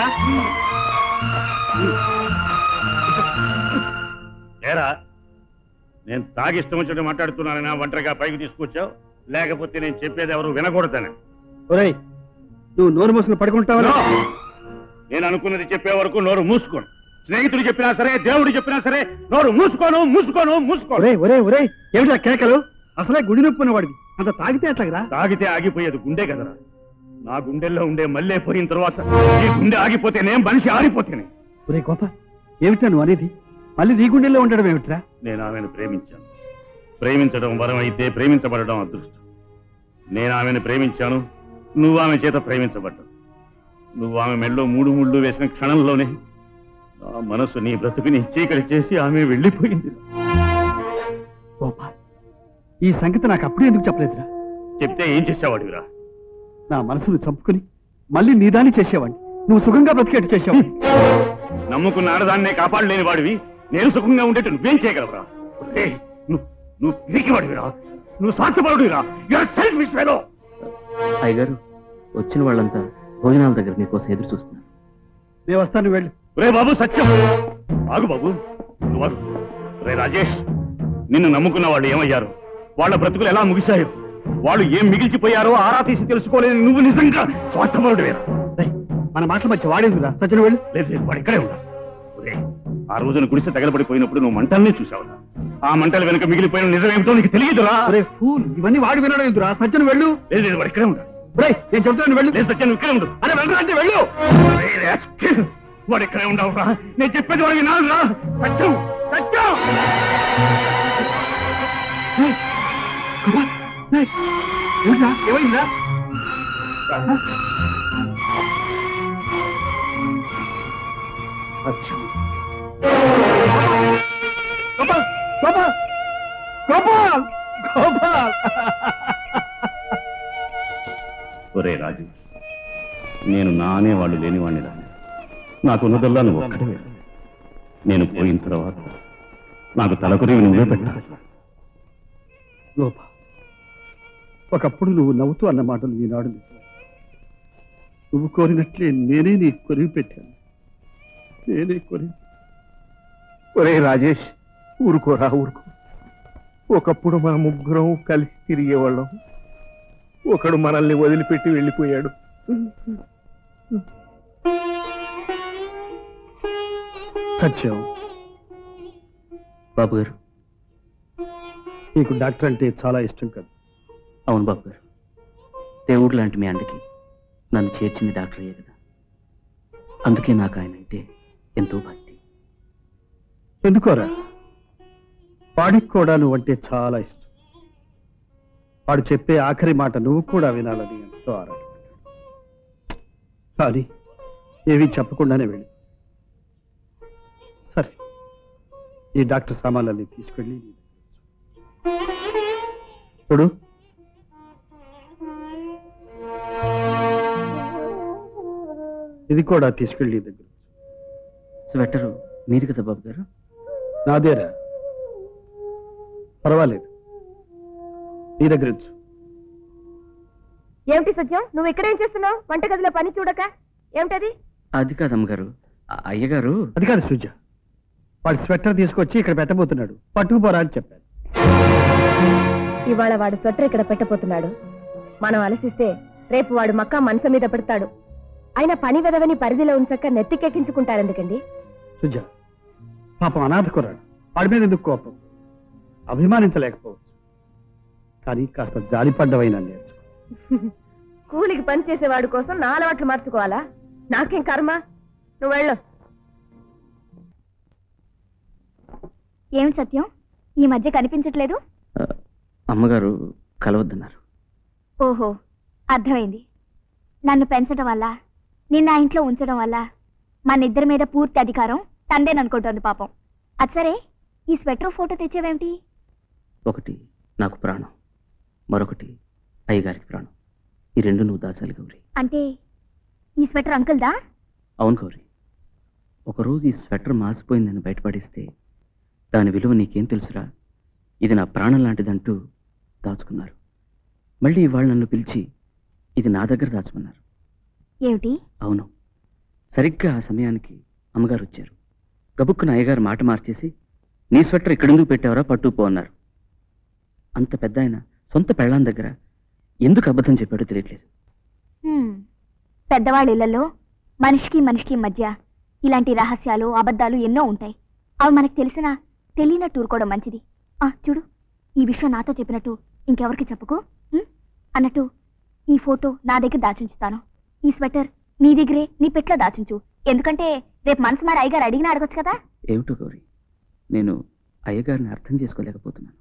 ఏరా నేను తాగిష్టం వచ్చినట్టు మాట్లాడుతున్నానైనా ఒంటరిగా పైకి తీసుకొచ్చావు లేకపోతే నేను చెప్పేది ఎవరు వినకూడదని ఒరేయ్ నువ్వు నోరు మూసుకుని పడుకుంటావా నో! నేను అనుకున్నది చెప్పే వరకు నోరు మూసుకోను స్నేహితుడు చెప్పినా సరే దేవుడు చెప్పినా సరే నోరు మూసుకోను మూసుకోను మూసుకోను ఒరే ఒరే ఒరే ఏమిటా కేకలు అసలే గుడి నొప్పి ఉన్నవాడివి అంత తాగితే ఎట్లాగరా తాగితే ఆగిపోయేది గుండె కదరా నా గుండెల్లో ఉండే మల్లె పోయిన తర్వాత ఈ గుండె ఆగిపోతేనే మనిషి ఆగిపోతేనే ఒరే గోప ఏమిటా నువ్వు అనేది మళ్ళీ నీ గుండెల్లో ఉండడం ఏమిట్రా నేను ఆమెను ప్రేమించాను ప్రేమించడం వరం అయితే ప్రేమించబడడం అదృష్టం నేను ఆమెను ప్రేమించాను నువ్వు ఆమె చేత ప్రేమించబడ్డావు నువ్వు ఆమె మెళ్ళలో మూడు ముళ్ళు వేసిన క్షణంలోనే నా మనసు నీ బ్రతుకుని చీకటి చేసి ఆమె వెళ్ళిపోయింది గోప ఈ సంగతి నాకు అప్పుడే ఎందుకు చెప్పలేదురా చెప్తే ఏం చేసావాడివిరా నా మనసును చంపుకుని మళ్ళీ నీదాన్ని చేసేవాడిని నువ్వు సుఖంగా బ్రతికేట్టు చేసేవాడిని నమ్ముకున్న ఆడదాన్నే కాపాడలేని వాడివి నేను సుఖంగా ఉండేట్టు నువ్వేం చేయగలవురా ఏయ్, నువ్వు నువ్వు పిరికివాడివిరా నువ్వు స్వార్థపరుడివిరా యువర్ సెల్ఫిష్ ఫెలో అయ్యగారు వచ్చిన వాళ్ళంతా భోజనాల దగ్గర మీకోసం ఎదురు చూస్తున్నారు నేను వస్తాను వెళ్ళు రే బాబు సత్యం ఆగు బాబు నువ్వు ఆగు. రే రాజేష్ నిన్ను నమ్ముకున్న వాళ్ళు ఏమయ్యారు వాళ్ళ బ్రతుకులు ఎలా ముగిశాయో వాళ్ళు ఏం మిగిల్చిపోయారో ఆరా తీసి తెలుసుకోలేని నువ్వు నిజంగా స్వార్థపరుడివేరా మన మాటల మధ్య వాడేందురా సజ్జన వెళ్ళు లేదు లేదు వాడు ఇక్కడే ఉండా ఒరేయ్, ఆ రోజున గుడిసె తగలబడిపోయినప్పుడు నువ్వు మంటల్నే చూసావురా ఆ మంటల వెనుక మిగిలిపోయిన నిజమేమిటో నీకు తెలియదురా ఫూల్ ఇవన్నీ వాడు వినడం ఎందురా సత్యను వెళ్ళు లేదు లేదు, వాడు ఇక్కడే ఉండు ఒరేయ్, నేను చెప్తున్నాను వెళ్ళు లేదు సత్యం నువ్వు ఇక్కడే ఉండు అరే వెళ్ళరా అంటే వెళ్ళు అరే, rascal. వాడు ఇక్కడే ఉండవురా నేను చెప్పేది వాడు వినాలిరా సత్యం సత్యం ఏయ్, కుమార్, ఏయ్, ఏంట్రా? ఏమైందిరా ఆ? సత్యం. గోపాల్ గోపాల్ గోపాల్ గోపాల్ ఒరే రాజు నేను నా అనేవాళ్ళు లేనివాడిని రాని నాకున్నదల్లా నువ్వు ఒక్కడే నేను పోయిన తర్వాత నాకు తలకొరివి నువ్వే పెట్టాలి గోపా ఒకప్పుడు నువ్వు నవ్వుతూ అన్న మాటలు ఈనాడు నిజం. నువ్వు కోరినట్లే నేనే నీ కొరివి పెట్టాను నేనే కొరి ఒరే రాజేష్ ఊరుకోరా ఊరుకో ఒకప్పుడు మన ముగ్గురం కలిసి తిరిగేవాళ్ళం ఒకడు మనల్ని వదిలిపెట్టి వెళ్ళిపోయాడు సత్యం బాబు గారు నీకు డాక్టర్ అంటే చాలా ఇష్టం కదా అవును బాబు గారు దేవుడు లాంటి మీ అండకి నన్ను చేర్చింది డాక్టర్ అయ్యే కదా అందుకే నాకు ఆయన అంటే ఎంతో భక్తి ఎందుకోరా వాడికి కూడా నువ్వంటే చాలా ఇష్టం వాడు చెప్పే ఆఖరి మాట నువ్వు కూడా వినాలని ఎంతో ఆరాటపడ్డాడు కానీ ఏమీ చెప్పకుండానే వెళ్ళి సరే ఈ డాక్టర్ సామాన్లన్నీ తీసుకెళ్ళి నీ దగ్గర ఉంచు. చూడు ఇది కూడా తీసుకెళ్ళి నీ దగ్గర ఉంచు. స్వెటరు మీరు కదా బాబు గారు నాదేరా పర్వాలేదు నీ దగ్గర ఉంచు ఏమిటి సత్యం నువ్వు ఇక్కడేం చేస్తున్నావు వంటగదిలో పని చూడక ఏమిటది అది కాదు అమ్మగారు ఆ అయ్యగారు అది కాదు సుజ వాడి స్వెటర్ తీసుకొచ్చి ఇక్కడ పెట్టబోతున్నాడు పట్టుకుపోరా అని చెప్పాను ఇవాళ వాడు స్వెటర్ ఇక్కడ పెట్టబోతున్నాడు మనం అలసిస్తే రేపు వాడు మక్క మనసు మీద పెడతాడు అయినా పని వెదవని పరిధిలో ఉంచక నెత్తికెక్కించుకుంటారు ఎందుకండి సుజ పాపం అనాథ కుర్రాడు వాడి మీద ఎందుకు కోపం అభిమానించలేకపోవచ్చు కానీ కాస్త జాలిపడ్డవైనా నేర్చుకో కూలికి పని చేసేవాడు కోసం నా అలవాట్లు మార్చుకోవాలా నాకేం కర్మ నువ్వు వెళ్ళు ఏమిటి సత్యం ఈ మధ్య కనిపించట్లేదు ఆ, అమ్మగారు కలవద్దన్నారు ఓహో అర్థమైంది నన్ను పెంచడం వల్ల నిన్న ఆ ఇంట్లో ఉంచడం వల్ల మన ఇద్దరి మీద పూర్తి అధికారం తందేననుకుంటోంది పాపం అది సరే ఈ స్వెటర్ ఫోటో తెచ్చేవేమిటి ఒకటి నాకు ప్రాణం మరొకటి అయ్యగారికి ప్రాణం ఈ రెండు నువ్వు దాచాలి గౌరీ అంటే ఈ స్వెటర్ అంకుల్దా అవును గౌరీ ఒకరోజు ఈ స్వెటర్ మాసిపోయిందని బయటపడిస్తే దాని విలువ నీకేం తెలుసురా ఇది నా ప్రాణం లాంటిదంటూ దాచుకున్నారు మళ్ళీ ఇవాళ నన్ను పిలిచి ఇది నా దగ్గర దాచమన్నారు ఏమిటి అవును సరిగ్గా ఆ సమయానికి అమ్మగారు వచ్చారు గబుక్కున అయ్యగారు మాట మార్చేసి నీ స్వెటర్ ఇక్కడెందుకు పెట్టావరా పట్టుపో అన్నారు అంత పెద్ద ఆయన సొంత పెళ్ళాం దగ్గర ఎందుకు అబద్ధం చెప్పాడో తెలియట్లేదు హ్మ్. పెద్దవాళ్ళ ఇళ్లలో మనిషికి మనిషికి మధ్య ఇలాంటి రహస్యాలు అబద్ధాలు ఎన్నో ఉంటాయి అవి మనకు తెలిసినా తెలియనట్టు ఊరుకోవడం మంచిది ఆ చూడు ఈ విషయం నాతో చెప్పినట్టు ఇంకెవరికి చెప్పుకో ఉం? అన్నట్టు ఈ ఫోటో నా దగ్గర దాచుంచుతాను ఈ స్వెటర్ నీ దగ్గరే నీ పెట్లో దాచుంచు ఎందుకంటే రేపు మనసు మరి అయ్యగారు అడిగినా అడగొచ్చు కదా ఏమిటో గౌరీ నేను అయ్యగారిని అర్థం చేసుకోలేకపోతున్నాను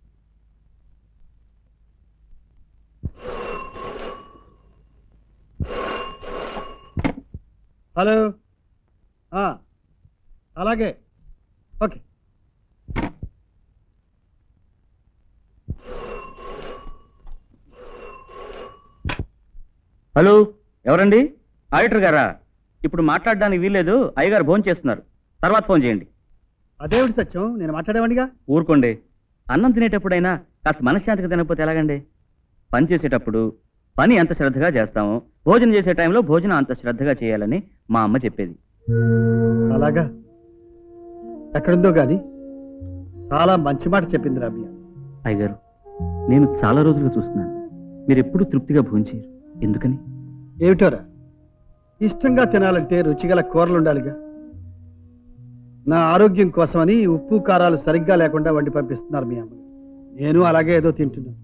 హలో ఆ, అలాగే ఓకే హలో ఎవరండి ఆడిటర్ గారా ఇప్పుడు మాట్లాడడానికి వీల్లేదు అయ్యగారు ఫోన్ చేస్తున్నారు తర్వాత ఫోన్ చేయండి అదేమిటి సత్యం నేను మాట్లాడేవాడిగా ఊరుకోండి అన్నం తినేటప్పుడైనా కాస్త మనశ్శాంతిగా తినకపోతే ఎలాగండి పని చేసేటప్పుడు పని ఎంత శ్రద్ధగా చేస్తామో భోజనం చేసే టైంలో భోజనం అంత శ్రద్ధగా చేయాలని మా అమ్మ చెప్పేది అలాగా ఎక్కడుందో గాని చాలా మంచి మాట చెప్పింది రమ్య అయ్యగారు నేను చాలా రోజులుగా చూస్తున్నాను మీరు ఎప్పుడూ తృప్తిగా భోంచేయరు ఎందుకని ఏమిటోరా ఇష్టంగా తినాలంటే రుచిగల కూరలు ఉండాలిగా నా ఆరోగ్యం కోసమని ఉప్పు కారాలు సరిగ్గా లేకుండా వండి పంపిస్తున్నారు మీ అమ్మ నేను అలాగే ఏదో తింటున్నాను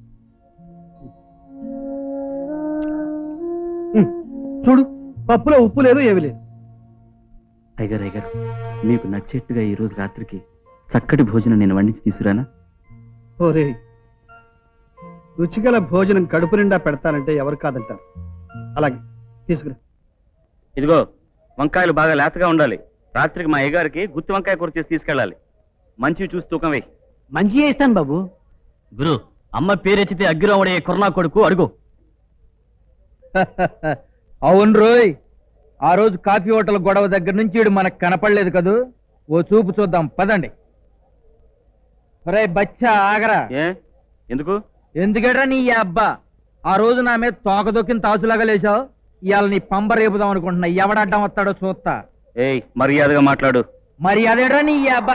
ఉమ్, చూడు పప్పులో ఉప్పు లేదు ఏమీ లేదు అయ్యగారు అయ్యగారు మీకు నచ్చేట్టుగా ఈ రోజు రాత్రికి చక్కటి భోజనం నేను వండించి తీసుకురానా ఓరే రుచిగల భోజనం కడుపు నిండా పెడతానంటే ఎవరు కాదంటారు అలాగే తీసుకురా ఇదిగో వంకాయలు బాగా లేతగా ఉండాలి రాత్రికి మా అయ్యగారికి గుత్తి వంకాయ కూర చేసి తీసుకెళ్ళాలి మంచివి చూసి తూకం వేయి మంచిగా ఇస్తాను బాబు గురు అమ్మ పేరెత్తితే అగ్గిరాముడే కొరనా కొడుకు అడుగు అవును రోయ్ ఆ రోజు కాఫీ హోటల్ గొడవ దగ్గర నుంచి ఈడు మనకు కనపడలేదు కదూ ఓ చూపు చూద్దాం పదండి ఒరేయ్ బచ్చా ఆగరా ఏ ఎందుకు ఎందుకట్రా నీ అబ్బా ఆ రోజు నా మీద తోక దొక్కిన తాచులాగా లేచావు ఇవాళ నీ పంబ రేపుదాం అనుకుంటున్నా ఎవడడ్డం వస్తాడో చూస్తా ఏయ్ మర్యాదగా మాట్లాడు మరి అదేట్రా నీ అబ్బా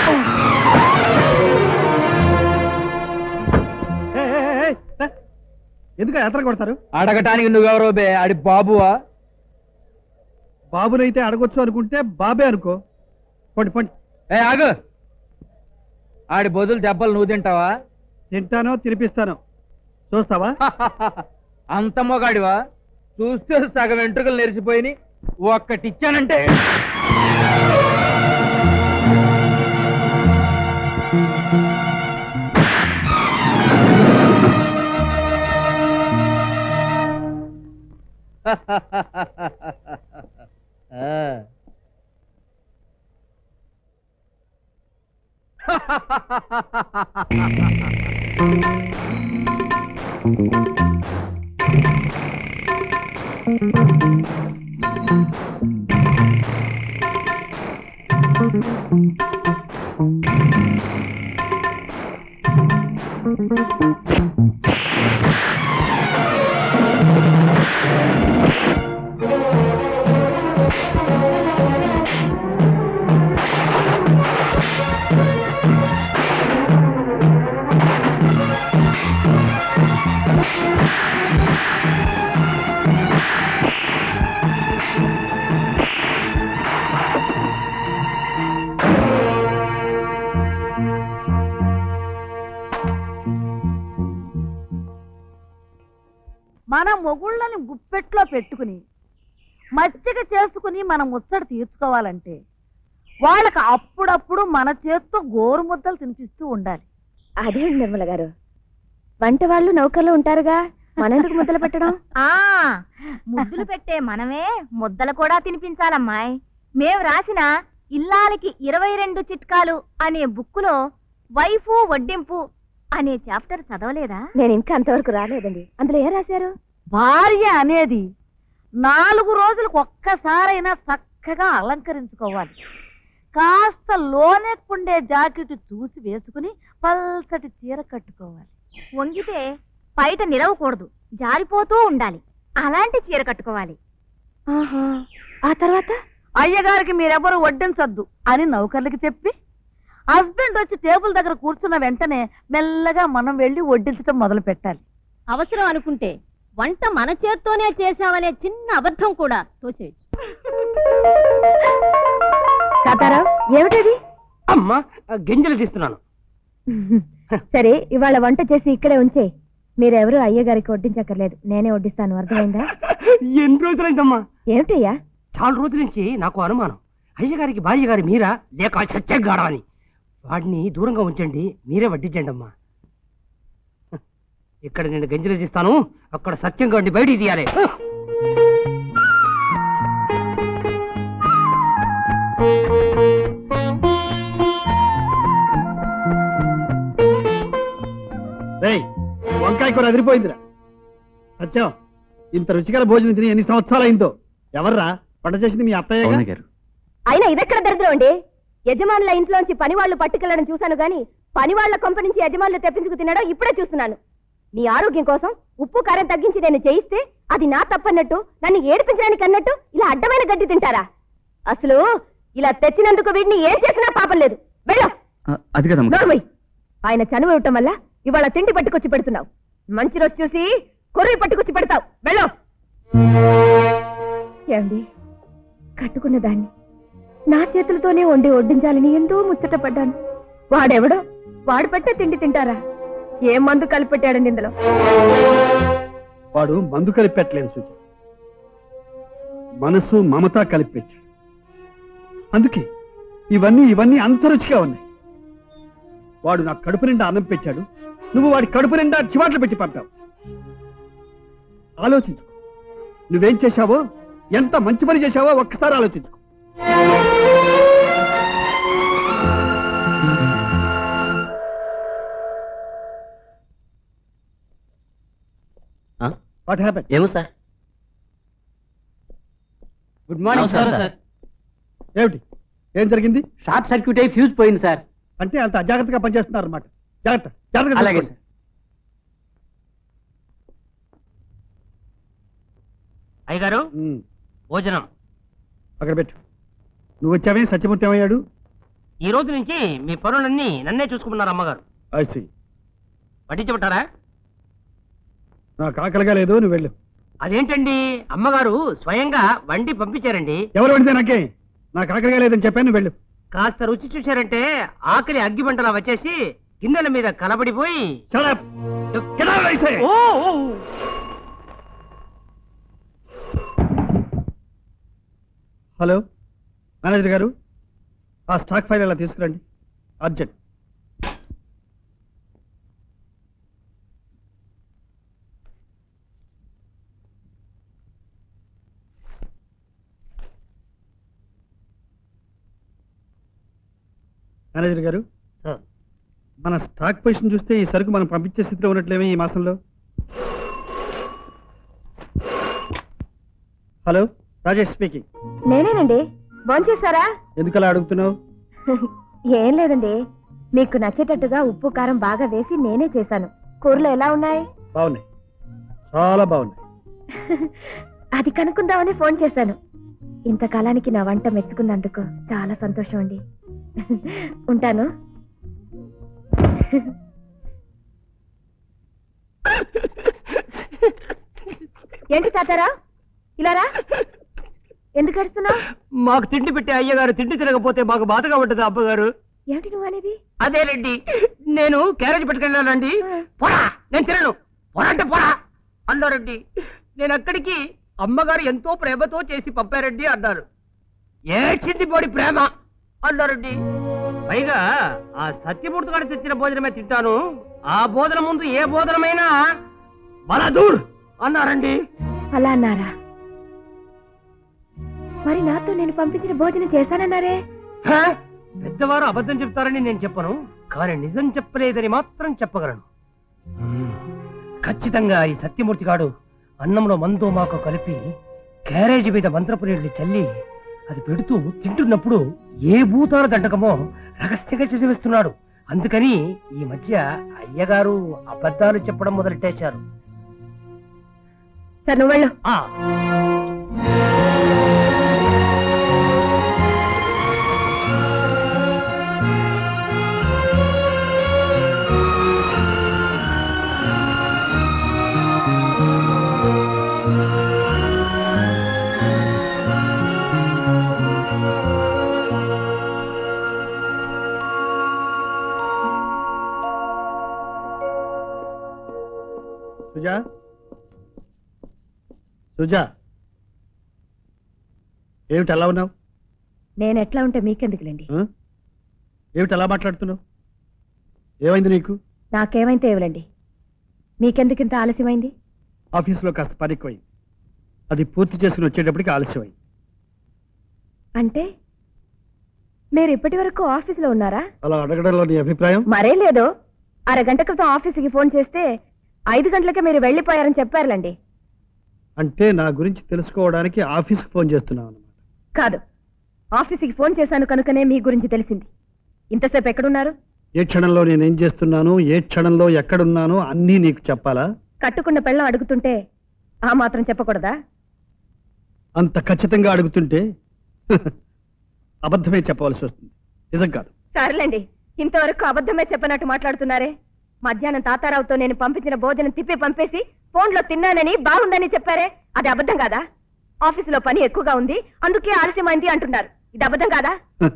ఎందుకు ఎత్ర కొడతారు అడగటానికి నువ్వెవరో బే ఆడి బాబువా బాబునైతే అడగొచ్చు అనుకుంటే బాబే అనుకో పండి పండి ఏ ఆగు ఆడి బదులు దెబ్బలు నువ్వు తింటావా తింటానో తినిపిస్తానో చూస్తావా అంత మొగాడివా చూస్తే సగం వెంట్రుకలు నెరిసిపోయి ఒక్కటిచ్చానంటే ఆ. మన మొగుళ్ళని గుప్పెట్లో పెట్టుకుని మచ్చిక చేసుకుని మనం ముచ్చట తీర్చుకోవాలంటే వాళ్ళకి అప్పుడప్పుడు మన చేత్తో గోరు ముద్దలు తినిపిస్తూ ఉండాలి అదేంటి నిర్మల గారు వంట వాళ్ళు నౌకర్లో ఉంటారుగా మనెందుకు ముద్దలు పెట్టడం ఆ ముద్దులు పెట్టే మనమే ముద్దలు కూడా తినిపించాలమ్మాయ్ మేం రాసిన ఇల్లాలకి ఇరవై రెండు చిట్కాలు అనే బుక్కులో వైఫు వడ్డింపు అనే చాప్టర్ చదవలేదా నేను ఇంకా అంతవరకు రాలేదండి అందులో ఏం రాశారు భార్య అనేది నాలుగు రోజులకు ఒక్కసారైనా చక్కగా అలంకరించుకోవాలి కాస్త లోనెక్కుండే జాకెట్ చూసి వేసుకుని పల్సటి చీర కట్టుకోవాలి వంగితే బయట నిలవకూడదు జారిపోతూ ఉండాలి అలాంటి చీర కట్టుకోవాలి ఆహా ఆ తర్వాత అయ్యగారికి మీరెవరు వడ్డించొద్దు అని నౌకర్లకి చెప్పి హస్బెండ్ వచ్చి టేబుల్ దగ్గర కూర్చున్న వెంటనే మెల్లగా మనం వెళ్ళి వడ్డించడం మొదలు పెట్టాలి అవసరం అనుకుంటే వంట మన చేత్తోనే చేశామనే చిన్న అబద్ధం కూడా తోచేయచ్చు తాతారావు ఏమిటది అమ్మా గింజలు తీస్తున్నాను సరే ఇవాళ వంట చేసి ఇక్కడే ఉంచే మీరెవరు అయ్యగారికి వడ్డించక్కర్లేదు నేనే వడ్డిస్తాను అర్థమైందా ఎన్ని రోజులైందమ్మా ఏమిటయ్యా చాలా రోజుల నుంచి నాకు అనుమానం అయ్యగారికి భార్య గారి మీరా లేక సత్యంగాడా అని వాడిని దూరంగా ఉంచండి మీరే వడ్డించండి అమ్మా ఇక్కడ నేను గంజలు తీస్తాను అక్కడ సత్యంగా బయటికి తీయాలి రేయ్ వంకాయ కూర అదిరిపోయిందిరా సత్యం ఇంత రుచికర భోజనం తిని ఎన్ని సంవత్సరాలు అయిందో ఎవర్రా వంట చేసింది మీ అత్తయ్య గారు అయినా ఇదెక్కడ దరిద్రం అండి యజమానుల ఇంట్లోంచి పని వాళ్ళు పట్టుకెళ్లడం చూశాను గాని పని వాళ్ళ కొంప నుంచి యజమానులు తెప్పించుకు తినడం ఇప్పుడే చూస్తున్నాను మీ ఆరోగ్యం కోసం ఉప్పు కారం తగ్గించి నేను చేయిస్తే అది నా తప్పన్నట్టు నన్ను ఏడిపించడానికి అన్నట్టు ఇలా అడ్డమైన గడ్డి తింటారా అసలు ఇలా తెచ్చినందుకు వీడిని ఏం చేసినా పాపం లేదు వెళ్ళో అది కదమ్మా నోర్మయ్ ఆయన చనువు ఇవ్వటం వల్ల ఇవాళ తిండి పట్టుకొచ్చి పెడుతున్నావు మంచి రోజు చూసి కొర్రీ పట్టుకొచ్చి పెడతావు వెళ్ళో ఏమండి కట్టుకున్న దాన్ని నా చేతులతోనే వండి వడ్డించాలని ఎంతో ముచ్చటపడ్డాను వాడెవడో వాడు పెట్టే తిండి తింటారా ఏం మందు కలిపెట్టాడండి ఇందులో వాడు మందు కలిపి పెట్టలేదు సుజ మనసు మమత కలిపి పెట్టాడు అందుకే ఇవన్నీ ఇవన్నీ అంత రుచిగా ఉన్నాయి వాడు నా కడుపు నిండా అన్నం పెట్టాడు నువ్వు వాడి కడుపు నిండా చివాట్లు పెట్టి పంపావు ఆలోచించు నువ్వేం చేశావో ఎంత మంచి పని చేశావో ఒక్కసారి ఆలోచించుకో వాట్ హ్యాపెన్ ఏమో సార్ గుడ్ మార్నింగ్ నమస్కారం, సార్. ఏమిటి ఏం జరిగింది షార్ట్ సర్క్యూట్ అయి ఫ్యూజ్ పోయింది సార్ అంటే అంత అజాగ్రత్తగా పనిచేస్తున్నారు అనమాట జాగ్రత్త జాగ్రత్తగా అలాగే చూసుకోండి. అయ్యగారు ఉమ్, భోజనం అక్కడ పెట్టు నువ్వు వచ్చావే సత్యమూర్తి ఏమయ్యాడు ఈ రోజు నుంచి మీ పనులన్నీ నన్నే చూసుకుంటున్నారు అమ్మగారు ఐసి పట్టించబట్టారా నాకు ఆకలిగా లేదు నువ్వు వెళ్ళు అదేంటండి అమ్మగారు స్వయంగా వండి పంపించారండి ఎవరు పడితే నాకే నాకు ఆకలిగా లేదని చెప్పాను నువ్వు వెళ్ళు కాస్త రుచి చూశారంటే ఆకలి అగ్గి మంటలా వచ్చేసి గిన్నెల మీద కలబడిపోయి Shut up! Get out, I say! ఓ, ఓ. హలో మేనేజర్ గారు ఆ స్టాక్ ఫైల్ అలా తీసుకురండి అర్జెంట్ మేనేజర్ గారు సార్. మన స్టాక్ పొజిషన్ చూస్తే ఈ సరుకు మనం పంపించే స్థితిలో ఉన్నట్లేమే ఈ మాసంలో హలో రాజేష్ స్పీకింగ్ నేనేనండి భోంచేశారా ఎందుకలా అడుగుతున్నావు ఏం లేదండి మీకు నచ్చేటట్టుగా ఉప్పు కారం బాగా వేసి నేనే చేశాను కూరలు ఎలా ఉన్నాయి బాగున్నాయి చాలా బాగున్నాయి అది కనుక్కుందామని ఫోన్ చేశాను ఇంతకాలానికి నా వంట మెచ్చుకున్నందుకు చాలా సంతోషం అండి ఉంటాను ఏంటి తాతారా ఇలా రా ఎందుకు ఏడుస్తున్నావు మాకు తిండి పెట్టే అయ్యగారు తిండి తినకపోతే మాకు బాధగా ఉంటుంది అబ్బగారు ఏమిటి నువ్వు అనేది అదేనండి నేను క్యారేజ్ పట్టుకెళ్ళానండి పోరా నేను తినను పోరా అంటే పోరా అన్నారండి నేను అక్కడికి అమ్మగారు ఎంతో ప్రేమతో చేసి పంపారండి అన్నారు ఏడ్చింది పోడి ప్రేమ అన్నారండి పైగా ఆ సత్యమూర్తి గారు తెచ్చిన భోజనమే తింటాను ఆ భోజనం ముందు ఏ భోజనమైనా బలదూర్ అన్నారండి అలా అన్నారా మరి నాతో నేను పంపించిన భోజనం చేశానన్నారే హ? పెద్దవారు అబద్ధం చెప్తారని నేను చెప్పను కానీ నిజం చెప్పలేదని మాత్రం చెప్పగలను ఖచ్చితంగా ఈ సత్యమూర్తి గాడు అన్నంలో మందో మాకు కలిపి క్యారేజీ మీద మంత్రపు నీళ్లు చల్లి అది పెడుతూ తింటున్నప్పుడు ఏ భూతాల దండకమో రహస్యంగా చేసేస్తున్నాడు అందుకని ఈ మధ్య అయ్యగారు అబద్ధాలు చెప్పడం మొదలెట్టేశారు సరే నువ్వు వెళ్ళు ఆ సుజా సుజా ఏమిటి అలా ఉన్నావు నేను ఎట్లా ఉంటే మీకెందుకులేండి ఆ? ఏమిటి అలా మాట్లాడుతున్నావు ఏమైంది నీకు నాకేమైతే ఇవ్వలండి మీకెందుకింత ఆలస్యమైంది ఆఫీసులో కాస్త పని ఎక్కువైంది అది పూర్తి చేసుకుని వచ్చేటప్పటికి ఆలస్యమైంది అంటే మీరు ఇప్పటి వరకు ఆఫీసులో ఉన్నారా అలా అడగడంలో నీ అభిప్రాయం మరే లేదు అరగంట క్రితం ఆఫీసుకి ఫోన్ చేస్తే ఐదు గంటలకే మీరు వెళ్ళిపోయారని చెప్పారులండి అంటే నా గురించి తెలుసుకోవడానికి ఆఫీస్కి ఫోన్ చేస్తున్నావు అన్నమాట కాదు ఆఫీసుకి ఫోన్ చేశాను కనుకనే మీ గురించి తెలిసింది ఇంతసేపు ఎక్కడున్నారు ఏ క్షణంలో నేనేం చేస్తున్నాను ఏ క్షణంలో ఎక్కడున్నానో అన్నీ నీకు చెప్పాలా కట్టుకున్న పెళ్ళం అడుగుతుంటే ఆ మాత్రం చెప్పకూడదా అంత ఖచ్చితంగా అడుగుతుంటే అబద్ధమే చెప్పవలసి వస్తుంది నిజం కాదు సర్లేండి ఇంతవరకు అబద్ధమే చెప్పనట్టు మాట్లాడుతున్నారే మధ్యాహ్నం తాతారావుతో నేను పంపించిన భోజనం తిప్పి పంపేసి ఫోన్లో తిన్నానని బాగుందని చెప్పారే అది అబద్ధం కాదా ఆఫీసులో పని ఎక్కువగా ఉంది అందుకే ఆలస్యమైంది అంటున్నారు ఇది అబద్ధం కాదా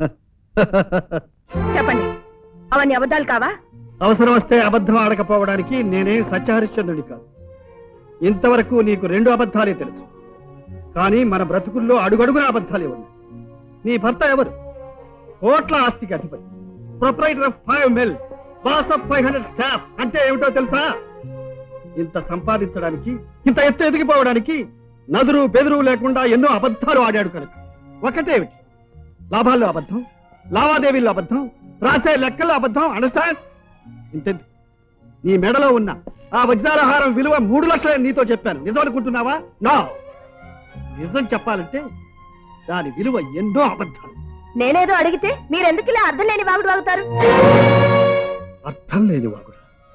చెప్పండి అవన్నీ అబద్ధాలు కావా అవసరం వస్తే అబద్ధం ఆడకపోవడానికి నేనే సత్యహరిశ్చంద్రుడి కాదు ఇంతవరకు నీకు రెండు అబద్ధాలే తెలుసు కానీ మన బ్రతుకుల్లో అడుగడుగున అబద్ధాలే ఉన్నాయి నీ భర్త ఎవరు కోట్ల ఆస్తికి అధిపతి proprietor of five mills boss of five hundred staff అంటే ఏమిటో తెలుసా ఇంత సంపాదించడానికి ఇంత ఎత్తు ఎదిగిపోవడానికి నదురు బెదురు లేకుండా ఎన్నో అబద్ధాలు ఆడాడు కనుక ఒకటేమిటి లాభాల్లో అబద్ధం లావాదేవీల్లో అబద్ధం రాసే లెక్కల్లో అబద్ధం అండర్స్టాండ్ ఇంతెందు నీ మెడలో ఉన్న ఆ వజ్రాలహారం విలువ మూడు లక్షలని నీతో చెప్పాను నిజం అనుకుంటున్నావా నో నిజం చెప్పాలంటే దాని విలువ ఎన్నో అబద్ధాలు నేనేదో అడిగితే మీరెందుకు ఇలా అర్థం లేని వాగుడు వాగుతారు అర్థం లేని వాడు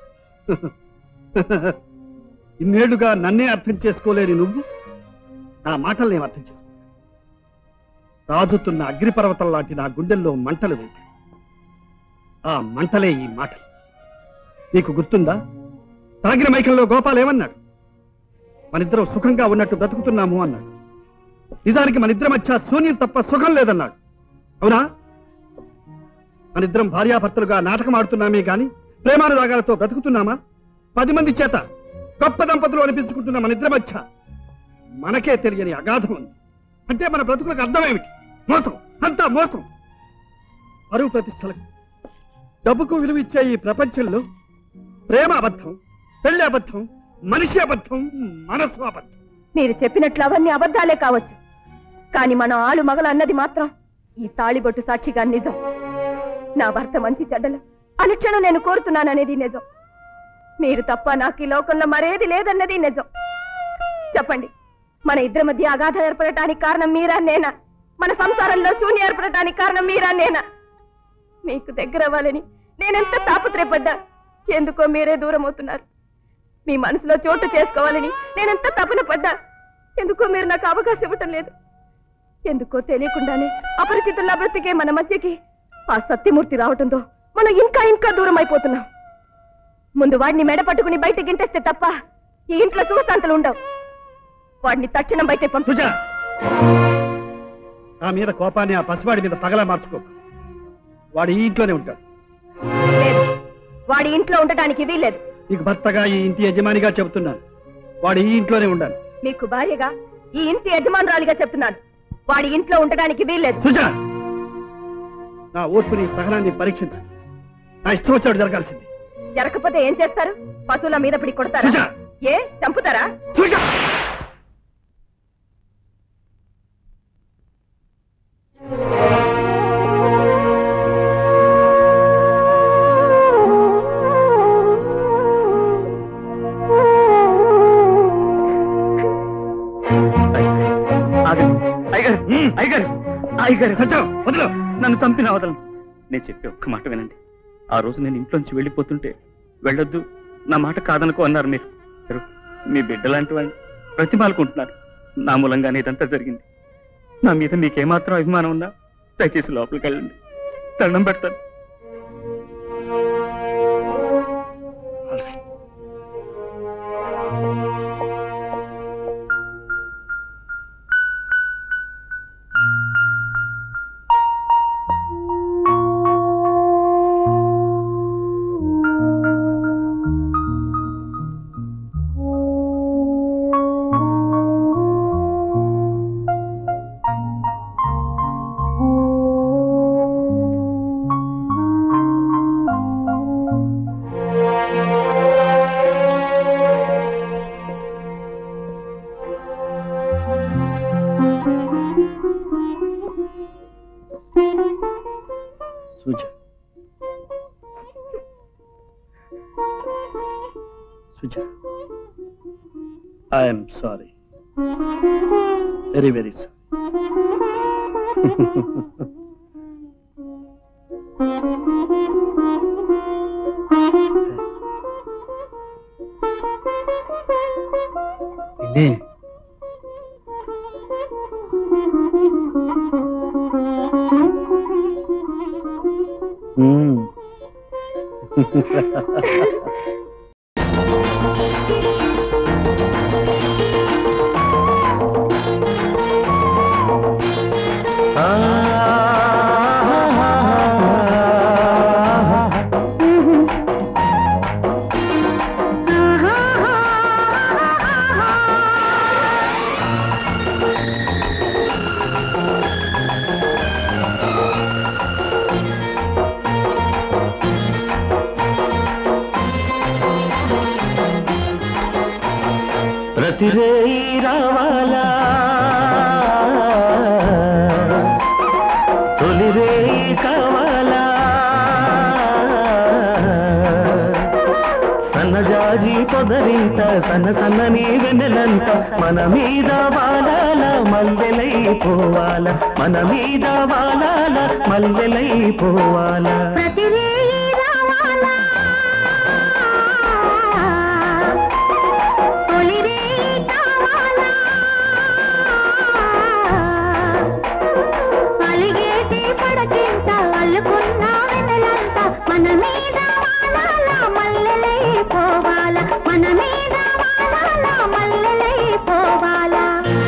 ఇన్నేళ్లుగా నన్నే అర్థం చేసుకోలేని నువ్వు నా మాటల్ని ఏం అర్థం చేసుకో రాజుతున్న అగ్నిపర్వతం లాంటి నా గుండెల్లో మంటలు వేయి ఆ మంటలే ఈ మాటలు నీకు గుర్తుందా తాగిన మైకంలో గోపాల్ ఏమన్నాడు మనిద్దరం సుఖంగా ఉన్నట్టు బ్రతుకుతున్నాము అన్నాడు నిజానికి మనిద్దరి మధ్య శూన్యం తప్ప సుఖం లేదన్నాడు అవునా మనిద్దరం భార్యాభర్తలుగా నాటకం ఆడుతున్నామే గాని ప్రేమానురాగాలతో బ్రతుకుతున్నామా పది మంది చేత గొప్ప దంపతులు అనిపించుకుంటున్న మన ఇద్దరి మధ్య మనకే తెలియని అగాధం ఉంది అంటే మన బ్రతుకులకు అర్థమేమిటి మోసం అంతా మోసం పరువు ప్రతిష్టలకు డబ్బుకు విలువ ఇచ్చే ఈ ప్రపంచంలో ప్రేమ అబద్ధం పెళ్లి అబద్ధం మనిషి అబద్ధం మనసు అబద్ధం మీరు చెప్పినట్లు అవన్నీ అబద్ధాలే కావచ్చు కానీ మనం ఆలు మగలు అన్నది మాత్రం ఈ తాళిబొట్టు సాక్షిగా నిజం నా భర్త మంచి చెడ్డలు అనుక్షణం నేను కోరుతున్నాననేది నిజం మీరు తప్ప నాకు ఈ లోకంలో మరేది లేదన్నది నిజం చెప్పండి మన ఇద్దరి మధ్య అగాధం ఏర్పడటానికి కారణం మీరా నేనా మన సంసారంలో శూన్యం ఏర్పడటానికి కారణం మీరా నేనా మీకు దగ్గర అవ్వాలని నేనెంత తాపత్రయపడ్డా ఎందుకో మీరే దూరం అవుతున్నారు మీ మనసులో చోటు చేసుకోవాలని నేనెంత తపన పడ్డా ఎందుకో మీరు నాకు అవకాశం ఇవ్వటం లేదు ఎందుకో తెలియకుండానే అపరిచితుల్లా బ్రతికే మన మధ్యకి ఆ సత్యమూర్తి రావటంతో మనం ఇంకా ఇంకా దూరం అయిపోతున్నాం ముందు వాడిని మెడ పట్టుకుని బయట గింటేస్తే తప్ప ఈ ఇంట్లో సుఖశాంతులు ఉండవు వాడిని తక్షణం బయట పంపు నా మీద కోపాన్ని ఆ పసివాడి మీద పగలా మార్చుకో వాడు ఈ ఇంట్లోనే ఉంటాడు లేదు వాడి ఇంట్లో ఉండటానికి వీల్లేదు నీకు భర్తగా ఈ ఇంటి యజమానిగా చెబుతున్నాను వాడు ఈ ఇంట్లోనే ఉండాలి మీకు భార్యగా ఈ ఇంటి యజమానురాలిగా చెప్తున్నాను వాడి ఇంట్లో ఉండటానికి వీల్లేదు సుజా నా ఓర్పుని సహనాన్ని పరీక్షించు నా ఇష్టం వచ్చాడు జరగాల్సింది జరగకపోతే ఏం చేస్తారు పశువుల మీద పిడి కొడతారా సుజా! ఏ చంపుతారా ఆగండి అయ్యగారు అయ్యగారు అయ్యగారు సత్యం వదలు నన్ను చంపిన వదలను నేను చెప్పే ఒక్క మాట వినండి ఆ రోజు నేను ఇంట్లోంచి వెళ్ళిపోతుంటే వెళ్ళొద్దు నా మాట కాదనుకో అన్నారు మీరు మీరు మీ బిడ్డ లాంటి వాడిని ప్రతిమాలుకుంటున్నారు నా మూలంగానే ఇదంతా జరిగింది నా మీద మీకేమాత్రం అభిమానం ఉందా దయచేసి లోపలికి వెళ్ళండి దండం పెడతాను Suja Suja I'm sorry very very sorry ఆ ప్రతిరే రావాలా తొలిరే కావాలా సన్నజాజి పొదరింత సన్న సన్నని వెన్నెలంత మన మీద వాలాల మల్లెలై పోవాల మన మీద వాలాల మల్లెలై పోవాల ప్రతిరేయి రావాలా తొలిరేయి కావాలా అలిగేటి పడకింత అల్లుకున్న వెన్నెలంత మన మీద వాలాల మల్లెలై పోవాల మన మీద వాలాల మల్లెలై పోవాలా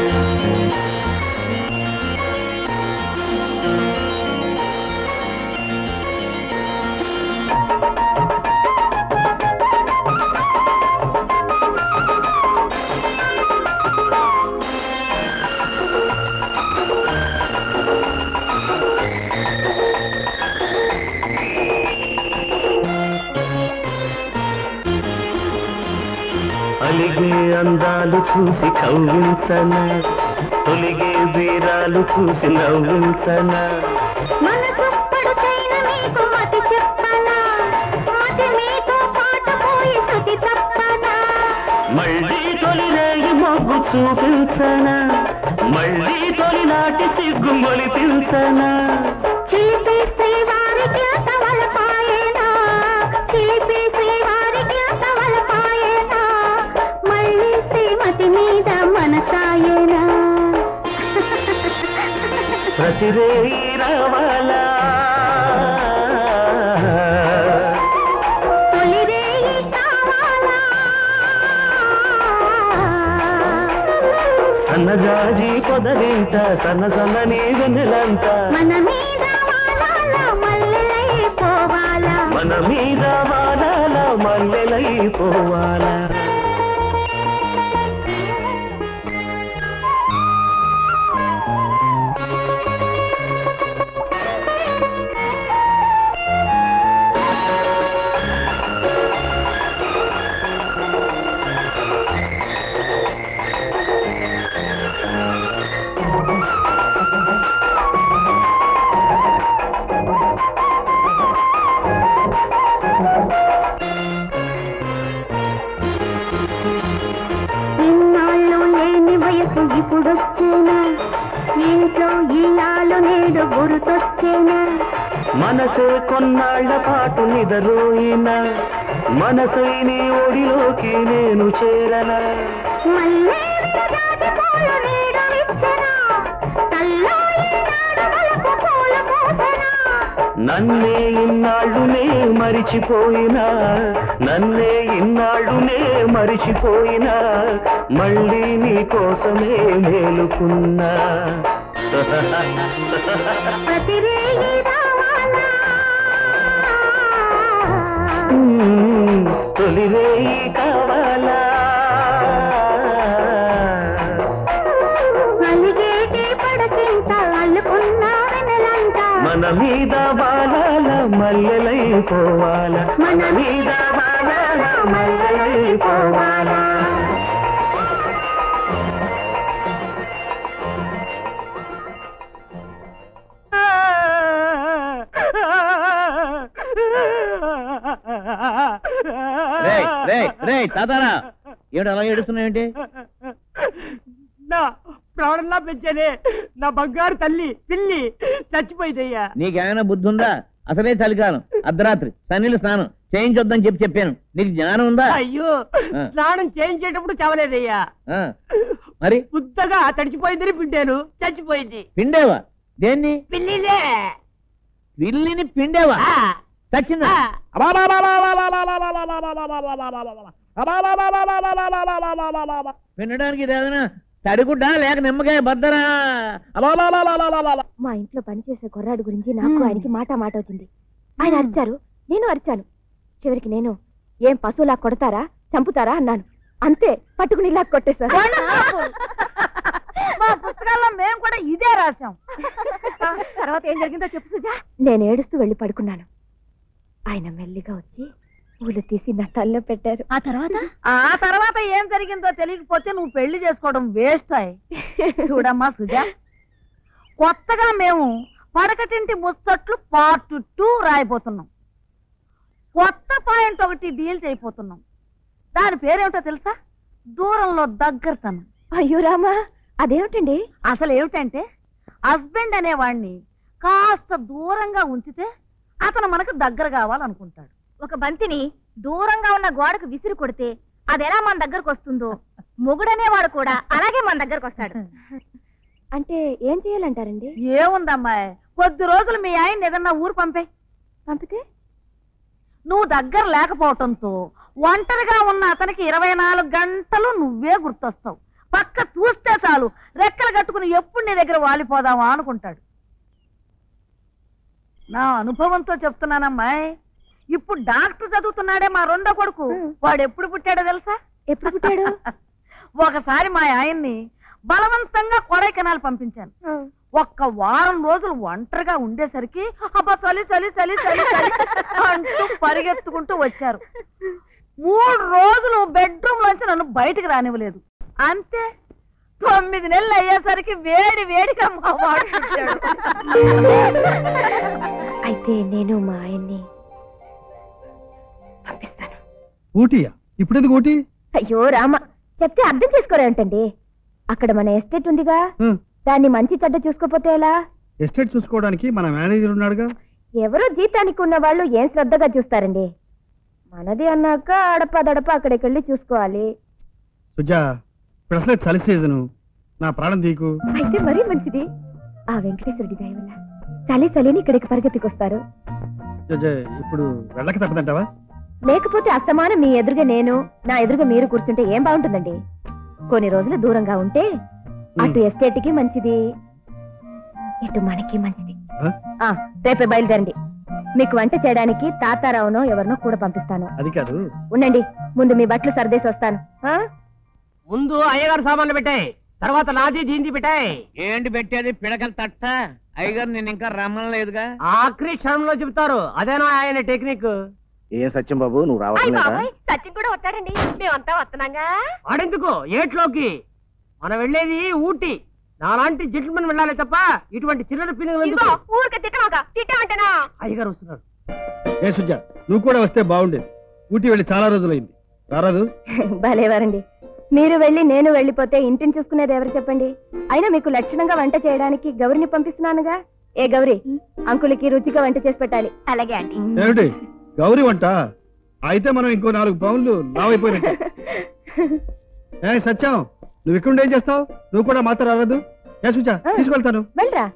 అలిగే అందాలు చూసి కవ్వించన తొలిగే వీరాలు చూసి నవ్వించన మనసు పడుచైన మీకు మతి చెప్పనా మతి మీతో పాట పోయి శృతి తప్పనా మళ్ళీ తొలి రేగి మొగ్గు చూపించన మళ్ళీ తొలినాటి సిగ్గు మొలిపించన చిలిపి శ్రీవారికి తవలపాయేనా చిలిపి శ్రీవారికి తవలపాయేనా మళ్ళీ శ్రీమతి మీద మనసాయేనా ప్రతిరే రావాలా తొలిరేయి కావాలా సన్నజాజి పొదరింట సన్న సన్నని వెన్నెలంట మన మీద వాలాల మల్లెలై పోవాలా మన మీద వాడాల మల్లెలై పోవాలా ఇన్నాళ్ళు లేని వయసు ఇప్పుడొచ్చేనా ఇంట్లో ఈనాళ్ళు నేడు గురుతొచ్చేనా మనసే కొన్నాళ్ల పాటు నిదరోయిన మనసై నీ ఒడిలోకి నేను చేరనా మళ్ళీ విరజాజి పూలు నేడు విచ్చెనా తల్లో ఈనాడు వలపు పూలు పూసెనా నన్నే ఇన్నాళ్ళునే మరిచిపోయినా నన్నే ఇన్నాళ్ళునే మరిచిపోయినా మళ్ళీ నీ కోసమే మేలుకున్నా ప్రతిరేయి రావాలా మ్మ్, తొలిరేయి కావాలా అలిగేటి పడకింత అల్లుకున్న వెనలంట మన మీద బాలాల మల్లెలై పోవాల మన మీద బాలాల మల్లెలై పోవాలా రే రే రే తాతారా ఏమిటి అలా ఏడుస్తున్నావేంటి నా ప్రాణంలా పెంచేదే నా బంగారు తల్లి పిల్లి చచ్చిపోయిందయ్యా నీకేమైనా బుద్ధి ఉందా అసలే చలికాలం అర్ధరాత్రి సన్నీళ్ళు స్నానం చేయించొద్దని చెప్పి చెప్పాను నీకు జ్ఞానం ఉందా అయ్యో ఆ. స్నానం చేయించేటప్పుడు చవలేదయ్యా ఆ, మరి ఉద్దగా తడిచిపోయిందని పిండాను చచ్చిపోయింది పిండేవా దేన్ని పిల్లిలే పిల్లిని పిండేవా చచ్చిందా పిండడానికి ఇదేదైనా తడిగుడ్డా లేక నిమ్మకాయ బద్దరా మా ఇంట్లో పనిచేసే కుర్రాడు గురించి నాకు ఆయనకి మాట మాట వచ్చింది ఆయన అరిచారు నేను అరిచాను చివరికి నేను ఏం పశువులా కొడతారా చంపుతారా అన్నాను అంతే పట్టుకుని ఇలా కొట్టేశారు మా పుస్తకాల్లో మేము కూడా ఇదే రాసాం తర్వాత ఏం జరిగిందో చెప్పు సుజా నేను ఏడుస్తూ వెళ్ళి పడుకున్నాను ఆయన మెల్లిగా వచ్చి పూలు తీసి నా తల్లో పెట్టారు ఆ తర్వాత ఆ తర్వాత ఏం జరిగిందో తెలియకపోతే నువ్వు పెళ్లి చేసుకోవడం వేస్ట్ అయ్యి చూడమ్మా సుజా కొత్తగా మేము పడకటింటి ముచ్చట్లు పార్ట్ టూ రాయబోతున్నాం కొత్త పాయింట్ ఒకటి డీల్ చేయబోతున్నాం దాని పేరేమిటో తెలుసా దూరంలో దగ్గరతనం అయ్యో రామా అదేమిటండి అసలు ఏమిటంటే హస్బెండ్ అనేవాడిని కాస్త దూరంగా ఉంచితే అతను మనకు దగ్గర కావాలనుకుంటాడు ఒక బంతిని దూరంగా ఉన్న గోడకు విసిరి కొడితే అది ఎలా మన దగ్గరకు వస్తుందో మొగుడనేవాడు కూడా అలాగే మన దగ్గరకు వస్తాడు అంటే ఏం చేయాలంటారండి ఏముందమ్మాయి కొద్ది రోజులు మీ ఆయన ఏదన్నా ఊరు పంపే పంపితే నువ్వు దగ్గర లేకపోవటంతో ఒంటరిగా ఉన్న అతనికి ఇరవై నాలుగు గంటలు నువ్వే గుర్తొస్తావు పక్క చూస్తే చాలు రెక్కలు కట్టుకుని ఎప్పుడు నీ దగ్గర వాలిపోదామా అనుకుంటాడు నా అనుభవంతో చెప్తున్నానమ్మాయి ఇప్పుడు డాక్టర్ చదువుతున్నాడే మా రెండో కొడుకు వాడు ఎప్పుడు పుట్టాడో తెలుసా ఎప్పుడు పుట్టాడు ఒకసారి మా ఆయన్ని బలవంతంగా కొడైకెనాల్ పంపించాను ఒక్క వారం రోజులు ఒంటరిగా ఉండేసరికి అబ్బా చలి చలి చలి చలి చలి అంటూ పరిగెత్తుకుంటూ వచ్చారు మూడు రోజులు బెడ్రూమ్ లోంచి నన్ను బయటికి రానివ్వలేదు అంతే తొమ్మిది నెలలు అయ్యేసరికి వేడి వేడిగా మా వాడు పుట్టాడు. అయితే నేను మా ఆయన్ని ఊటీయా ఇప్పుడెందుకు ఊటీ అయ్యో రామ చెప్తే అర్థం చేసుకోరేంటండి అక్కడ మన ఎస్టేట్ ఉందిగా హ్మ్. దాన్ని మంచి చెడ్డ చూసుకోపోతే ఎలా ఎస్టేట్ చూసుకోవడానికి మన మేనేజర్ ఉన్నాడుగా ఎవరో జీతానికి ఉన్న వాళ్ళు ఏం శ్రద్ధగా చూస్తారండి మనది అన్నాక అడపదడప అక్కడికెళ్ళి చూసుకోవాలి సుజా ఇప్పుడు అసలే చలి సీజను నా ప్రాణం తీకు అయితే మరీ మంచిది ఆ వెంకటేశ్వరుడి దయ వల్ల చలి చలిని ఇక్కడికి పరిగెత్తుకొస్తారు జజ, ఇప్పుడు వెళ్ళక తప్పదంటావా లేకపోతే అస్తమానం మీ ఎదురుగా నేను నా ఎదురుగా మీరు కూర్చుంటే ఏం బాగుంటుందండి కొన్ని రోజులు దూరంగా ఉంటే అటు ఎస్టేట్ కి మంచిది ఇటు మనకి మంచిది ఆ? ఆ రేపే బయలుదేరండి మీకు వంట చేయడానికి తాతారావునో ఎవరినో కూడా పంపిస్తాను అది కాదు ఉండండి ముందు మీ బట్టలు సర్దేసి వస్తాను ఆ? ముందు అయ్యగారు సామాన్లు పెట్టాయి తర్వాత నాది జీంది పెట్టాయి ఏంటి పెట్టేది పిడకల తట్ట అయ్యగారు నేను ఇంకా రమ్మలేదుగా ఆఖరి క్షణంలో చెబుతారు అదేనా ఆయన టెక్నిక్ ఏ సత్యం బాబు నువ్వు అయ్ రావట్లేదా బాబోయ్, సచిన్ కూడా వస్తాడండి మేమంతా వస్తున్నాగా ఆడెందుకు ఏట్లోకి మనం వెళ్ళేది ఊటీ నాలాంటి జెంట్మెన్ వెళ్ళాలి తప్ప ఇటువంటి చిల్లర పిల్లలు ఎందుకు ఊరికే తిట్టమాక తిట్టామంటేనా అయ్యగారు వస్తున్నారు ఏ సుజా నువ్వు కూడా వస్తే బాగుండేది ఊటీ వెళ్ళి చాలా రోజులైంది రారాదు భలేవారండి మీరు వెళ్ళి నేను వెళ్ళిపోతే ఇంటిని చూసుకునేది ఎవరు చెప్పండి అయినా మీకు లక్షణంగా వంట చేయడానికి గౌరిని పంపిస్తున్నానుగా ఏ గౌరి అంకులకి రుచిగా వంట చేసి పెట్టాలి అలాగే ఆంటీ ఏమిటి గౌరీ వంట అయితే మనం ఇంకో నాలుగు పౌన్లు లావైపోయినట్టే ఏ సత్యం నువ్వు ఇక్కడ ఏం చేస్తావు నువ్వు కూడా మాత్రం రారదు ఏ సుజా తీసుకెళ్తాను వెళ్ళరా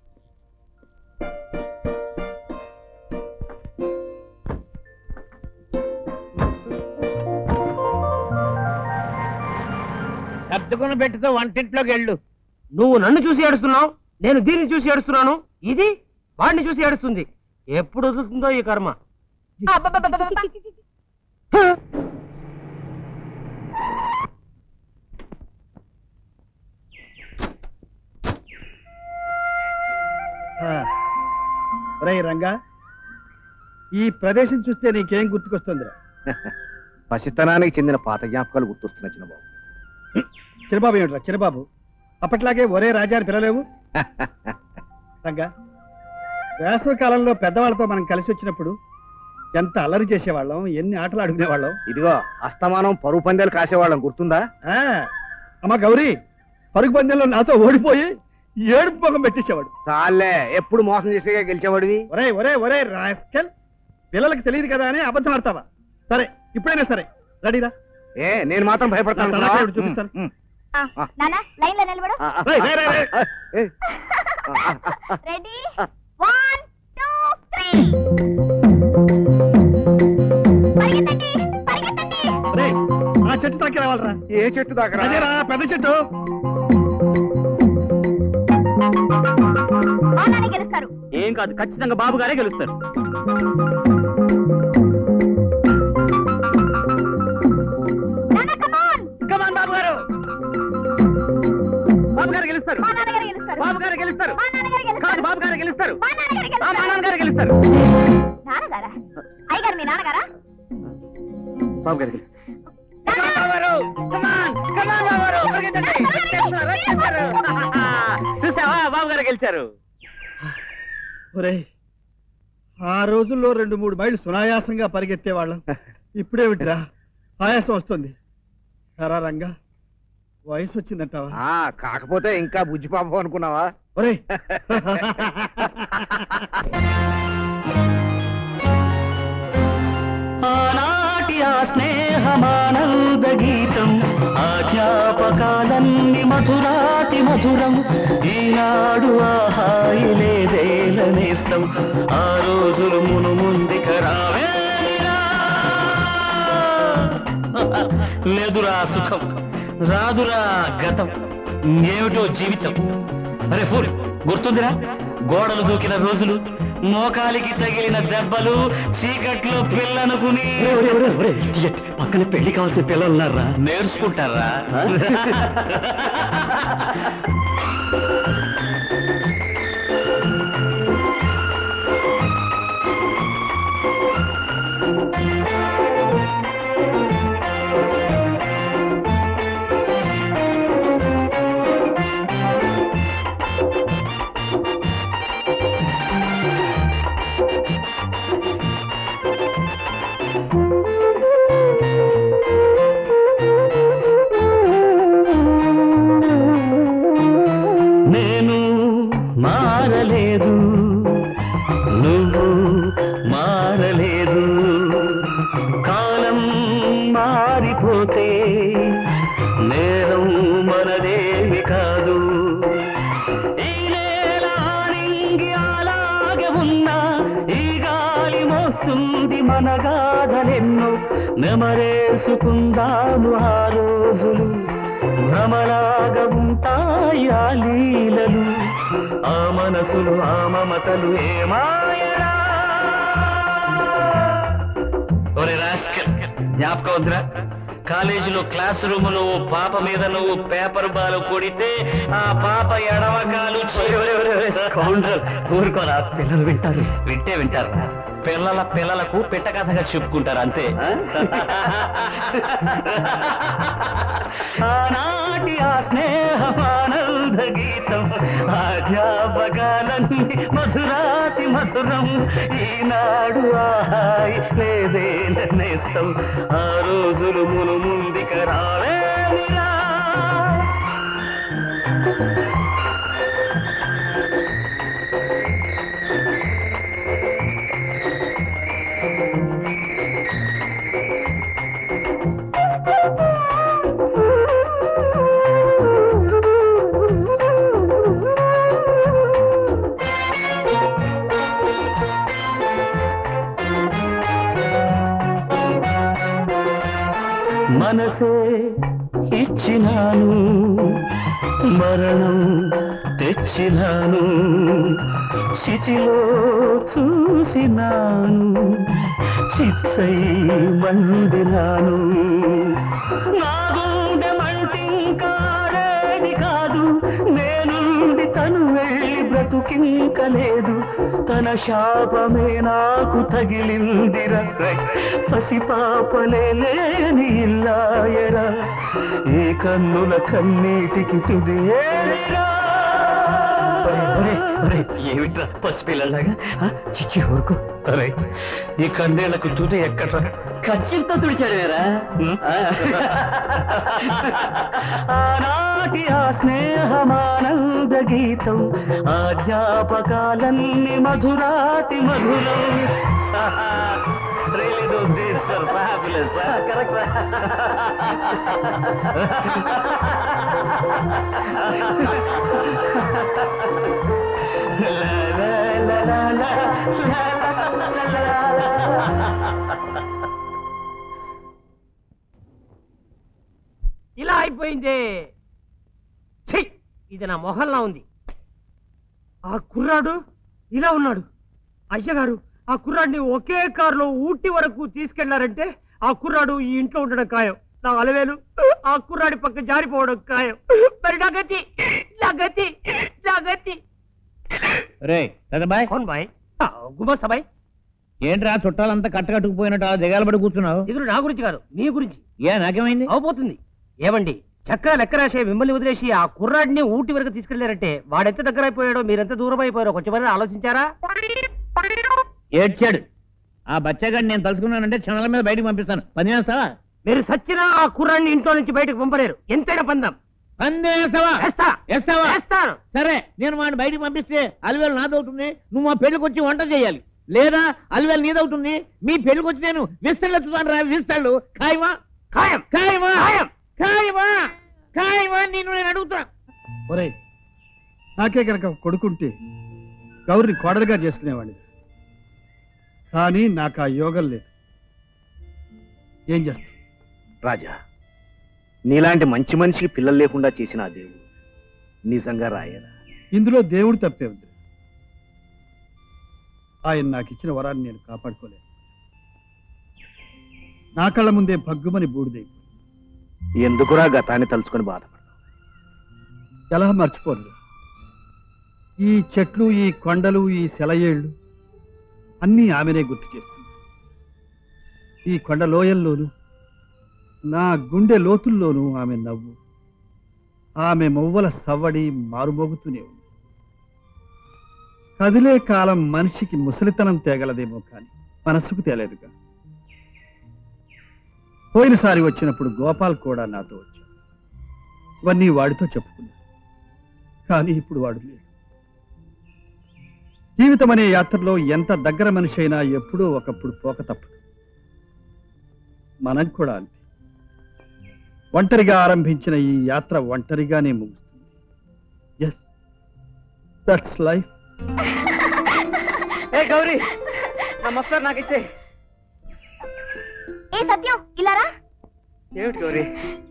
సర్దుకుని పెట్టితో వంటింట్లోకి వెళ్ళు నువ్వు నన్ను చూసి ఏడుస్తున్నావు నేను దీన్ని చూసి ఏడుస్తున్నాను ఇది వాడిని చూసి ఏడుస్తుంది ఎప్పుడు వదులుతుందో ఈ కర్మ రై రంగా ఈ ప్రదేశం చూస్తే నీకేం గుర్తుకొస్తుందిరా పసితనానికి చెందిన పాత జ్ఞాపకాలు గుర్తొస్తున్నాయి చిన్నబాబు చిరబాబు ఏమిట్రా చిరబాబు అప్పట్లాగే ఒరే రాజా అని పిలలేవు రంగా వేసవి కాలంలో పెద్దవాళ్ళతో మనం కలిసి వచ్చినప్పుడు ఎంత అల్లరి చేసేవాళ్ళం ఎన్ని ఆటలు ఆడుకునేవాళ్ళం ఇదిగో అస్తమానం పరుగు పందాలు కాసేవాళ్ళం గుర్తుందా ఆ, అమ్మ గౌరీ పరుగు పందెంలో నాతో ఓడిపోయి ఏడుపు ముఖం పెట్టేసేవాడు చాలే ఎప్పుడు మోసం చేసేగా గెలిచేవాడివి ఒరే ఒరే ఒరే రాస్కెల్ పిల్లలకి తెలియదు కదా అని అబద్ధం ఆడతావా సరే ఇప్పుడైనా సరే రెడీరా ఏ నేను మాత్రం భయపడతాను నా తలకాయ ఒకటి చూపిస్తాను. నానా లైన్ లో నిలబడు రేయ్, రేయ్, రేయ్, రేయ్. రెడీ వన్ టూ త్రీ రేయ్, ఆ చెట్టు తాకి రావాలరా ఏ చెట్టు దాకా అదేరా పెద్ద చెట్టు గెలుస్తారు ఏం కాదు ఖచ్చితంగా బాబు గారే గెలుస్తారు కమాన్ బాబు గారు బాబు గారు గెలుస్తారు బాబు గారు గెలుస్తారు కాదు బాబు గారు గెలుస్తారు ఆ, మా నాన్నగారు గెలుస్తారు నాన్నగారా అయ్యగారు మీ నాన్నగారా బాబు గారికి చూసావా బాబు గారు గెలిచారు ఒరేయ్ ఆ రోజుల్లో రెండు మూడు మైళ్ళు సునాయాసంగా పరిగెత్తేవాళ్ళం ఇప్పుడే విట్రా ఆయాసం వస్తుంది సరా రంగా వయసు వచ్చిందంటావా ఆ, కాకపోతే ఇంకా బుజ్జి పాపం అనుకున్నావా ఒరేయ్ ఆనాటి ఆ స్నేహమానంద గీతం ఆ జ్ఞాపకాలన్నీ మధురాతి మధురం ఈనాడు ఆ హాయి లేదేలనేస్తం ఆ రోజులు మును ముందుక రావేమిరా లేదురా సుఖం రాదురా గతం ఏమిటో జీవితం అరే ఫుల్ గుర్తుందిరా గోడలు దూకిన రోజులు మోకాలికి తగిలిన దెబ్బలు చీకట్లో పిల్లనుకుని పక్కన పెళ్లి కావాల్సిన పిల్లలు ఉన్నారా నేర్చుకుంటారా నేను మారలేదు నువ్వు మారలేదు కాలం మారిపోతే నేరం మనదేమి కాదు ఈ నేల ఆనింగి అలాగే ఉన్నా ఈ గాలి మోస్తుంది మన గాథలెన్నో నెమరేసుకుందాము ఆ రోజులు భ్రమలాగా ఉంటాయి ఆ లీలలు ఆ మనసులు ఆ మమతలు ఏమాయరా ఒరే రాస్కల్ జ్ఞాపకం వద్దురా కాలేజీలో క్లాస్ రూమ్ లో ఓ పాప మీద నువ్వు పేపర్ బాల్ కొడితే ఆ పాప ఎడమకాలు కౌంటర్ ఊరుకోరా పిల్లలు వింటారు వింటే వింటారు పిల్లల పిల్లలకు పిట్ట కథగా చెప్పుకుంటారు అంతే ఆనాటి ఆ స్నేహమానంద గీతం ఆ జ్ఞాపకాలన్నీ మధురాతి మధురం ఈనాడు ఆ హాయి లేదే నేస్తం ఆ రోజులు మును ముందుక రావేమిరా మనసే ఇచ్చినాను మరణం తెచ్చినాను చితిలో చూసినాను చిచ్చై మండినాను నా గుండె మంటింకారేది కాదు నేనుండి తను వెళ్ళి బ్రతుకింకలేదు తన శాపమే నాకు తగిలిందిరా పసిపాపలే లేని ఇల్లాయరా ఈ కన్నుల కన్నీటికి తుది ఏమిరా ఏమిట్రా పసిపిల్లలాగా చిచ్చి ఊరుకో అరే ఈ కన్నేళ్లకు తుది ఎక్కడ్రా ఖర్చుతో తుడిచాడురా ఆనాటి ఆ స్నేహమానంద గీతం ఆ జ్ఞాపకాలన్నీ మధురాతి మధురం Really those days were fabulous, huh? Correct, ఇలా అయిపోయింది ఛీ! ఇది నా మొహల్లా ఉంది ఆ కుర్రాడు ఇలా ఉన్నాడు అయ్యగారు ఆ కుర్రాడిని ఒకే కారులో ఊటీ వరకు తీసుకెళ్లారంటే ఆ కుర్రాడు ఈ ఇంట్లో ఉండడం ఖాయం నా అలవేలు ఆ కుర్రాడి పక్క జారిపోవడం ఖాయం మరి నా గతి నా గతి నా గతి రే బాయ్ కౌన్ బాయ్ గుమస్తా బాయ్ ఏంట్రా చుట్టాలంతా కట్టకట్టుకుపోయినట్టు అలా దిగాల పడి కూర్చున్నావు దిగులు నా గురించి కాదు మీ గురించి ఏ నాకేమైంది అవబోతుంది ఏమండి చక్కగా లెక్క రాసే మిమ్మల్ని వదిలేసి ఆ కుర్రాడిని ఊటి వరకు తీసుకెళ్లారంటే వాడెంత దగ్గర అయిపోయాడో మీరెంత దూరం అయిపోయారో కొంచెం మంది ఆలోచించారా ఏడ్చాడు ఆ బచ్చగాడిని నేను తలుచుకున్నానంటే క్షణాల మీద బయటకు పంపిస్తాను పని చేస్తావా మీరు సచ్చినా ఆ కుర్రాడిని ఇంట్లో నుంచి బయటకు పంపలేరు ఎంతైనా పందాం పందెం వేస్తావా వేస్తా వేస్తావా వేస్తాను సరే నేను వాడిని బయటికి పంపిస్తే అలివేలు నాదవుతుంది నువ్వు మా పెళ్లికి వచ్చి వంట చేయాలి లేదా అలివేలు నీదవుతుంది మీ పెళ్లికి వచ్చి నేను విస్తళ్ళు ఎత్తుతాను రా విస్తళ్ళు ఖాయమా ఖాయం ఖాయమా ఖాయం ఖాయమా ఖాయమా నిన్ను నేను అడుగుతా ఒరేయ్ నాకే కనుక ఒక కొడుకుంటే గౌరిని కోడలుగా చేసుకునేవాడిని కానీ నాకు ఆ యోగం లేదు ఏం చేస్తా రాజా నీలాంటి మంచి మనిషికి పిల్లలు లేకుండా చేసిన ఆ దేవుడు నిజంగా రాయరా ఇందులో దేవుడు తప్పే ఉంది ఆయన నాకు ఇచ్చిన వరాన్ని నేను కాపాడుకోలేను నా కళ్ళ ముందే భగ్గుమని బూడిదైపోయింది ఎందుకురా గతాన్ని తలుచుకొని బాధపడ ఎలా మర్చిపోను ఈ చెట్లు ఈ కొండలు ఈ సెలయేళ్ళు అన్నీ ఆమెనే గుర్తు చేస్తుంది ఈ కొండ లోయల్లోనూ నా గుండె లోతుల్లోనూ ఆమె నవ్వు ఆమె మొవ్వల సవ్వడి మారుమోగుతూనే ఉంది కదిలే కాలం మనిషికి ముసలితనం తేగలదేమో కానీ మనసుకు తేలేదుగా పోయినసారి వచ్చినప్పుడు గోపాల్ కూడా నాతో వచ్చాడు ఇవన్నీ వాడితో చెప్పుకున్నా కానీ ఇప్పుడు వాడు లేడు జీవితం అనే యాత్రలో ఎంత దగ్గర మనిషి అయినా ఎప్పుడో ఒకప్పుడు పోక తప్పదు మనం కూడా అంతే ఒంటరిగా ఆరంభించిన ఈ యాత్ర ఒంటరిగానే ముగుస్తుంది ఎస్ దట్స్ లైఫ్ ఏ గౌరీ నా మస్తార్ నాకు ఇచ్చే ఏ సత్యం ఇలారా ఏమిటి గౌరీ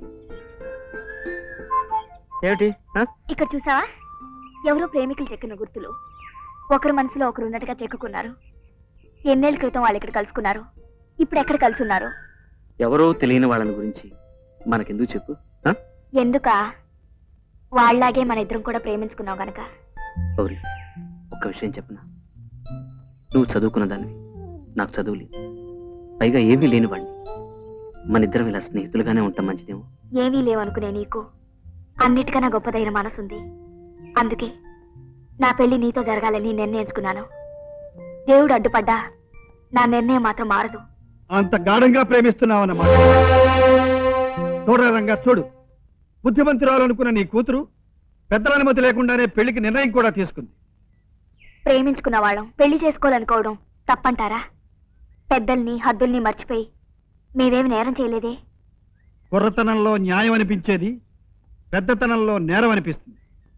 ఏమిటి ఆ? ఇక్కడ చూసావా ఎవరో ప్రేమికులు చెక్కిన గుర్తులు ఒకరి మనసులో ఒకరు ఉన్నట్టుగా చెక్కుకున్నారు ఎన్నేళ్ల క్రితం వాళ్ళు ఇక్కడ కలుసుకున్నారు ఇప్పుడు ఎక్కడ కలుసున్నారు ఎవరో తెలియని వాళ్ళని గురించి మనకెందుకు చెప్పు ఆ? ఎందుకా వాళ్ళలాగే మన ఇద్దరం కూడా ప్రేమించుకున్నావు గనక గౌరీ ఒక్క విషయం చెప్పనా నువ్వు చదువుకున్న దానివి నాకు చదువు లేదు పైగా ఏమీ లేని వాడిని మన ఇద్దరం ఇలా స్నేహితులుగానే ఉంటాం మంచిదేమో ఏమీ లేవనుకునే నీకు అన్నిటికన్నా గొప్పదైన మనసుంది అందుకే నా పెళ్లి నీతో జరగాలని నిర్ణయించుకున్నాను దేవుడు అడ్డుపడ్డా నా నిర్ణయం మాత్రం మారదు అంత గాఢంగా ప్రేమిస్తున్నావన్నమాట చూడరా రంగా చూడు బుద్ధిమంతురాలు అనుకున్న నీ కూతురు పెద్దల అనుమతి లేకుండానే పెళ్లికి నిర్ణయం కూడా తీసుకుంది ప్రేమించుకున్న వాళ్ళం పెళ్లి చేసుకోవాలనుకోవడం తప్పంటారా పెద్దల్ని హద్దుల్ని మర్చిపోయి మేమేమి నేరం చేయలేదే కుర్రతనంలో న్యాయం అనిపించేది పెద్దతనంలో నేరం అనిపిస్తుంది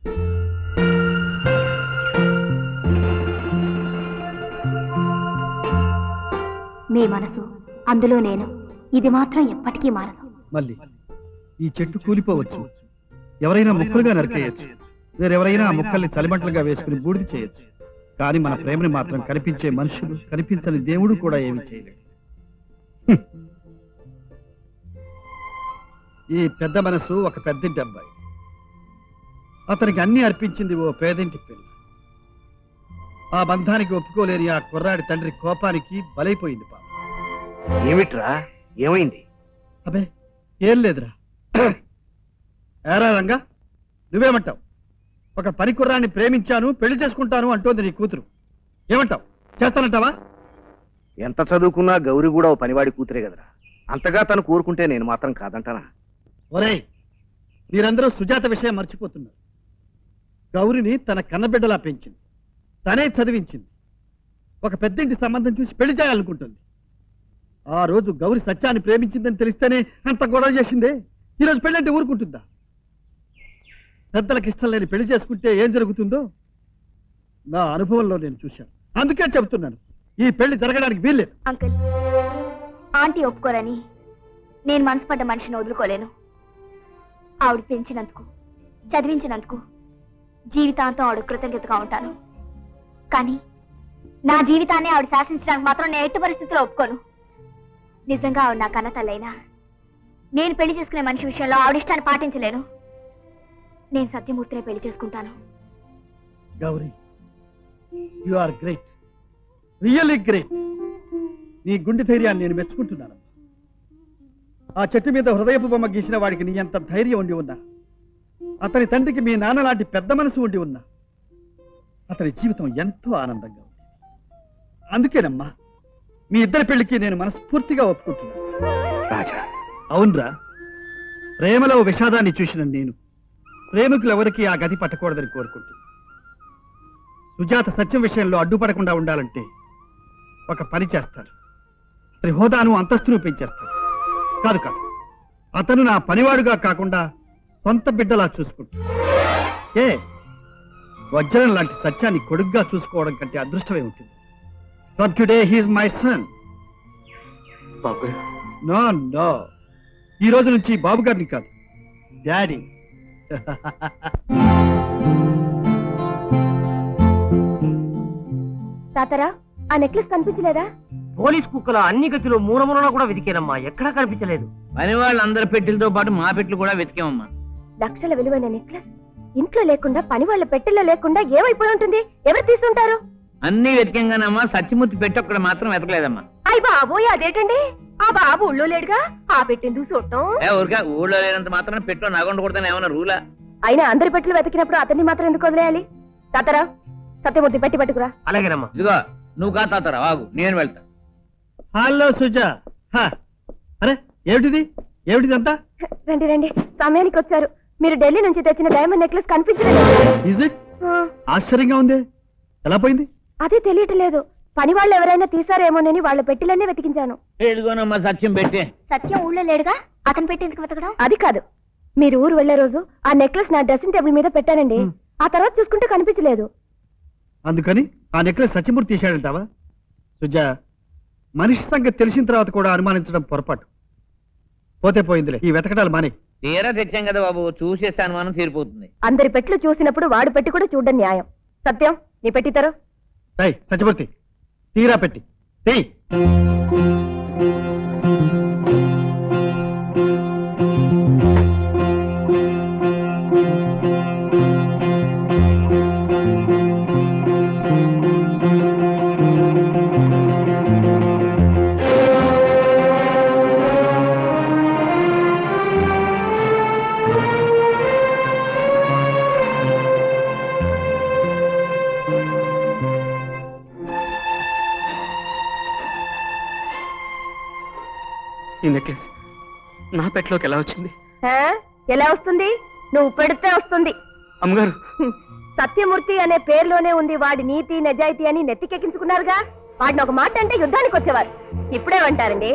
మీ మనసు అందులో నేను ఇది మాత్రం ఎప్పటికీ మారదు మళ్ళీ ఈ చెట్టు కూలిపోవచ్చు ఎవరైనా ముక్కలుగా నరికేయచ్చు వేరెవరైనా ఆ ముక్కల్ని చలిమంటలుగా వేసుకుని బూడిద చేయొచ్చు కానీ మన ప్రేమని మాత్రం కనిపించే మనుషులు కనిపించని దేవుడు కూడా ఏమి చేయలేడు హ్మ్. ఈ పెద్ద మనసు ఒక పెద్దింటి అబ్బాయి అతనికి అన్ని అర్పించింది ఓ పేదింటి పిల్ల ఆ బంధానికి ఒప్పుకోలేని ఆ కుర్రాడి తండ్రి కోపానికి బలైపోయింది పాప ఏమిట్రా ఏమైంది అబే ఏం లేదురా ఏరా రంగా నువ్వేమంటావు ఒక పని కుర్రాన్ని ప్రేమించాను పెళ్లి చేసుకుంటాను అంటోంది నీ కూతురు ఏమంటావు చేస్తానంటావా ఎంత చదువుకున్నా గౌరి కూడా ఓ పనివాడి కూతురే కదరా అంతగా తను కోరుకుంటే నేను మాత్రం కాదంటానా ఒరేయ్ మీరందరూ సుజాత విషయం మర్చిపోతున్నారు గౌరిని తన కన్నబిడ్డలా పెంచింది తనే చదివించింది ఒక పెద్దింటి సంబంధం చూసి పెళ్లి చేయాలనుకుంటుంది ఆ రోజు గౌరి సత్యాన్ని ప్రేమించిందని తెలిస్తేనే అంత గొడవ చేసిందే ఈరోజు పెళ్ళంటే ఊరుకుంటుందా పెద్దలకు ఇష్టం లేని పెళ్లి చేసుకుంటే ఏం జరుగుతుందో నా అనుభవంలో నేను చూశాను అందుకే చెబుతున్నాను ఈ పెళ్లి జరగడానికి వీల్లేదు అంకుల్ ఆంటీ ఒప్పుకోరని నేను మనసు పడ్డ మనిషిని వదులుకోలేను ఆవిడ పెంచినందుకు చదివించినందుకు జీవితాంతం ఆవిడ కృతజ్ఞతగా ఉంటాను కానీ నా జీవితాన్ని ఆవిడ శాసించడానికి మాత్రం నేను ఎట్టి పరిస్థితుల్లో ఒప్పుకోను నిజంగా ఆవిడ నా కన్న తల్లైనా నేను పెళ్లి చేసుకునే మనిషి విషయంలో ఆవిడ ఇష్టాన్ని పాటించలేను నేను సత్యమూర్తినే పెళ్లి చేసుకుంటాను Gauri you are great really great నీ గుండె ధైర్యాన్ని నేను మెచ్చుకుంటున్నాను ఆ చెట్టు మీద హృదయపు బొమ్మ గీసిన వాడికి నీ ఎంత ధైర్యం ఉండి ఉన్నా అతని తండ్రికి మీ నాన్న లాంటి పెద్ద మనసు ఉండి ఉన్నా అతని జీవితం ఎంతో ఆనందంగా ఉంది అందుకేనమ్మా మీ ఇద్దరి పెళ్లికి నేను మనస్ఫూర్తిగా ఒప్పుకుంటున్నాను రాజా అవునరా ప్రేమలో విషాదాన్ని చూసిన నేను ప్రేమికులు ఎవరికి ఆ గతి పట్టకూడదని కోరుకుంటున్నాను సుజాత సత్యం విషయంలో అడ్డుపడకుండా ఉండాలంటే ఒక పని చేస్తారు అతని హోదాను అంతస్తును పెంచేస్తారు కాదు కాదు అతను నా పనివాడుగా కాకుండా సొంత బిడ్డలా చూసుకుంటాడు ఏ వజ్రం లాంటి సత్యాన్ని కొడుగ్గా చూసుకోవడం కంటే అదృష్టమే ఉంటుంది from today he's my son no no ఈ రోజు నుంచి బాబు గారిని కాదు డాడీ తాతరా ఆ నెక్లెస్ కనిపించలేదా పోలీస్ కుక్కల అన్ని గతిలో మూలమూలలో కూడా వెతికానమ్మా ఎక్కడా కనిపించలేదు పని వాళ్ళందరి పెట్టెలతో పాటు మా పెట్టెలు కూడా వెతికామమ్మా లక్షల విలువైన నెక్లెస్ ఇంట్లో లేకుండా పని వాళ్ళ పెట్టెల్లో లేకుండా ఏమైపోయి ఉంటుంది ఎవరు తీసుంటారు అన్ని వెతికంగానమ్మా సత్యమూర్తి పెట్టి ఒక్కడ మాత్రం వెతకలేదమ్మా అయ్య బాబోయ్ అదేటండి ఆ బాబు ఊళ్ళో లేడుగా ఆ పెట్టెందుకు చూడటం ఏ ఊరికా ఊళ్ళో లేనంత మాత్రం పెట్టు నగొండ కొడతాను ఏమన్నా రూలా అయినా అందరి పెట్టెలు వెతికినప్పుడు అతన్ని మాత్రం ఎందుకు వదిలేయాలి తాతరా సత్యమూర్తి పెట్టి పట్టుకురా అలాగేనమ్మా ఇదిగో నువ్వు కా తాతరా ఆగు నేను వెళ్తా హలో సుజా హ. అరే ఏమిటిది ఏమిటిదంతా రండి రండి సమయానికి వచ్చారు మీరు ఢిల్లీ నుంచి తెచ్చిన డైమండ్ నెక్లెస్ కనిపించలేదు ఇజ్ ఇట్ ఆశ్చర్యంగా ఉంది ఎలా పోయింది అదే తెలియటం లేదు పని వాళ్ళు ఎవరైనా తీసారేమోనని వాళ్ళ పెట్టెలన్నీ వెతికించాను ఎడుగోనమ్మా సత్యం పెట్టి సత్యం ఊళ్ళో లేడుగా అతను పెట్టి ఎందుకు వెతకడం అది కాదు మీరు ఊరు వెళ్లే రోజు ఆ నెక్లెస్ నా డ్రెస్సింగ్ టేబుల్ మీద పెట్టానండి ఆ తర్వాత చూసుకుంటే కనిపించలేదు అందుకని ఆ నెక్లెస్ సత్యమూర్తి తీశాడంటావా సుజా మనిషి సంగతి తెలిసిన తర్వాత కూడా అనుమానించడం పొరపాటు పోతే పోయిందిలే ఈ వెతకటాలు మానే తీరా తెచ్చాం కదా బాబు చూసేస్తే అనుమానం తీరిపోతుంది అందరి పెట్లు చూసినప్పుడు వాడు పెట్టి కూడా చూడడం న్యాయం సత్యం నీ పెట్టితారు రై సత్యమూర్తి తీరా పెట్టి తీ ఈ నెక్లెస్ నా పెట్లోకి ఎలా వచ్చింది ఆ? ఎలా వస్తుంది నువ్వు పెడితే వస్తుంది అమ్మగారు హ్మ్. సత్యమూర్తి అనే పేరులోనే ఉంది వాడి నీతి నిజాయితీ అని నెత్తికెక్కించుకున్నారుగా వాడిని ఒక మాట అంటే యుద్ధానికి వచ్చేవారు ఇప్పుడేమంటారండి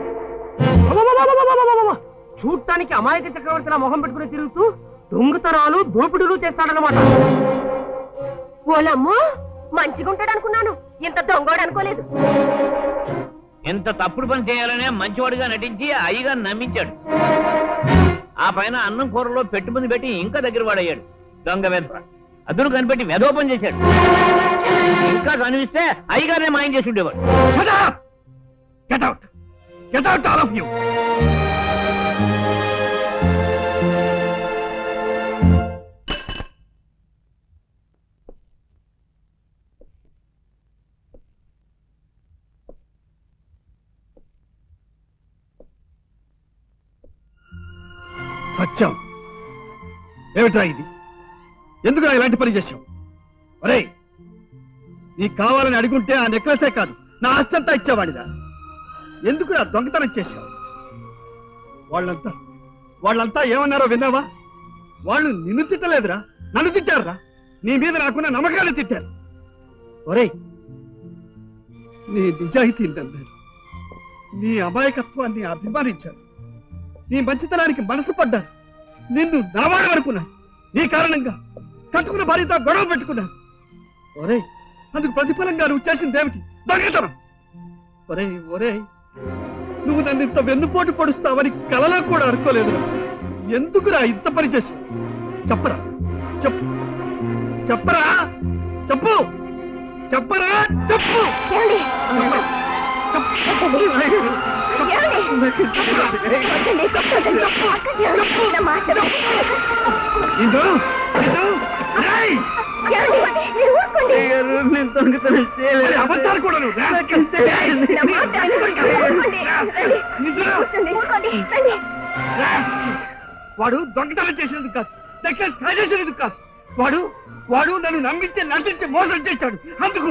చూడటానికి అమాయక చక్రవర్తిలా మొహం పెట్టుకుని తిరుగుతూ దొంగతనాలు దోపిడీలు చేస్తాడనమాట ఓలమ్మో మంచిగుంటాడు అనుకున్నాను ఇంత దొంగోడు అనుకోలేదు ఎంత తప్పుడు పని చేయాలనే మంచివాడిగా నటించి అయ్యగా నమ్మించాడు ఆ పైన అన్నం కూరలో పెట్టుబడి పెట్టి ఇంకా దగ్గర వాడయ్యాడు దొంగ వెధవ అదును కనిపెట్టి వెధోపం చేశాడు ఇంకా కనిపిస్తే అయ్యగారినే మాయం చేసి ఉండేవాడు get out get out all of you Satyam ఏమిట్రా ఇది ఎందుకు ఇలాంటి పని చేశావు ఒరే నీకు కావాలని అడుగుంటే ఆ నెక్లెసే కాదు నా ఆస్తంతా ఇచ్చేవాడిదా ఎందుకు నా దొంగతనం చేశావు వాళ్ళంతా వాళ్ళంతా ఏమన్నారో విన్నావా వాళ్ళు నిన్ను తిట్టలేదురా నన్ను తిట్టారురా నీ మీద నాకున్న నమ్మకాన్ని తిట్టారు ఒరేయ్ నీ నిజాయితీని నమ్మారు నీ అమాయకత్వాన్ని అభిమానించారు నీ మంచితనానికి మనసు పడ్డారు నిన్ను నావాడు అనుకున్నా నీ కారణంగా కట్టుకున్న భార్యతో గొడవ పెట్టుకున్నా ఒరే అందుకు ప్రతిఫలంగా నువ్వు చేసిందేమిటి దొంగతనం ఒరే ఒరే నువ్వు నన్ను ఇంత వెన్నుపోటు పొడుస్తావని కలలో కూడా అనుకోలేదురా ఎందుకురా ఇంత పని చేసి చెప్పరా చెప్పు చెప్పరా చెప్పు చెప్పరా చెప్పు నిన్ను నిన్ను నేను దొంగతనం చేయలేదు. అబద్ధాలు కూడా నువ్వు. వాడు దొంగతనం చేసినందుకు కాదు నెక్లెస్ ట్రై చేసినందుకు కాదు వాడు వాడు నన్ను నమ్మించి నటించి మోసం చేశాడు అందుకు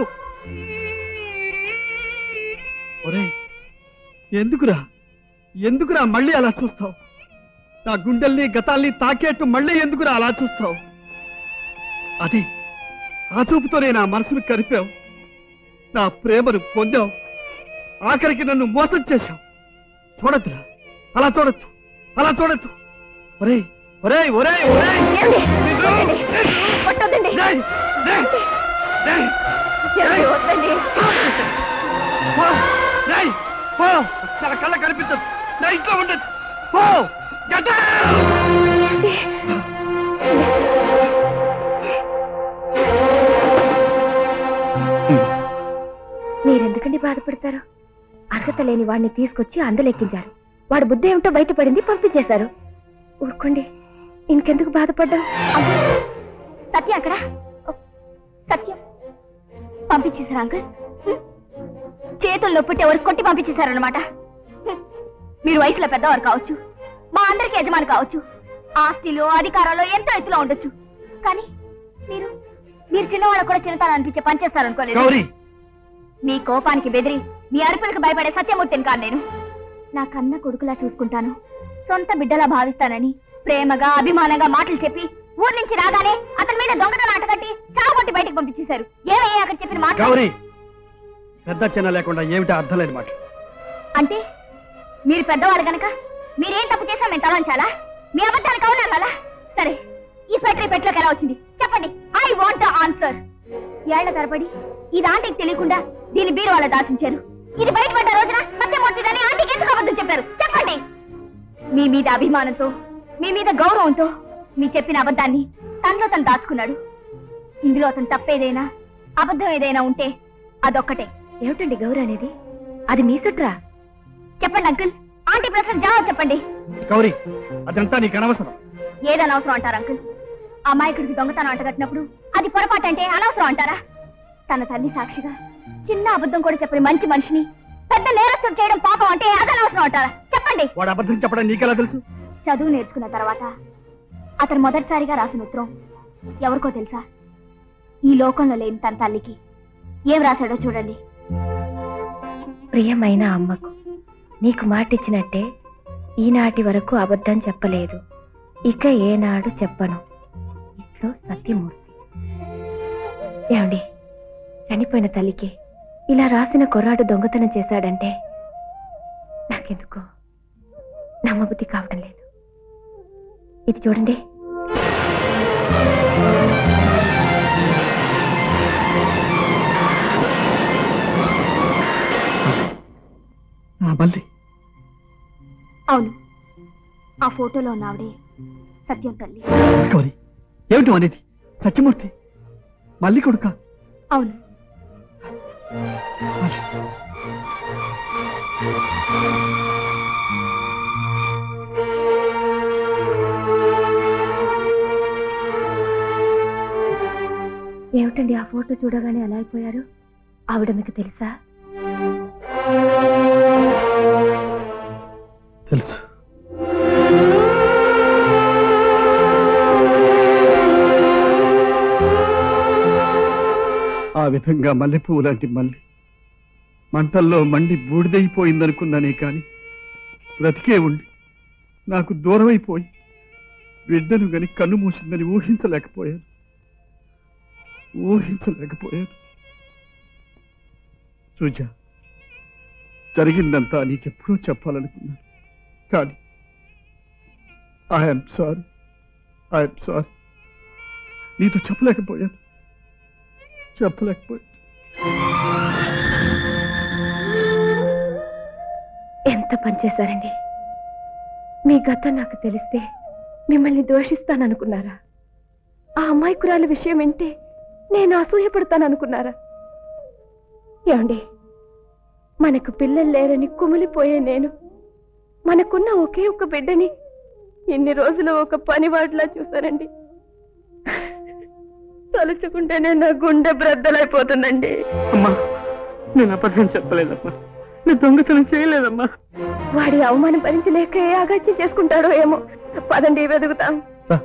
ఒరే ఎందుకురా ఎందుకురా మళ్ళీ అలా చూస్తావు నా గుండెల్ని గతాల్ని తాకేట్టు మళ్ళీ ఎందుకురా అలా చూస్తావు అది ఆ చూపుతోనే నా మనసును కరిపావు నా ప్రేమను పొందావు ఆఖరికి నన్ను మోసం చేశావు చూడద్దురా అలా చూడొద్దు అలా చూడొద్దు ఒరే ఒరే ఒరే ఒరే నా కళ్ళ కనిపించదు నా ఇంట్లో ఉండదు పో Get out! మీరెందుకండి బాధపడతారు అర్హత లేని వాడిని తీసుకొచ్చి అందలెక్కించారు వాడు బుద్ధి ఏమిటో బయటపడింది పంపించేశారు ఊరుకోండి ఇంకెందుకు బాధపడ్డావు సత్యం అక్కడ సత్యం పంపించేశారు అంకుల్ హ్మ్. చేతుల్లో పుట్టి ఎవరు కొట్టి పంపించేశారనమాట హ్మ్. మీరు వయసులో పెద్దవారు కావచ్చు మా అందరికి యజమాని కావచ్చు ఆస్తిలో అధికారంలో ఎంతో ఎత్తులో ఉండొచ్చు కానీ మీరు మీరు చిన్నవాళ్ళకు కూడా చిన్నతనం అనిపించే పని చేస్తారనుకోలేదు గౌరీ మీ కోపానికి బెదిరి మీ అరుపులకు భయపడే సత్యమూర్తిని కాదు నేను నా కన్న కొడుకులా చూసుకుంటాను సొంత బిడ్డలా భావిస్తానని ప్రేమగా అభిమానంగా మాటలు చెప్పి ఊరి నుంచి రాగానే అతని మీద దొంగతనం నాటకట్టి చావగొట్టి బయటకు పంపించేశారు ఏమయ్యా అక్కడ చెప్పిన మాట గౌరీ పెద్ద చిన్న లేకుండా ఏమిటో అర్థం లేని మాట అంటే మీరు పెద్దవాళ్ళు గనక మీరేం తప్పు చేశా మేము తలంచాలా మీ అబద్ధానికి అవునా సరే ఈ స్వెటర్ ఈ పెట్లోకి ఎలా వచ్చింది చెప్పండి ఐ వాంట్ ఆన్సర్ ఏళ్ల తరబడి ఇది ఆంటీకి తెలియకుండా దీని బీరువాలో దాచుంచారు ఇది బయటపడ్డ రోజున సత్యమూర్తిదని ఆంటీకి ఎందుకు అబద్ధం చెప్పారు చెప్పండి మీ మీద అభిమానంతో మీ మీద గౌరవంతో మీ చెప్పిన అబద్ధాన్ని తనలో తను దాచుకున్నాడు ఇందులో అతను తప్పేదైనా అబద్ధం ఏదైనా ఉంటే అదొక్కటే ఏమిటండి గౌరీ అనేది అది మీ సుట్రా చెప్పండి అంకుల్ ఆంటీ ప్రశ్న జవాబు చెప్పండి గౌరీ అదంతా నీకు అనవసరం ఏదని అవసరం అంటారు అంకుల్ అమాయకుడికి దొంగతనం అంటగట్టినప్పుడు అది పొరపాటు అంటే అనవసరం అంటారా తన తల్లి సాక్షిగా చిన్న అబద్ధం కూడా చెప్పని మంచి మనిషిని పెద్ద నేరస్తుడు చేయడం పాపం అంటే అదనవసరం అంటారా చెప్పండి వాడు అబద్ధం చెప్పడం నీకెలా తెలుసు చదువు నేర్చుకున్న తర్వాత అతను మొదటిసారిగా రాసిన ఉత్తరం ఎవరికో తెలుసా ఈ లోకంలో లేని తన తల్లికి ఏం రాశాడో చూడండి ప్రియమైన అమ్మకు నీకు మాటిచ్చినట్టే ఈనాటి వరకు అబద్ధం చెప్పలేదు ఇక ఏనాడు చెప్పను ఇట్లో సత్యమూర్తి ఏమండి చనిపోయిన తల్లికి ఇలా రాసిన కుర్రాడు దొంగతనం చేశాడంటే నాకెందుకో నమ్మబుద్ధి కావడం లేదు ఇది చూడండి నా మళ్ళీ అవును ఆ ఫోటోలో ఉన్న ఆవిడే సత్యం తల్లి గౌరీ ఏమిటి అనేది సత్యమూర్తి మళ్ళీ కొడుక అవును ఏమిటండి ఆ ఫోటో చూడగానే అలా అయిపోయారు ఆవిడ మీకు తెలుసా తెలుసు ఆ విధంగా మల్లెపువ్వు లాంటి మల్లి మంటల్లో మండి బూడిదైపోయిందనుకున్నానే కాని బ్రతికే ఉండి నాకు దూరమైపోయి బిడ్డను గని కన్ను మూసిందని ఊహించలేకపోయాను ఊహించలేకపోయాను సుజా జరిగిందంతా నీకెప్పుడూ చెప్పాలనుకున్నాను కానీ ఐఎమ్ సారీ ఐఎమ్ సారీ నీతో చెప్పలేకపోయాను చెప్పలేకపోయాను ఎంత పనిచేశారండి మీ గతం నాకు తెలిస్తే మిమ్మల్ని దోషిస్తాననుకున్నారా ఆ అమాయకురాల విషయం వింటే నేను అసూయపడతాననుకున్నారా ఏమండి మనకు పిల్లలు లేరని కుమిలిపోయే నేను మనకున్న ఒకే ఒక బిడ్డని ఇన్ని రోజులు ఒక పనివాడిలా చూశానండి తలుచుకుంటేనే నా గుండె బ్రద్దలైపోతుందండి అమ్మా నేను అబద్ధం చెప్పలేదమ్మా నేను దొంగతనం చేయలేదమ్మా వాడి అవమానం భరించలేక ఏ అగత్యం చేసుకుంటారో ఏమో పదండి వెతుకుతాం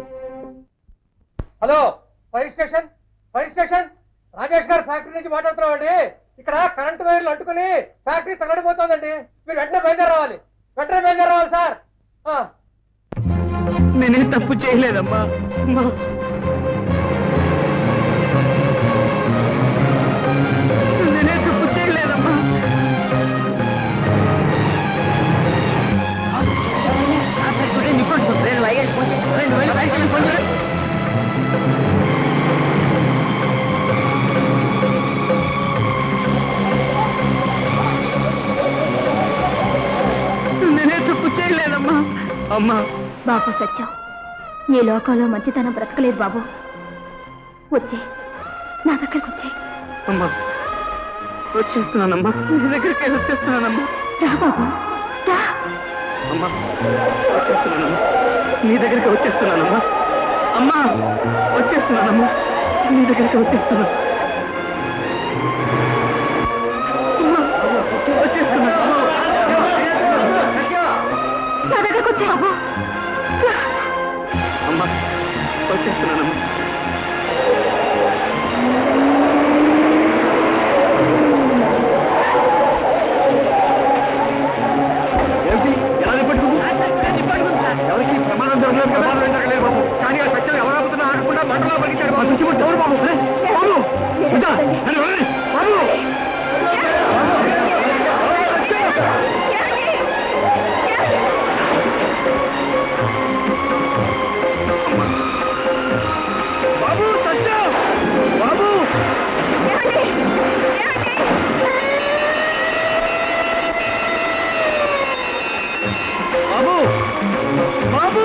hello fire station fire station Rajesh గారు ఫ్యాక్టరీ నుంచి మాట్లాడుతున్నామండి ఇక్కడ కరెంట్ వైర్లు అంటుకుని ఫ్యాక్టరీ తగలడిపోతుందండి మీరు వెంటనే బయలుదేరి రావాలి వెంటనే బయలుదేరి రావాలి సార్ ఆ. నేనే తప్పు చేయలేదమ్మా అమ్మా నేనే తప్పు చేయలేదమ్మా నేనే తప్పు చేయలేదమ్మా అమ్మా బాబు సత్యం ఈ లోకంలో మంచితనం బ్రతకలేదు బాబు వచ్చే నా దగ్గరకు వచ్చే అమ్మా వచ్చేస్తున్నానమ్మా నీ దగ్గరికి వచ్చేస్తున్నానమ్మా రా బాబు రా అమ్మా వచ్చేస్తున్నానమ్మా నీ దగ్గరికి వచ్చేస్తున్నానమ్మా అమ్మా వచ్చేస్తున్నానమ్మా నీ దగ్గరికి వచ్చేస్తున్నాను అమ్మా, వచ్చేస్తున్నాను నా దగ్గరకు వచ్చే బాబు అమ్మా వచ్చేస్తున్నానమ్మా ఏమిటి ఎలా నిప్పట్టుకుంది ఎవరికి ప్రమాదం జరగలేదు ప్రమాదం ఏం జరగలేదు బాబు కానీ ఆ సత్యం ఎవరు ఆపుతున్నా ఆగకుండా మంటలో పలికించాడు బాబు చచ్చిపోతే ఎవరు బాబు ఏ? బాబు బిడ్డ, నన్ను వదిలేయ్. బాబు బాబు సత్యం బాబు బాబు బాబు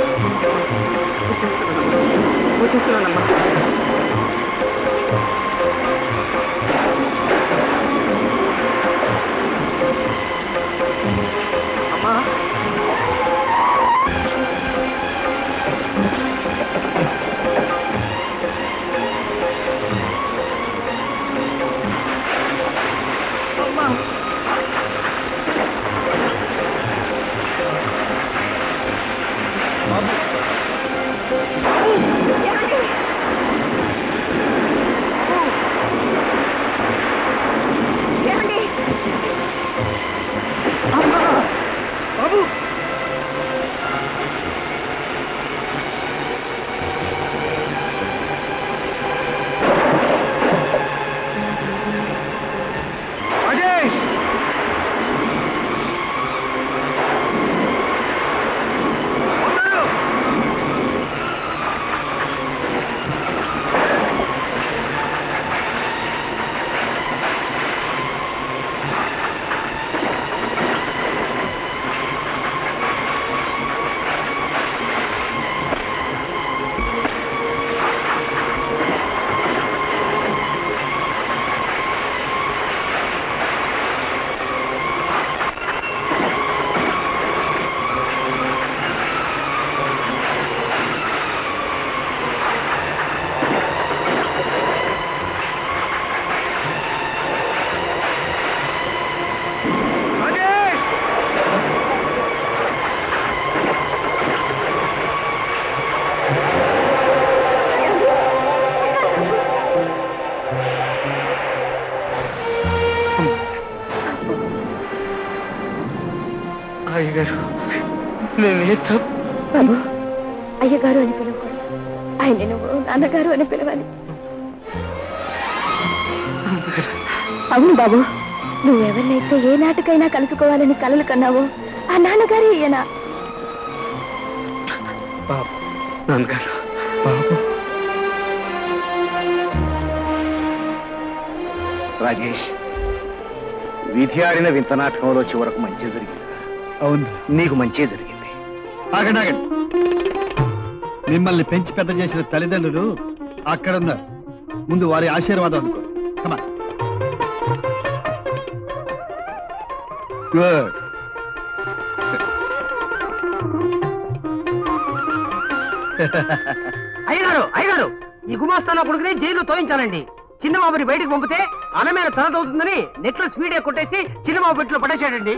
వచ్చేస్తున్నానమ్మా అమ్మా అమ్మా బాబు రాజేష్ అయ్యగారు నేనే తప్పు బాబు అయ్యగారు అని పిలవకూడదు ఆయన నువ్వు నాన్నగారు అని పిలవాలి అవును బాబు నువ్వెవరినైతే ఏ నాటికైనా కలుసుకోవాలని కలలు కన్నావో ఆ నాన్నగారే ఈయన బాబు నాన్నగారు బాబు రాజేష్ విధి ఆడిన వింత నాటకంలో చివరకు మంచి జరిగింది అవును నీకు మంచి జరిగింది ఆగండి ఆగండి మిమ్మల్ని పెంచి పెద్ద చేసిన తల్లిదండ్రులు అక్కడ ఉన్నారు ముందు వారి ఆశీర్వాదం అనుకో కమా గుడ్ అయ్యగారు అయ్యగారు ఈ గుమాస్తానా కొడుకుని జైల్లో తోయించాలండి చిన్నబాబుని బయటకు పంపితే అలమైన తలదవుతుందని నెక్లెస్ వీడియో కొట్టేసి చిన్నబాబు పెట్టిలో పడేశాడండి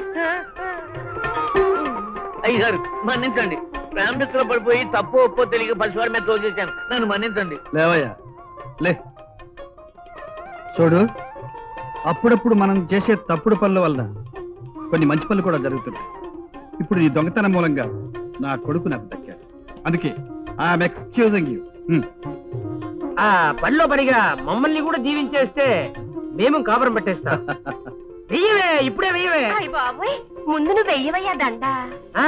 అయ్యారు మన్నించండి ప్రాంబిస్ లో పడిపోయి తప్పు ఒప్పో తెలియక పసివాడి మీద తోచేశాను నన్ను మన్నించండి లేవయ్యా లే చూడు అప్పుడప్పుడు మనం చేసే తప్పుడు పనుల వల్ల కొన్ని మంచి పనులు కూడా జరుగుతున్నాయి ఇప్పుడు నీ దొంగతనం మూలంగా నా కొడుకు నాకు దక్కాడు అందుకే ఐఎమ్ ఎక్స్క్యూజింగ్ యూ ఆ పనిలో పనిగా మమ్మల్ని కూడా దీవించేస్తే మేము కాపురం పెట్టేస్తాం వెయ్యవే ఇప్పుడే వెయ్యవే బాబోయ్ ముందు నువ్వు వెయ్యవయ్యా దండ ఆ.